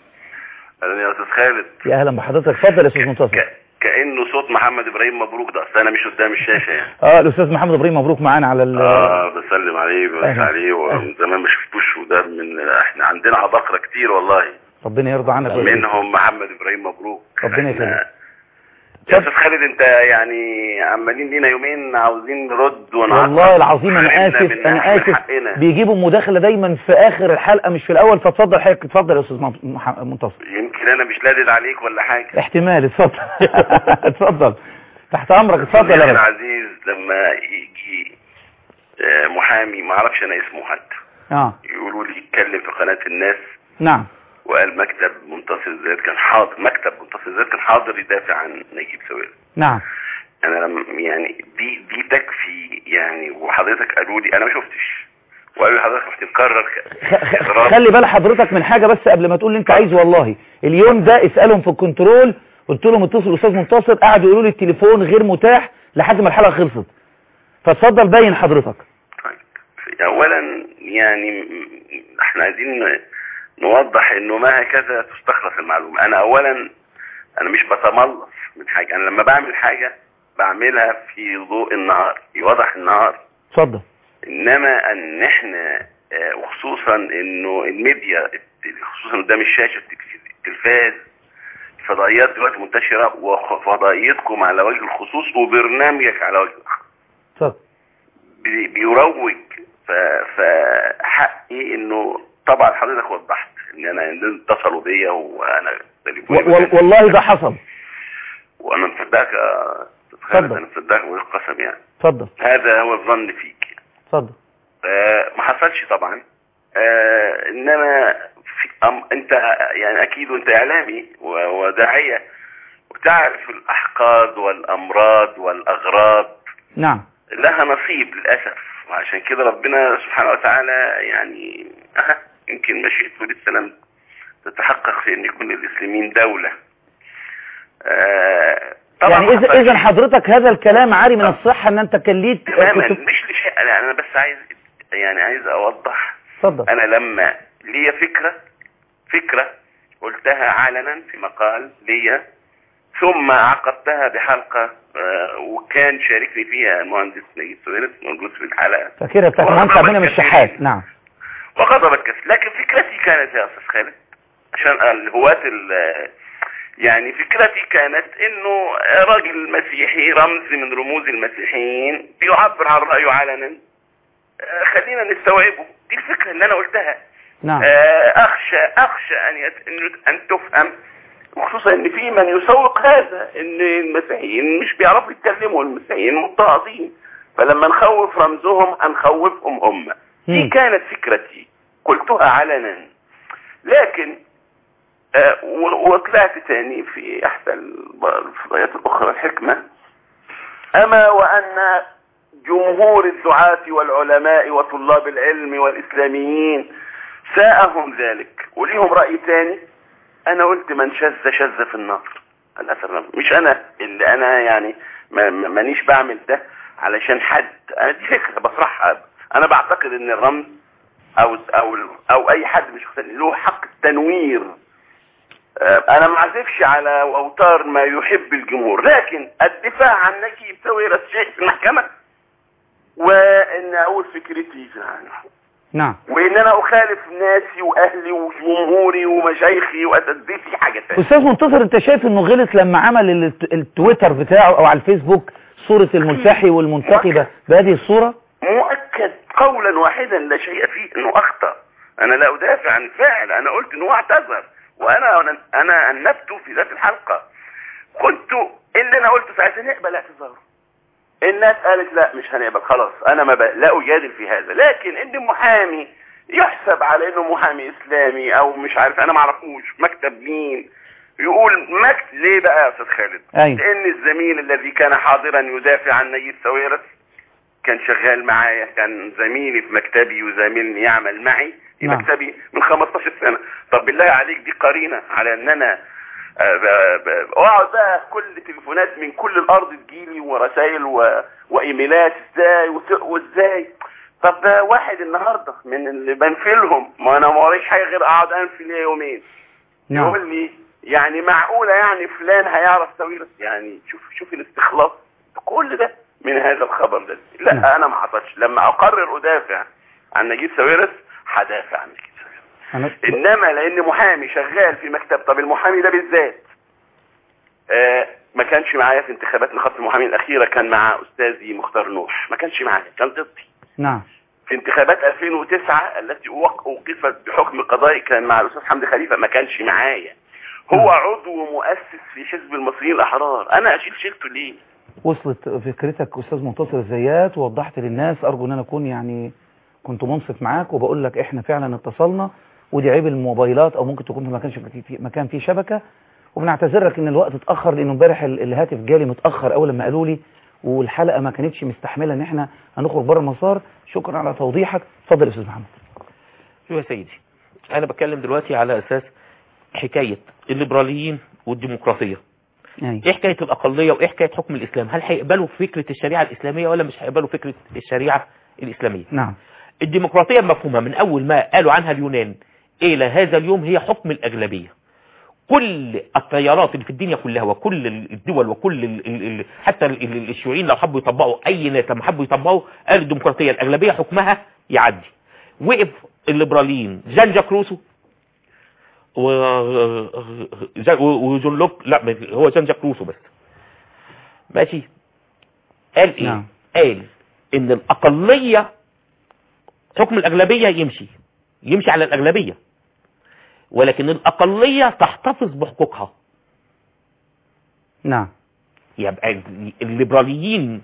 اهلا يا استاذ خالد يا اهلا بحضرتك اتفضل يا استاذ منتصر ك... كانه صوت محمد ابراهيم مبروك ده اصل انا مش قدام الشاشه يعني اه الاستاذ محمد ابراهيم مبروك معانا على ال اه بسلم عليه بس أهلا. عليه ومن زمان ما شفتوش وده من احنا عندنا عباقرة كتير والله ربنا يرضى عنك ويرضى. منهم محمد ابراهيم مبروك ربنا إحنا- يخليك. يا استاذ خالد انت يعني عمالين لينا يومين عاوزين نرد ونعقب والله العظيم انا حرمنا اسف من انا نحمل اسف حقنا. بيجيبوا مداخله دايما في اخر الحلقه مش في الاول فاتفضل حضرتك اتفضل يا استاذ مح- مح- منتصر يمكن انا مش لادد عليك ولا حاجه احتمال اتفضل اتفضل تحت امرك اتفضل يا يا رب العزيز لما يجي آه، محامي ما اعرفش انا اسمه حتى اه يقولوا لي يتكلم في قناه الناس نعم وقال مكتب منتصر الزيات كان حاضر مكتب منتصر الزيات كان حاضر يدافع عن نجيب سويرس نعم انا لم يعني دي دي تكفي يعني وحضرتك قالوا لي انا ما شفتش وقالوا لي حضرتك رحت مكرر خ- خ- خلي بال حضرتك من حاجة بس قبل ما تقول اللي انت عايزه والله اليوم ده اسألهم في الكنترول قلت لهم اتصلوا استاذ منتصر قعدوا يقولوا لي التليفون غير متاح لحد ما الحلقة خلصت فاتفضل باين حضرتك طيب اولا يعني م- احنا عايزين ن- نوضح انه ما هكذا تستخلص المعلومة انا اولا انا مش بتملص من حاجة انا لما بعمل حاجة بعملها في ضوء النهار في وضح النهار اتفضل انما ان احنا آه، وخصوصا انه الميديا ات- خصوصا قدام الشاشه التلفاز الفضائيات دلوقتي منتشره وفضائيتكم على وجه الخصوص وبرنامجك على وجه الخصوص اتفضل بي- بيروج ف- فحقي انه طبعا حضرتك وضحت ان انا إن اتصلوا بيا وانا تليفوني و- وال- والله ده حصل وانا مصدقك يا أستاذ خالد، اتفضل. انا مصدقك بالقسم يعني اتفضل هذا هو الظن فيك اتفضل آه، ما حصلش طبعا آه، انما في أم انت يعني اكيد وانت اعلامي و- وداعيه وتعرف الاحقاد والامراض والاغراض نعم لها نصيب للاسف وعشان كده ربنا سبحانه وتعالى يعني أه يمكن مشيئته للسلام تتحقق في ان يكون للمسلمين دوله آه، طبعا يعني اذا حصل اذا شيء. حضرتك هذا الكلام عاري من الصحة ان انت كليت تماما كنت مش لشيء لا، انا بس عايز يعني عايز اوضح اتفضل انا لما ليا فكرة فكرة قلتها علنا في مقال ليا ثم عقدتها بحلقة آه، وكان شاركني فيها المهندس نجيب سويرس موجود في الحلقة فاكرها بتاعت المهندس عبد المنعم الشحات نعم وغضبت كثير لكن فكرتي كانت يا استاذ خالد عشان الهواة ال- يعني فكرتي كانت انه راجل مسيحي رمز من رموز المسيحيين بيعبر عن رايه علنا آه، خلينا نستوعبه دي الفكره اللي انا قلتها نعم آه، اخشى اخشى ان يت... إن- ان تفهم وخصوصا ان في من يسوق هذا ان المسيحيين مش بيعرفوا يتكلموا المسيحيين مضطهدين فلما نخوف رمزهم هنخوفهم هم دي مم. كانت فكرتي قلتها علنا لكن آه، و- وطلعت تاني في احدى الب- الفضائيات الاخرى الحكمه اما وان جمهور الدعاة والعلماء وطلاب العلم والاسلاميين ساءهم ذلك وليهم رأي تاني انا قلت من شذ شذ في النار للاسف مش انا اللي انا يعني ما- ما- مانيش بعمل ده علشان حد انا دي فكره بطرحها انا بعتقد ان الرمز او او او اي حد مش مختلف له حق التنوير آه، انا ما اعزفش على اوتار ما يحب الجمهور لكن الدفاع عن نجيب ساويرس شيء في المحكمه وان اقول فكرتي عنه نعم وان انا اخالف ناسي واهلي وجمهوري ومشايخي واساتذتي حاجه ثانيه استاذ منتصر انت شايف انه غلط لما عمل الت- التويتر بتاعه او على الفيسبوك صورة الملتحي والمنتخبة بهذه الصورة مؤكد قولا واحدا لا شيء فيه انه اخطا انا لا ادافع عن الفاعل انا قلت انه اعتذر وانا انا انبت في ذات الحلقه كنت اللي انا قلته ساعتها نقبل اعتذاره الناس قالت لا مش هنقبل خلاص انا ما بقى لا اجادل في هذا لكن ان محامي يحسب على انه محامي اسلامي او مش عارف انا ما اعرفوش مكتب مين يقول مكتب ليه بقى يا استاذ خالد أيوة. لان الزميل الذي كان حاضرا يدافع عن نجيب ساويرس كان شغال معايا كان زميلي في مكتبي وزميلني يعمل معي في نعم. مكتبي من 15 سنة طب بالله عليك دي قرينة على ان انا آه، ب- ب- اقعد بقى كل تليفونات من كل الارض تجيلي ورسائل و... وايميلات ازاي وت- وازاي طب ده واحد النهارده من اللي بنفلهم ما انا ما وريش حاجه غير اقعد انفل ليا يومين نعم يقول لي يعني معقوله يعني فلان هيعرف ساويرس يعني شوف شوف الاستخلاص كل ده من هذا الخبر ده لا نعم. انا ما حصلش لما اقرر ادافع عن نجيب ساويرس هدافع عن نجيب ساويرس أنا انما لان محامي شغال في مكتب طب المحامي ده بالذات آه ما كانش معايا في انتخابات نقابه المحامين الاخيره كان مع استاذي مختار نوح ما كانش معايا كان ضدي نعم في انتخابات 2009 التي وق- اوقفت بحكم قضائي كان مع الاستاذ حمدي خليفه ما كانش معايا هو عضو مؤسس في حزب المصريين الاحرار انا اشيل شيلته ليه وصلت فكرتك استاذ منتصر الزيات ووضحت للناس ارجو ان انا اكون يعني كنت منصف معاك وبقول لك احنا فعلا اتصلنا ودي عيب الموبايلات او ممكن تكون ما كانش في في مكان فيه شبكه وبنعتذر لك ان الوقت اتاخر لانه امبارح ال- الهاتف جالي متاخر اول لما قالوا لي والحلقه ما كانتش مستحمله ان احنا هنخرج بره المسار شكرا على توضيحك اتفضل يا استاذ محمد شوف يا سيدي انا بتكلم دلوقتي على اساس حكاية الليبراليين والديمقراطية يعني ايه حكاية الاقلية وايه حكاية حكم الاسلام هل هيقبلوا فكرة الشريعة الاسلامية ولا مش هيقبلوا فكرة الشريعة الاسلامية نعم الديمقراطية مفهومة من اول ما قالوا عنها اليونان الى هذا اليوم هي حكم الاغلبية كل التيارات اللي في الدنيا كلها وكل الدول وكل ال ال ال حتى ال ال الشيوعيين لو حبوا يطبقوا اي ناس لما حبوا يطبقوا قالوا الديمقراطية الاغلبية حكمها يعدي وقف الليبراليين جان جاك روسو و جا- و- وجون لوك لا ما- هو جان جاك روسو بس ماشي قال ايه نعم. قال ان الاقليه حكم الاغلبيه يمشي يمشي على الاغلبيه ولكن الاقليه تحتفظ بحقوقها نعم يبقى الليبراليين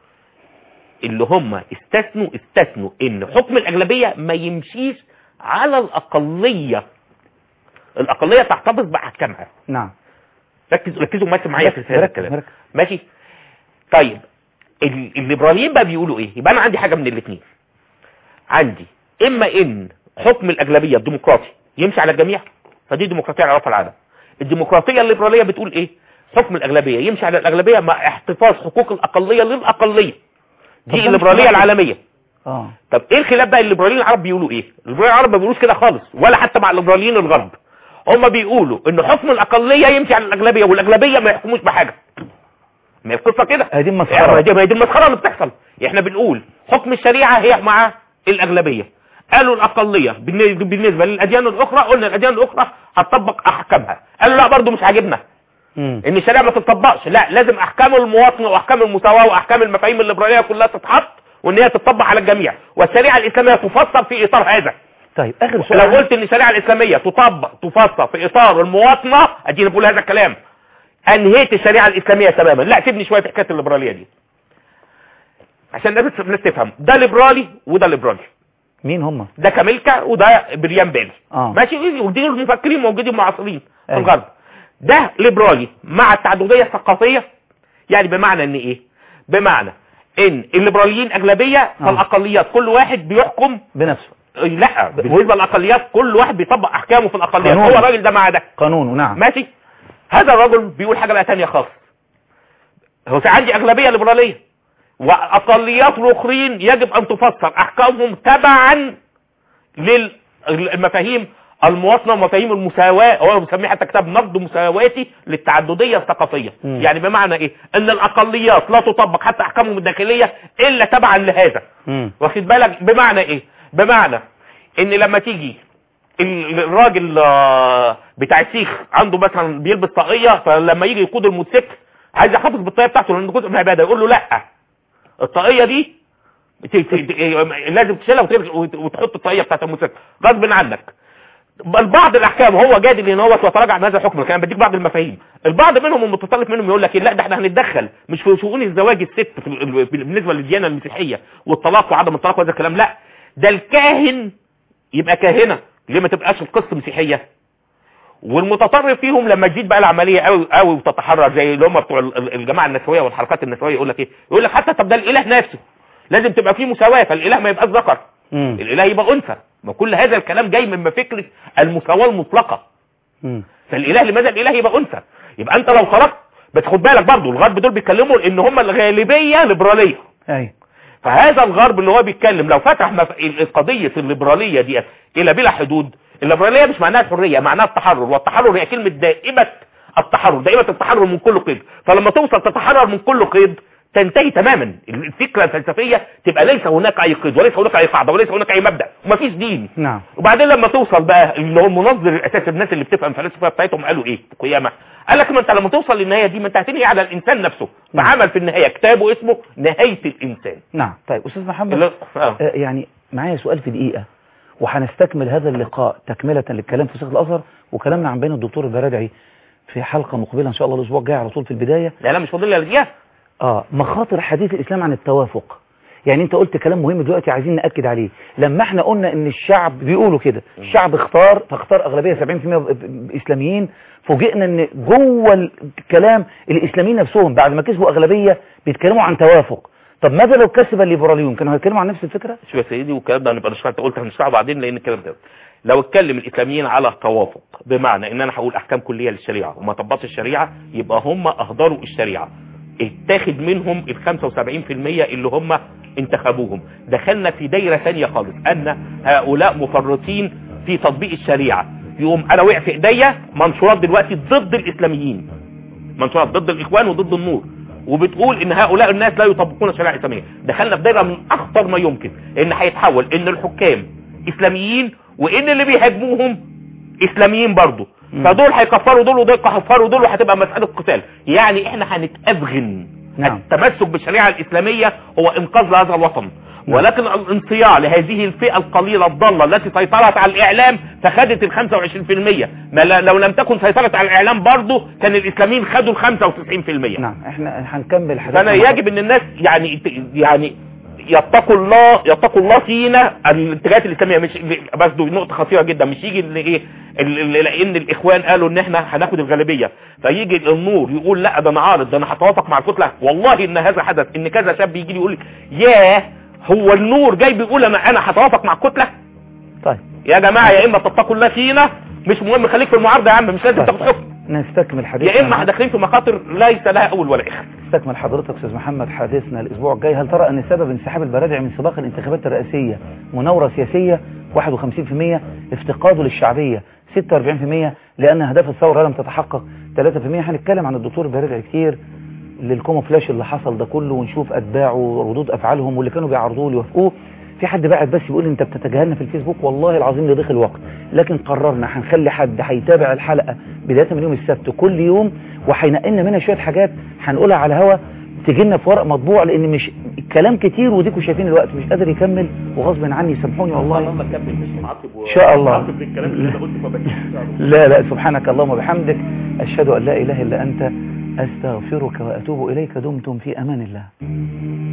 اللي هم استثنوا استثنوا ان حكم الاغلبيه ما يمشيش على الاقليه الاقليه تحتفظ باحكامها نعم ركزوا ركزوا معايا معايا في هذا مركز- الكلام مركز. ماشي طيب ال- الليبراليين بقى بيقولوا ايه يبقى انا عندي حاجه من الاثنين عندي اما ان حكم الاغلبيه الديمقراطي يمشي على الجميع فدي ديمقراطيه على رفع العالم الديمقراطيه الليبراليه بتقول ايه حكم الاغلبيه يمشي على الاغلبيه مع احتفاظ حقوق الاقليه للاقليه طب دي ده مش الليبراليه منطقي. العالميه اه طب ايه الخلاف بقى الليبراليين العرب بيقولوا ايه الليبراليين العرب ما بيقولوش كده خالص ولا حتى مع الليبراليين الغرب هم بيقولوا ان حكم الاقليه يمشي على الاغلبيه والاغلبيه ما يحكموش بحاجه ما هي القصه كده هذه يعني مسخره دي ما هي دي المسخره اللي بتحصل احنا بنقول حكم الشريعه هي مع الاغلبيه قالوا الاقليه بالن- بالنسبه للاديان الاخرى قلنا الاديان الاخرى هتطبق احكامها قالوا لا برضو مش عاجبنا مم. ان الشريعه ما تطبقش لا لازم احكام المواطنه واحكام المساواه واحكام المفاهيم الليبراليه كلها تتحط وان هي تطبق على الجميع والشريعه الاسلاميه تفسر في اطار هذا طيب اخر لو سؤال قلت ان الشريعه الاسلاميه تطبق تفسر في اطار المواطنه ادينا بقول هذا الكلام انهيت الشريعه الاسلاميه تماما لا سيبني شويه في حكايه الليبراليه دي عشان الناس الناس تفهم ده ليبرالي وده ليبرالي مين هم ده كاميلكا وده بريان بالي اه ماشي ودي المفكرين موجودين معاصرين في أيوة. الغرب ده ليبرالي مع التعدديه الثقافيه يعني بمعنى ان ايه بمعنى ان الليبراليين اغلبيه فالاقليات كل واحد بيحكم بنفسه لا بالنسبه للاقليات كل واحد بيطبق احكامه في الاقليات قانون. هو الراجل ده مع ده قانونه نعم ماشي هذا الرجل بيقول حاجه بقى ثانيه خالص هو في عندي اغلبيه ليبراليه واقليات الاخرين يجب ان تفسر احكامهم تبعا للمفاهيم المواطنه ومفاهيم المساواه هو بيسميه حتى كتاب نقد مساواتي للتعدديه الثقافيه مم. يعني بمعنى ايه ان الاقليات لا تطبق حتى احكامهم الداخليه الا تبعا لهذا مم. واخد بالك بمعنى ايه بمعنى ان لما تيجي ال- الراجل آه، بتاع السيخ عنده مثلا بيلبس طاقيه فلما يجي يقود الموتوسيكل عايز يحافظ بالطاقيه بتاعته لان جزء من العباده يقول له لا الطاقيه دي ت- ت- ت- لازم تشيلها وترجع وت- وتحط الطاقيه بتاعت الموتوسيكل غصب عنك بل بعض الاحكام هو جادل ان هو وتراجع عن هذا الحكم لكن انا بديك بعض المفاهيم البعض منهم المتطرف منهم يقول لك إيه، لا ده احنا هنتدخل مش في شؤون الزواج الست في ال- بالنسبه للديانه المسيحيه والطلاق وعدم الطلاق وهذا الكلام لا ده الكاهن يبقى كاهنه ليه ما تبقاش القصه مسيحيه والمتطرف فيهم لما تزيد بقى العمليه قوي قوي وتتحرر زي اللي هم بتوع ال- ال- الجماعه النسويه والحركات النسويه يقول لك ايه يقول لك حتى طب ده الاله نفسه لازم تبقى فيه مساواه فالاله ما يبقاش ذكر مم. الاله يبقى انثى ما كل هذا الكلام جاي من فكره المساواه المطلقه مم. فالاله لماذا الاله يبقى انثى يبقى انت لو خرجت بس خد بالك برضه الغرب دول بيتكلموا ان هم الغالبيه ليبراليه ايوه فهذا الغرب اللي هو بيتكلم لو فتح مف... ال- قضيه الليبراليه دي الى بلا حدود الليبراليه مش معناها الحريه معناها التحرر والتحرر هي كلمه دائمه التحرر دائمه التحرر من كل قيد فلما توصل تتحرر من كل قيد تنتهي تماما الفكره الفلسفيه تبقى ليس هناك اي قيد وليس هناك اي قاعده وليس هناك اي مبدا ومفيش دين نعم وبعدين لما توصل بقى اللي هو المنظر الاساسي الناس اللي بتفهم الفلسفه بتاعتهم قالوا ايه في القيامه قال لك ما انت لما توصل للنهايه دي ما انت هتنهي على الانسان نفسه فعمل في النهايه كتابه اسمه نهايه الانسان نعم طيب استاذ محمد اللي- آه. آه، يعني معايا سؤال في دقيقة وهنستكمل هذا اللقاء تكملة للكلام في شيخ الأزهر وكلامنا عن بين الدكتور البرادعي في حلقة مقبلة إن شاء الله الأسبوع الجاي على طول في البداية لا لا مش فاضل لي الجهه آه مخاطر حديث الإسلام عن التوافق يعني أنت قلت كلام مهم دلوقتي عايزين نأكد عليه لما احنا قلنا إن الشعب بيقولوا كده الشعب اختار فاختار أغلبية 70% ب- ب- إسلاميين فوجئنا إن جوه الكلام الإسلاميين نفسهم بعد ما كسبوا أغلبية بيتكلموا عن توافق طب ماذا لو كسب الليبراليون كانوا هيتكلموا عن نفس الفكرة؟ شوف يا سيدي والكلام ده هنبقى نشرح انت قلت هنشرحه بعدين لان الكلام ده لو اتكلم الاسلاميين على توافق بمعنى ان انا هقول احكام كليه للشريعه وما طبقش الشريعه يبقى هم اهدروا الشريعه اتاخد منهم ال 75% اللي هم انتخبوهم دخلنا في دايره ثانيه خالص ان هؤلاء مفرطين في تطبيق الشريعه يقوم انا وقع في ايديا منشورات دلوقتي ضد الاسلاميين منشورات ضد الاخوان وضد النور وبتقول ان هؤلاء الناس لا يطبقون الشريعه الاسلاميه دخلنا في دايره من اخطر ما يمكن ان هيتحول ان الحكام اسلاميين وان اللي بيهاجموهم اسلاميين برضو مم. فدول هيكفروا دول ودول هيكفروا دول وهتبقى مساله قتال يعني احنا هنتأذغن نعم. التمسك بالشريعه الاسلاميه هو انقاذ لهذا الوطن نعم. ولكن الانصياع لهذه الفئة القليلة الضالة التي سيطرت على الإعلام فخدت ال 25% ما ل- لو لم تكن سيطرت على الإعلام برضه كان الإسلاميين خدوا ال 95% نعم احنا هنكمل فأنا حديثنا يجب أن الناس يعني يعني يتقوا الله يتقوا الله فينا الاتجاهات الاسلاميه مش بس دي نقطه خطيره جدا مش يجي اللي ايه ال- ال- لان الاخوان قالوا ان احنا هناخد الغالبيه فيجي النور يقول لا ده انا عارض ده انا هتوافق مع الكتله والله ان هذا حدث ان كذا شاب يجي لي يقول لي ياه هو النور جاي بيقول انا انا هتوافق مع الكتله طيب يا جماعه يا اما تتقوا الله فينا مش مهم خليك في المعارضه يا عم مش لازم طيب. تاخد حكم نستكمل حديثنا يا اما داخلين في مخاطر ليس لها اول ولا اخر استكمل حضرتك استاذ محمد حديثنا الاسبوع الجاي هل ترى ان سبب انسحاب البرادعي من سباق الانتخابات الرئاسيه مناوره سياسيه 51% افتقاده للشعبيه 46% لان اهداف الثوره لم تتحقق 3% هنتكلم عن الدكتور البرادعي كتير للكوموفلاش اللي حصل ده كله ونشوف اتباعه وردود افعالهم واللي كانوا بيعرضوه ليوافقوه في حد بعد بس بيقول لي انت بتتجاهلنا في الفيسبوك والله العظيم لضيق الوقت لكن قررنا هنخلي حد هيتابع الحلقه بدايه من يوم السبت كل يوم وهينقلنا منها شويه حاجات هنقولها على الهوا تجي لنا في ورق مطبوع لان مش الكلام كتير وديكوا شايفين الوقت مش قادر يكمل وغصب عني سامحوني والله ان شاء الله لا لا سبحانك اللهم وبحمدك اشهد ان لا اله الا انت استغفرك واتوب اليك دمتم في امان الله